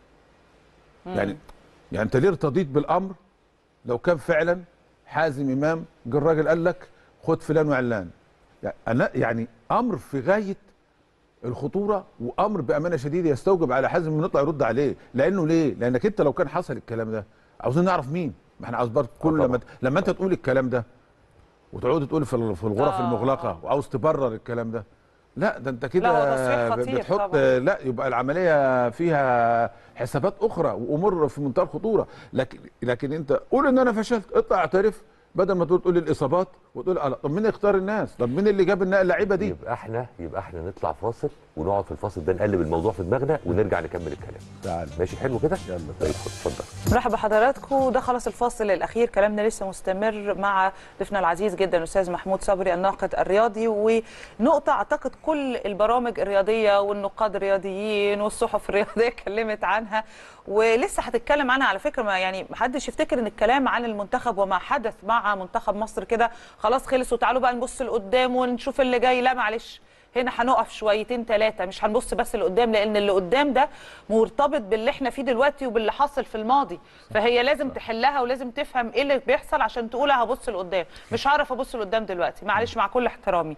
يعني يعني انت ليه ارتضيت بالامر لو كان فعلا حازم امام جه الراجل قال لك خد فلان وعلان يعني انا يعني امر في غايه الخطوره وامر بامانه شديده يستوجب على حازم انه يطلع يرد عليه لانه ليه لانك انت لو كان حصل الكلام ده عاوزين نعرف مين ما احنا عاوز برضه كل طبعا. لما لما انت تقول الكلام ده وتقعد تقول في ال- في الغرف آه. المغلقه وعاوز تبرر الكلام ده لا ده انت كده لا، هو تصريح خطير بتحط طبعاً. لا يبقى العمليه فيها حسابات اخرى وامور في منتهى الخطوره لكن لكن انت قول ان انا فشلت اطلع اعترف بدل ما تقول تقول لي الاصابات وتقول آه، طب مين يختار الناس طب مين اللي جاب النا- اللعيبه دي يبقى احنا يبقى احنا نطلع فاصل ونقعد في الفاصل ده نقلب الموضوع في دماغنا ونرجع نكمل الكلام تعال ماشي حلو كده يلا. طيب اتفضل مرحبا بحضراتكم ده خلص الفاصل الاخير كلامنا لسه مستمر مع ضيفنا العزيز جدا الاستاذ محمود صبري الناقد الرياضي ونقطه اعتقد كل البرامج الرياضيه والنقاد الرياضيين والصحف الرياضيه اتكلمت عنها ولسه هتتكلم عنها على فكره ما يعني محدش يفتكر ان الكلام عن المنتخب وما حدث مع منتخب مصر كده خلاص خلص وتعالوا بقى نبص لقدام ونشوف اللي جاي لا معلش هنا هنقف شويتين ثلاثة مش هنبص بس لقدام لأن اللي قدام ده مرتبط باللي احنا فيه دلوقتي وباللي حاصل في الماضي فهي لازم تحلها ولازم تفهم ايه اللي بيحصل عشان تقول هبص لقدام مش هعرف ابص لقدام دلوقتي معلش مع كل احترامي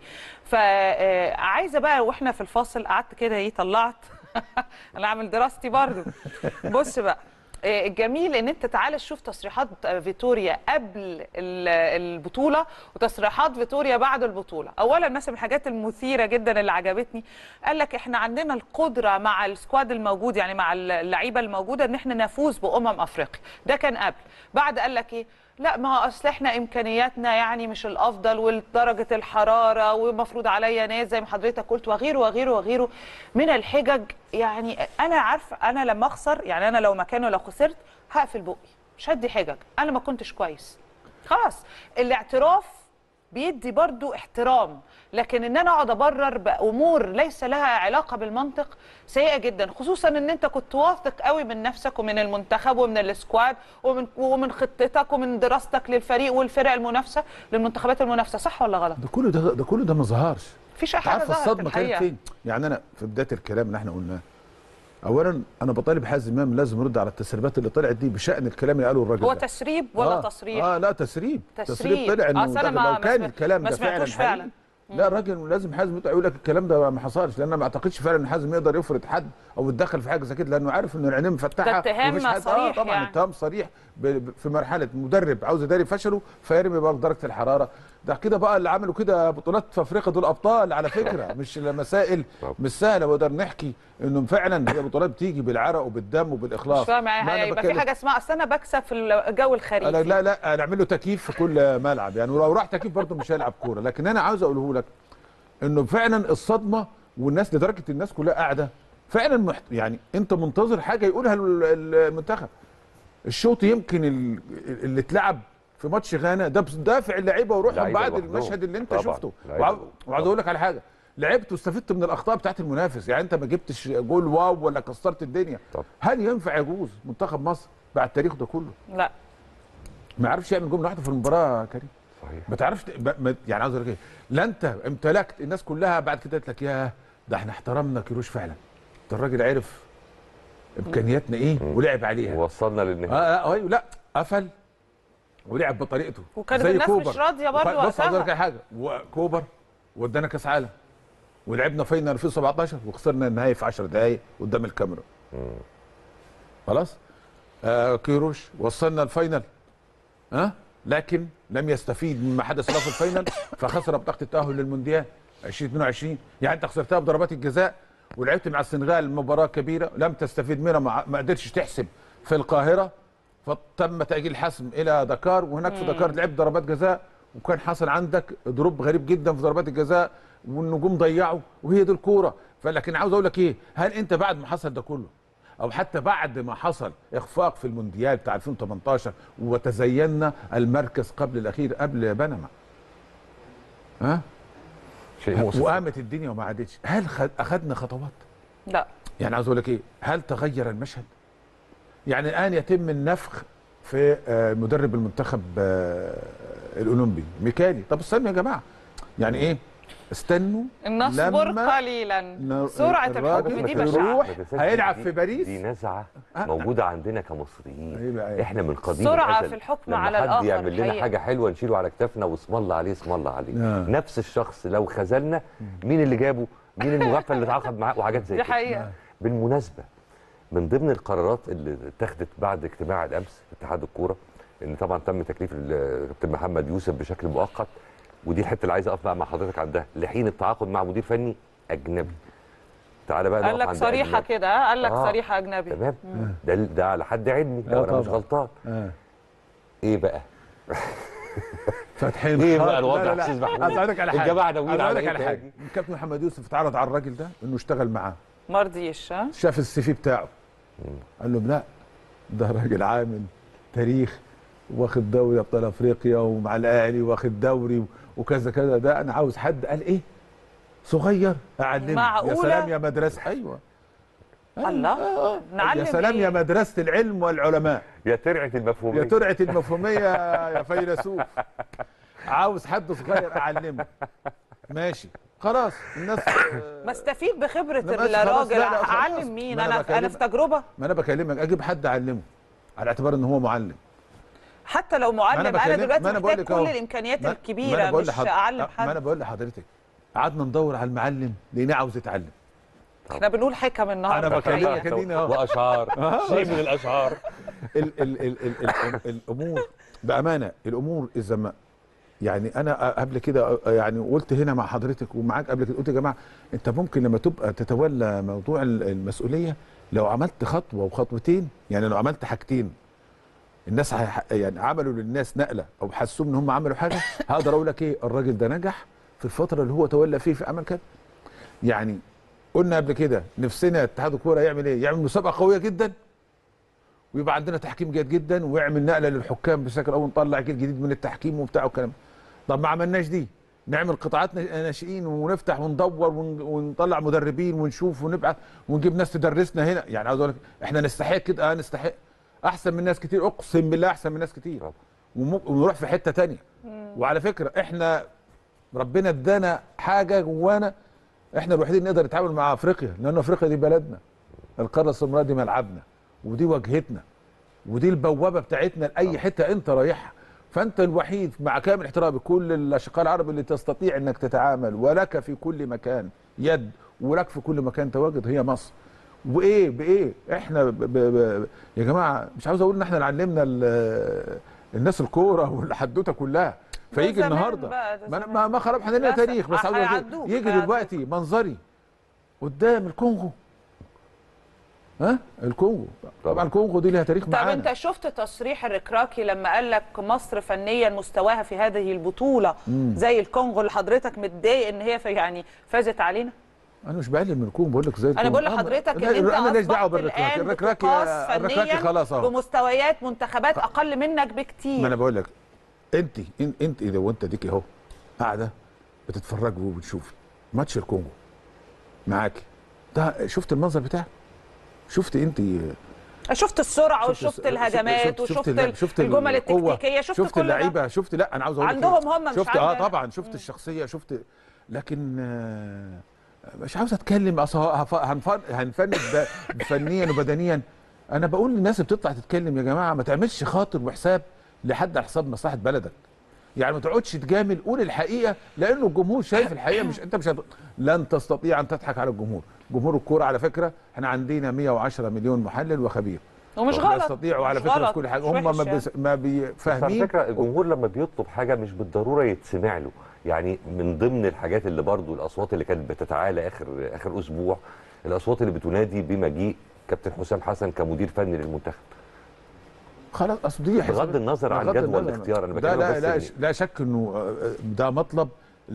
فعايزة بقى واحنا في الفاصل قعدت كده ايه طلعت انا عامل دراستي برضو بص بقى آه، الجميل ان انت تعالى تشوف تصريحات آه، فيتوريا قبل ال- البطوله وتصريحات فيتوريا بعد البطوله اولا مثلا من الحاجات المثيره جدا اللي عجبتني قال لك احنا عندنا القدره مع السكواد الموجود يعني مع اللعيبه الموجوده ان احنا نفوز بامم افريقيا ده كان قبل بعد قال لك ايه لا ما هو اصل احنا امكانياتنا يعني مش الافضل ودرجه الحراره ومفروض عليا ناس زي ما حضرتك قلت وغيره وغيره وغيره من الحجج يعني انا عارفه انا لما اخسر يعني انا لو مكانه لو خسرت هقفل بقي مش هدي حجج انا ما كنتش كويس خلاص الاعتراف بيدي برضو احترام لكن ان انا اقعد ابرر بامور ليس لها علاقه بالمنطق سيئه جدا خصوصا ان انت كنت واثق قوي من نفسك ومن المنتخب ومن السكواد ومن ومن خطتك ومن دراستك للفريق والفرق المنافسه للمنتخبات المنافسه صح ولا غلط ده كله ده ده كله ده ما ظهرش مفيش انت حاجه عارف ظهرت الصدمه كانت الحقيقة. فين يعني انا في بدايه الكلام اللي احنا قلناه اولا انا بطالب حازم امام لازم يرد على التسريبات اللي طلعت دي بشان الكلام اللي قاله الراجل هو ده. تسريب ولا آه تصريح اه لا تسريب تسريب. طلع آه، انه أصل أنا منتخب. ما- لو ما كان سمعت- الكلام ما ده فعلا سمعتوش حقيقي، فعلا. لا الراجل لازم حازم يطلع يقول لك الكلام ده ما حصلش لان انا ما اعتقدش فعلا ان حازم يقدر يفرض حد او يتدخل في حاجه زي كده لانه عارف ان العينين مفتحه ده اتهام ومفيش حد- صريح آه طبعا يعني. اتهام صريح ب- ب- في مرحله مدرب عاوز يداري فشله فيرمي بقى درجه الحراره ده كده بقى اللي عملوا كده بطولات في افريقيا دول ابطال على فكره مش مسائل طبعا. مش سهله ونقدر نحكي انه فعلا هي بطولات بتيجي بالعرق وبالدم وبالاخلاص مش فاهم ما يعني أنا هيبقى في بتكلم- حاجه اسمها اصل انا بكسب في الجو الخريفي لا لا لا هنعمل له تكييف في كل ملعب يعني ولو راح تكييف برضه مش هيلعب كوره لكن انا عاوز اقوله لك انه فعلا الصدمه والناس لدرجه الناس كلها قاعده فعلا محت... يعني انت منتظر حاجه يقولها ال- ال- المنتخب الشوط يمكن ال- اللي اتلعب في ماتش غانا ده دافع اللعيبه وروحهم لعيبة بعد لوحدهم. المشهد اللي انت طبعاً. شفته لعيبة وعاو- وعاوز اقول لك على حاجه لعبت واستفدت من الاخطاء بتاعت المنافس يعني انت ما جبتش جول واو ولا كسرت الدنيا طب. هل ينفع يجوز منتخب مصر بعد التاريخ ده كله لا ما يعرفش يعمل جمله واحده في المباراه يا كريم صحيح ما تعرفش ب- ما- يعني عاوز اقول لك ايه لا انت امتلكت الناس كلها بعد كده قالت لك يا ده احنا احترمنا كيروش فعلا ده الراجل عرف امكانياتنا ايه ولعب عليها وصلنا للنهايه اه اه ايوه لا قفل ولعب بطريقته وكانت زي الناس كوبر. مش راضية برضه وخ- بص عاوز اقول لك وقتها. على حاجه وكوبر ودانا كاس عالم ولعبنا فاينل 2017 وخسرنا النهائي في 10 دقائق قدام الكاميرون خلاص آه كيروش وصلنا الفاينل ها لكن لم يستفيد مما حدث له في الفاينل فخسر بطاقه التاهل للمونديال 2022 يعني انت خسرتها بضربات الجزاء ولعبت مع السنغال مباراه كبيره لم تستفيد منها ما ما قدرتش تحسب في القاهره فتم تاجيل الحسم الى دكار وهناك في دكار لعبت ضربات جزاء وكان حصل عندك دروب غريب جدا في ضربات الجزاء والنجوم ضيعوا وهي دي الكوره فلكن عاوز اقول لك ايه هل انت بعد ما حصل ده كله او حتى بعد ما حصل اخفاق في المونديال بتاع 2018 وتزينا المركز قبل الاخير قبل بنما ها شيء مؤسف وقامت الدنيا وما عادتش هل خد اخذنا خطوات لا يعني عاوز اقول لك ايه هل تغير المشهد يعني الان يتم النفخ في آه، مدرب المنتخب آه، الاولمبي ميكالي طب استنوا يا جماعه يعني ايه استنوا نصبر لما قليلا ن- سرعه الراجل الحكم دي ما بشعه يروح ما تنساش هيلعب دي- في باريس. دي نزعه آه. موجوده عندنا كمصريين إيه بقى إيه؟ احنا من قديم سرعة الأزل في الحكم لما على حد الآخر يعمل لنا الحقيقة. حاجه حلوه نشيله على كتافنا واسم الله عليه اسم الله عليه آه. نفس الشخص لو خذلنا مين اللي جابه مين المغفل اللي اتعاقد معاه وحاجات زي دي كده حقيقه بالمناسبه من ضمن القرارات اللي اتخذت بعد اجتماع الامس في اتحاد الكوره ان طبعا تم تكليف الكابتن محمد يوسف بشكل مؤقت ودي الحته اللي عايز اقف بقى مع حضرتك عندها لحين التعاقد مع مدير فني اجنبي تعالى بقى قال نقف لك عند صريحه أجنبي. كده ها؟ قال لك آه. صريحه اجنبي تمام ده ده على حد علمي لو آه انا مش طبعا. غلطان آه. ايه بقى فاتحين ايه خط. بقى الوضع لا، يا لا، أستاذ لا. محمود؟ عايز اقول لك على حاجه الجماعة ناويين عايز على اقول لك إيه على حاجه تاني؟ الكابتن محمد يوسف اتعرض على الراجل ده انه اشتغل معاه ما رضيش ها شاف السي في بتاعه قال له لا ده راجل عامل تاريخ واخد دوري ابطال افريقيا ومع الاهلي واخد دوري و- وكذا كذا ده انا عاوز حد قال ايه صغير اعلمه يا معقولة؟ سلام يا مدرسه ايوه الله آه. نعلم يا سلام إيه؟ يا مدرسه العلم والعلماء يا ترعه المفهوميه يا ترعه المفهوميه يا فيلسوف عاوز حد صغير اعلمه ماشي خلاص الناس ما استفيد بخبره لا، بس خلاص، الراجل لا، لا، خلاص. اعلم مين ما أنا انا انا في بكلمك. تجربه ما انا بكلمك اجيب حد اعلمه على اعتبار ان هو معلم حتى لو ما أنا معلم انا بكلم- دلوقتي ما أنا محتاج بقول لك كل أهو. الامكانيات ما- ما الكبيره أنا بقول مش لحض- اعلم ما انا حد بقول لحضرتك قعدنا ندور على المعلم لقيناه عاوز يتعلم احنا بنقول حكم النهارده أنا بكلمك الحقيقة. اديني اهو واشعار شيء من الاشعار ال ال ال ال ال الامور بامانه الامور اذا ما يعني انا قبل كده يعني قلت هنا مع حضرتك ومعاك قبل كده قلت يا جماعه انت ممكن لما تبقى تتولى موضوع ال- المسؤوليه لو عملت خطوه وخطوتين يعني لو عملت حاجتين الناس هيح- يعني عملوا للناس نقله او حسوا ان هم عملوا حاجه هقدر اقول لك ايه الراجل ده نجح في الفتره اللي هو تولى فيه في عمل كده يعني قلنا قبل كده نفسنا اتحاد الكوره يعمل ايه؟ يعمل مسابقه قويه جدا ويبقى عندنا تحكيم جيد جدا ويعمل نقله للحكام بشكل او نطلع جيل جديد من التحكيم وبتاع والكلام ده. طب ما عملناش دي نعمل قطاعات نش- ناشئين ونفتح وندور ون- ونطلع مدربين ونشوف ونبعت ونجيب ناس تدرسنا هنا يعني عاوز اقول لك احنا نستحق كده اه نستحق احسن من ناس كتير اقسم بالله احسن من ناس كتير طبعا. وممكن ونروح في حته تانية وعلى فكره احنا ربنا ادانا حاجه جوانا احنا الوحيدين نقدر نتعامل مع افريقيا لان افريقيا دي بلدنا القاره السمراء دي ملعبنا ودي واجهتنا ودي البوابه بتاعتنا لاي حته انت رايحها فانت الوحيد مع كامل احترامي كل الاشقاء العرب اللي تستطيع انك تتعامل ولك في كل مكان يد ولك في كل مكان تواجد هي مصر وايه بايه احنا ب ب ب يا جماعه مش عاوز اقول ان احنا اللي علمنا ال- الناس الكوره والحدوته كلها فيجي زمان النهارده بقى، ده ما زمان. ما, ما خرب احنا لنا للأسف. تاريخ بس عاوز أقول هيعدوك، يجي هيعدوك. دلوقتي منظري قدام الكونغو ها الكونغو طبعا طبعا. الكونغو دي لها تاريخ طب معانا انت شفت تصريح الركراكي لما قال لك مصر فنيا مستواها في هذه البطوله زي الكونغو اللي حضرتك متضايق ان هي في يعني فازت علينا انا مش بقلل من الكونغو بقول لك زي انا بقول الكونغو. لحضرتك لا، ان انت انا ماليش دعوه اصبحت بالركراكي الان الركراكي بتقاس الركراكي فنيا خلاص اهو بمستويات منتخبات اقل منك ما بكتير انا بقول لك انت إن- انت اذا وانت ديكي اهو قاعده بتتفرجي وبتشوفي ماتش الكونغو معاكي ده شفت المنظر بتاعك شفت انت شفت السرعه شفت- وشفت الهجمات شفت- وشفت اللعب- شفت الجمل القوة، التكتيكيه شفت, شفت كل ده. اللعيبه شفت لا انا عاوز اقول لك عندهم إيه؟ هم مش شفت اه عندنا. طبعا شفت الشخصيه شفت لكن آه، مش عاوز اتكلم اصل هف- هنفن- هنفند ب- فنيا وبدنيا انا بقول للناس اللي بتطلع تتكلم يا جماعه ما تعملش خاطر وحساب لحد على حساب مصلحه بلدك يعني ما تقعدش تجامل قول الحقيقه لانه الجمهور شايف الحقيقه مش انت مش هت... لن تستطيع ان تضحك على الجمهور جمهور الكوره على فكره احنا عندنا 110 مليون محلل وخبير ومش لا غلط يستطيعوا على مش فكره في غلط، كل حاجه مش هم وحش ما, يعني. بس ما بس على بيفهمين فكره الجمهور لما بيطلب حاجه مش بالضروره يتسمع له يعني من ضمن الحاجات اللي برضو الاصوات اللي كانت بتتعالى اخر اخر اسبوع الاصوات اللي بتنادي بمجيء كابتن حسام حسن كمدير فني للمنتخب خلاص اصل دي حساب- بغض النظر عن بغض جدول النظر. الاختيار، أنا ده بكلمك لا بس لا, إن- لا شك انه آه، ده مطلب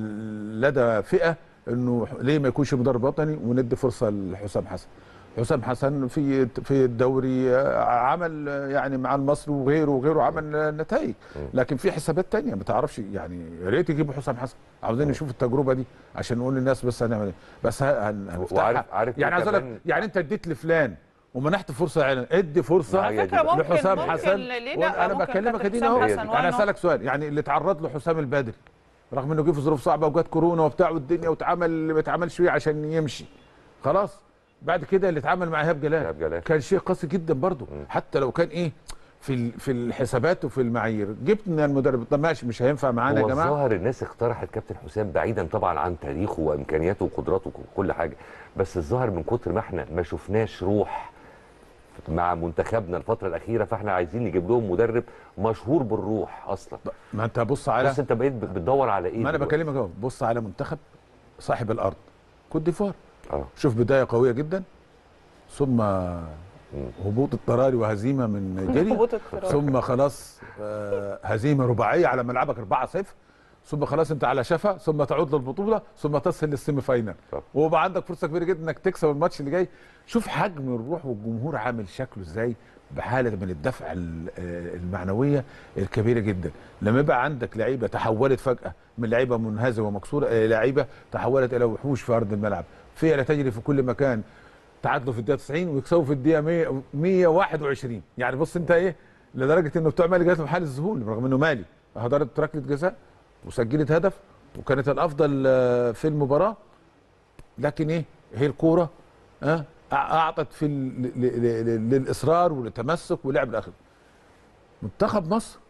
لدى فئه انه ليه ما يكونش مدرب وطني وندي فرصه لحسام حسن حسام حسن في في الدوري آه، عمل آه، يعني مع المصري وغيره وغيره عمل آه، نتائج لكن في حسابات تانية ما تعرفش يعني يا ريت يجيبوا حسام حسن عاوزين نشوف التجربه دي عشان نقول للناس بس هنعمل ايه بس ه- هن- هنفتحها وعارف- عارف يعني إيه عايز اقول لك كمان؟ يعني انت اديت لفلان ومنحت فرصه يعني ادي فرصه على فكره ممكن لحسام ممكن حسن ليه لا وانا ممكن بكلمك كابتن ادينا حسام اهو حسن، انا why not؟ اسالك سؤال يعني اللي اتعرض له حسام البدري رغم انه جه في ظروف صعبه وجات كورونا وبتاع والدنيا واتعمل اللي ما اتعملش فيه عشان يمشي خلاص بعد كده اللي اتعمل مع ايهاب جلال إيهاب جلال. كان شيء قاسي جدا برضه حتى لو كان ايه في ال- في الحسابات وفي المعايير جبنا المدرب طب ماشي مش هينفع معانا يا هو جماعه الظاهر الناس اقترحت كابتن حسام بعيدا طبعا عن تاريخه وامكانياته وقدراته وكل حاجه بس الظاهر من كتر ما احنا ما شفناش روح مع منتخبنا الفتره الاخيره فاحنا عايزين نجيب لهم مدرب مشهور بالروح اصلا ما انت بص على بس انت بقيت بتدور على ايه ما انا دلوقتي؟ بكلمك اهو بص على منتخب صاحب الارض كوت ديفوار اه شوف بدايه قويه جدا ثم هبوط اضطراري وهزيمه من نيجيريا هبوط اضطراري. ثم خلاص آه، هزيمه رباعيه على ملعبك 4-0 ثم خلاص انت على شفا ثم تعود للبطوله ثم تصل للسيمي فاينال طب. ويبقى عندك فرصه كبيره جدا انك تكسب الماتش اللي جاي شوف حجم الروح والجمهور عامل شكله ازاي بحاله من الدفع ال- آه، المعنويه الكبيره جدا لما يبقى عندك لعيبه تحولت فجاه من لعيبه منهزمه ومكسوره الى لعيبه تحولت الى وحوش في ارض الملعب فئه تجري في كل مكان تعادلوا في الدقيقه 90 ويكسبوا في الدقيقه 100 121 يعني بص انت ايه لدرجه انه بتوع مالي جات لهم حال الذهول رغم انه مالي هدرت ركله جزاء وسجلت هدف وكانت الافضل آه، في المباراه لكن ايه هي الكوره ها اعطت في ال- ل- ل- ل- للاصرار والتمسك ولعب الاخر منتخب مصر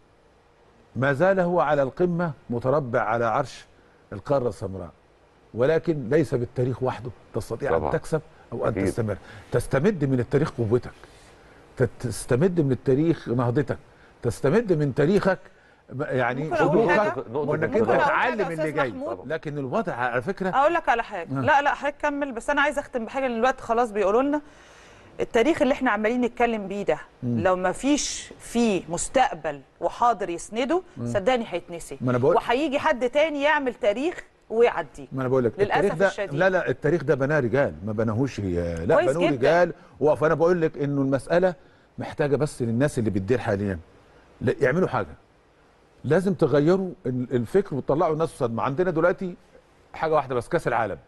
ما زال هو على القمه متربع على عرش القاره السمراء ولكن ليس بالتاريخ وحده تستطيع طبعا. ان تكسب او ان أكيد. تستمر تستمد من التاريخ قوتك تت- تستمد من التاريخ نهضتك تستمد من تاريخك ب- يعني ممكن أقول حاجة؟ حضورك نقطة وانك ممكن انت أقول حاجة تتعلم يا اللي أستاذ جاي محمود؟ لكن الوضع على فكره اقول لك على حاجه لا لا حضرتك كمل بس انا عايزه اختم بحاجه لان الوقت خلاص بيقولوا لنا التاريخ اللي احنا عمالين نتكلم بيه ده لو ما فيش فيه مستقبل وحاضر يسنده صدقني هيتنسي ما أنا بقول- وهيجي حد تاني يعمل تاريخ ويعديه ما انا بقول لك للأسف التاريخ ده الشديد. لا لا التاريخ ده بناه رجال ما بناهوش هي لا كويس بنوه جدا. رجال وقف انا بقول لك انه المساله محتاجه بس للناس اللي بتدير حاليا لا يعملوا حاجه لازم تغيروا ال- الفكر وتطلعوا الناس صدمه عندنا دلوقتي حاجه واحده بس كاس العالم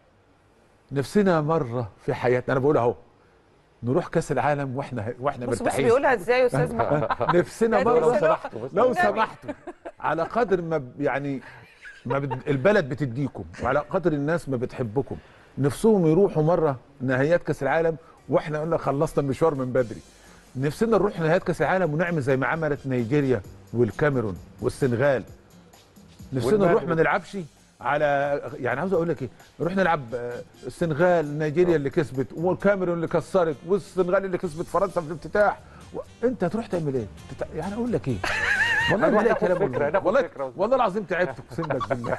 نفسنا مره في حياتنا انا بقول اهو نروح كاس العالم واحنا واحنا بص بص مرتاحين بيقولها ازاي يا استاذ محمود نفسنا لا، مره لو سمحتوا بس. لو والنبي. سمحتوا على قدر ما ب- يعني ما بد البلد بتديكم وعلى قدر الناس ما بتحبكم نفسهم يروحوا مره نهائيات كاس العالم واحنا قلنا خلصنا المشوار من بدري نفسنا نروح نهائيات كاس العالم ونعمل زي ما عملت نيجيريا والكاميرون والسنغال نفسنا والمغرب. نروح ما نلعبش على يعني عاوز اقول لك ايه نروح نلعب آه، السنغال نيجيريا اللي كسبت والكاميرون اللي كسرت والسنغال اللي كسبت فرنسا في الافتتاح و... انت هتروح تعمل ايه تت... يعني اقول لك ايه والله هنروح ما لاقي ناخد كلام فكرة، والله ناخد والله, فكرة. والله العظيم تعبت اقسم لك بالله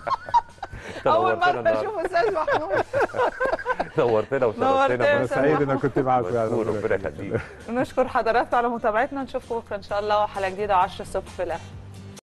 اول نورتنا مره النهاردة. اشوف استاذ محمود نورتنا نورتنا وشرفتنا يا بس أستاذ محمود. كنت معاك مشكور، ربنا يخليك نشكر حضراتكم على متابعتنا نشوفكم بكره ان شاء الله وحلقه جديده 10 الصبح في الاهلي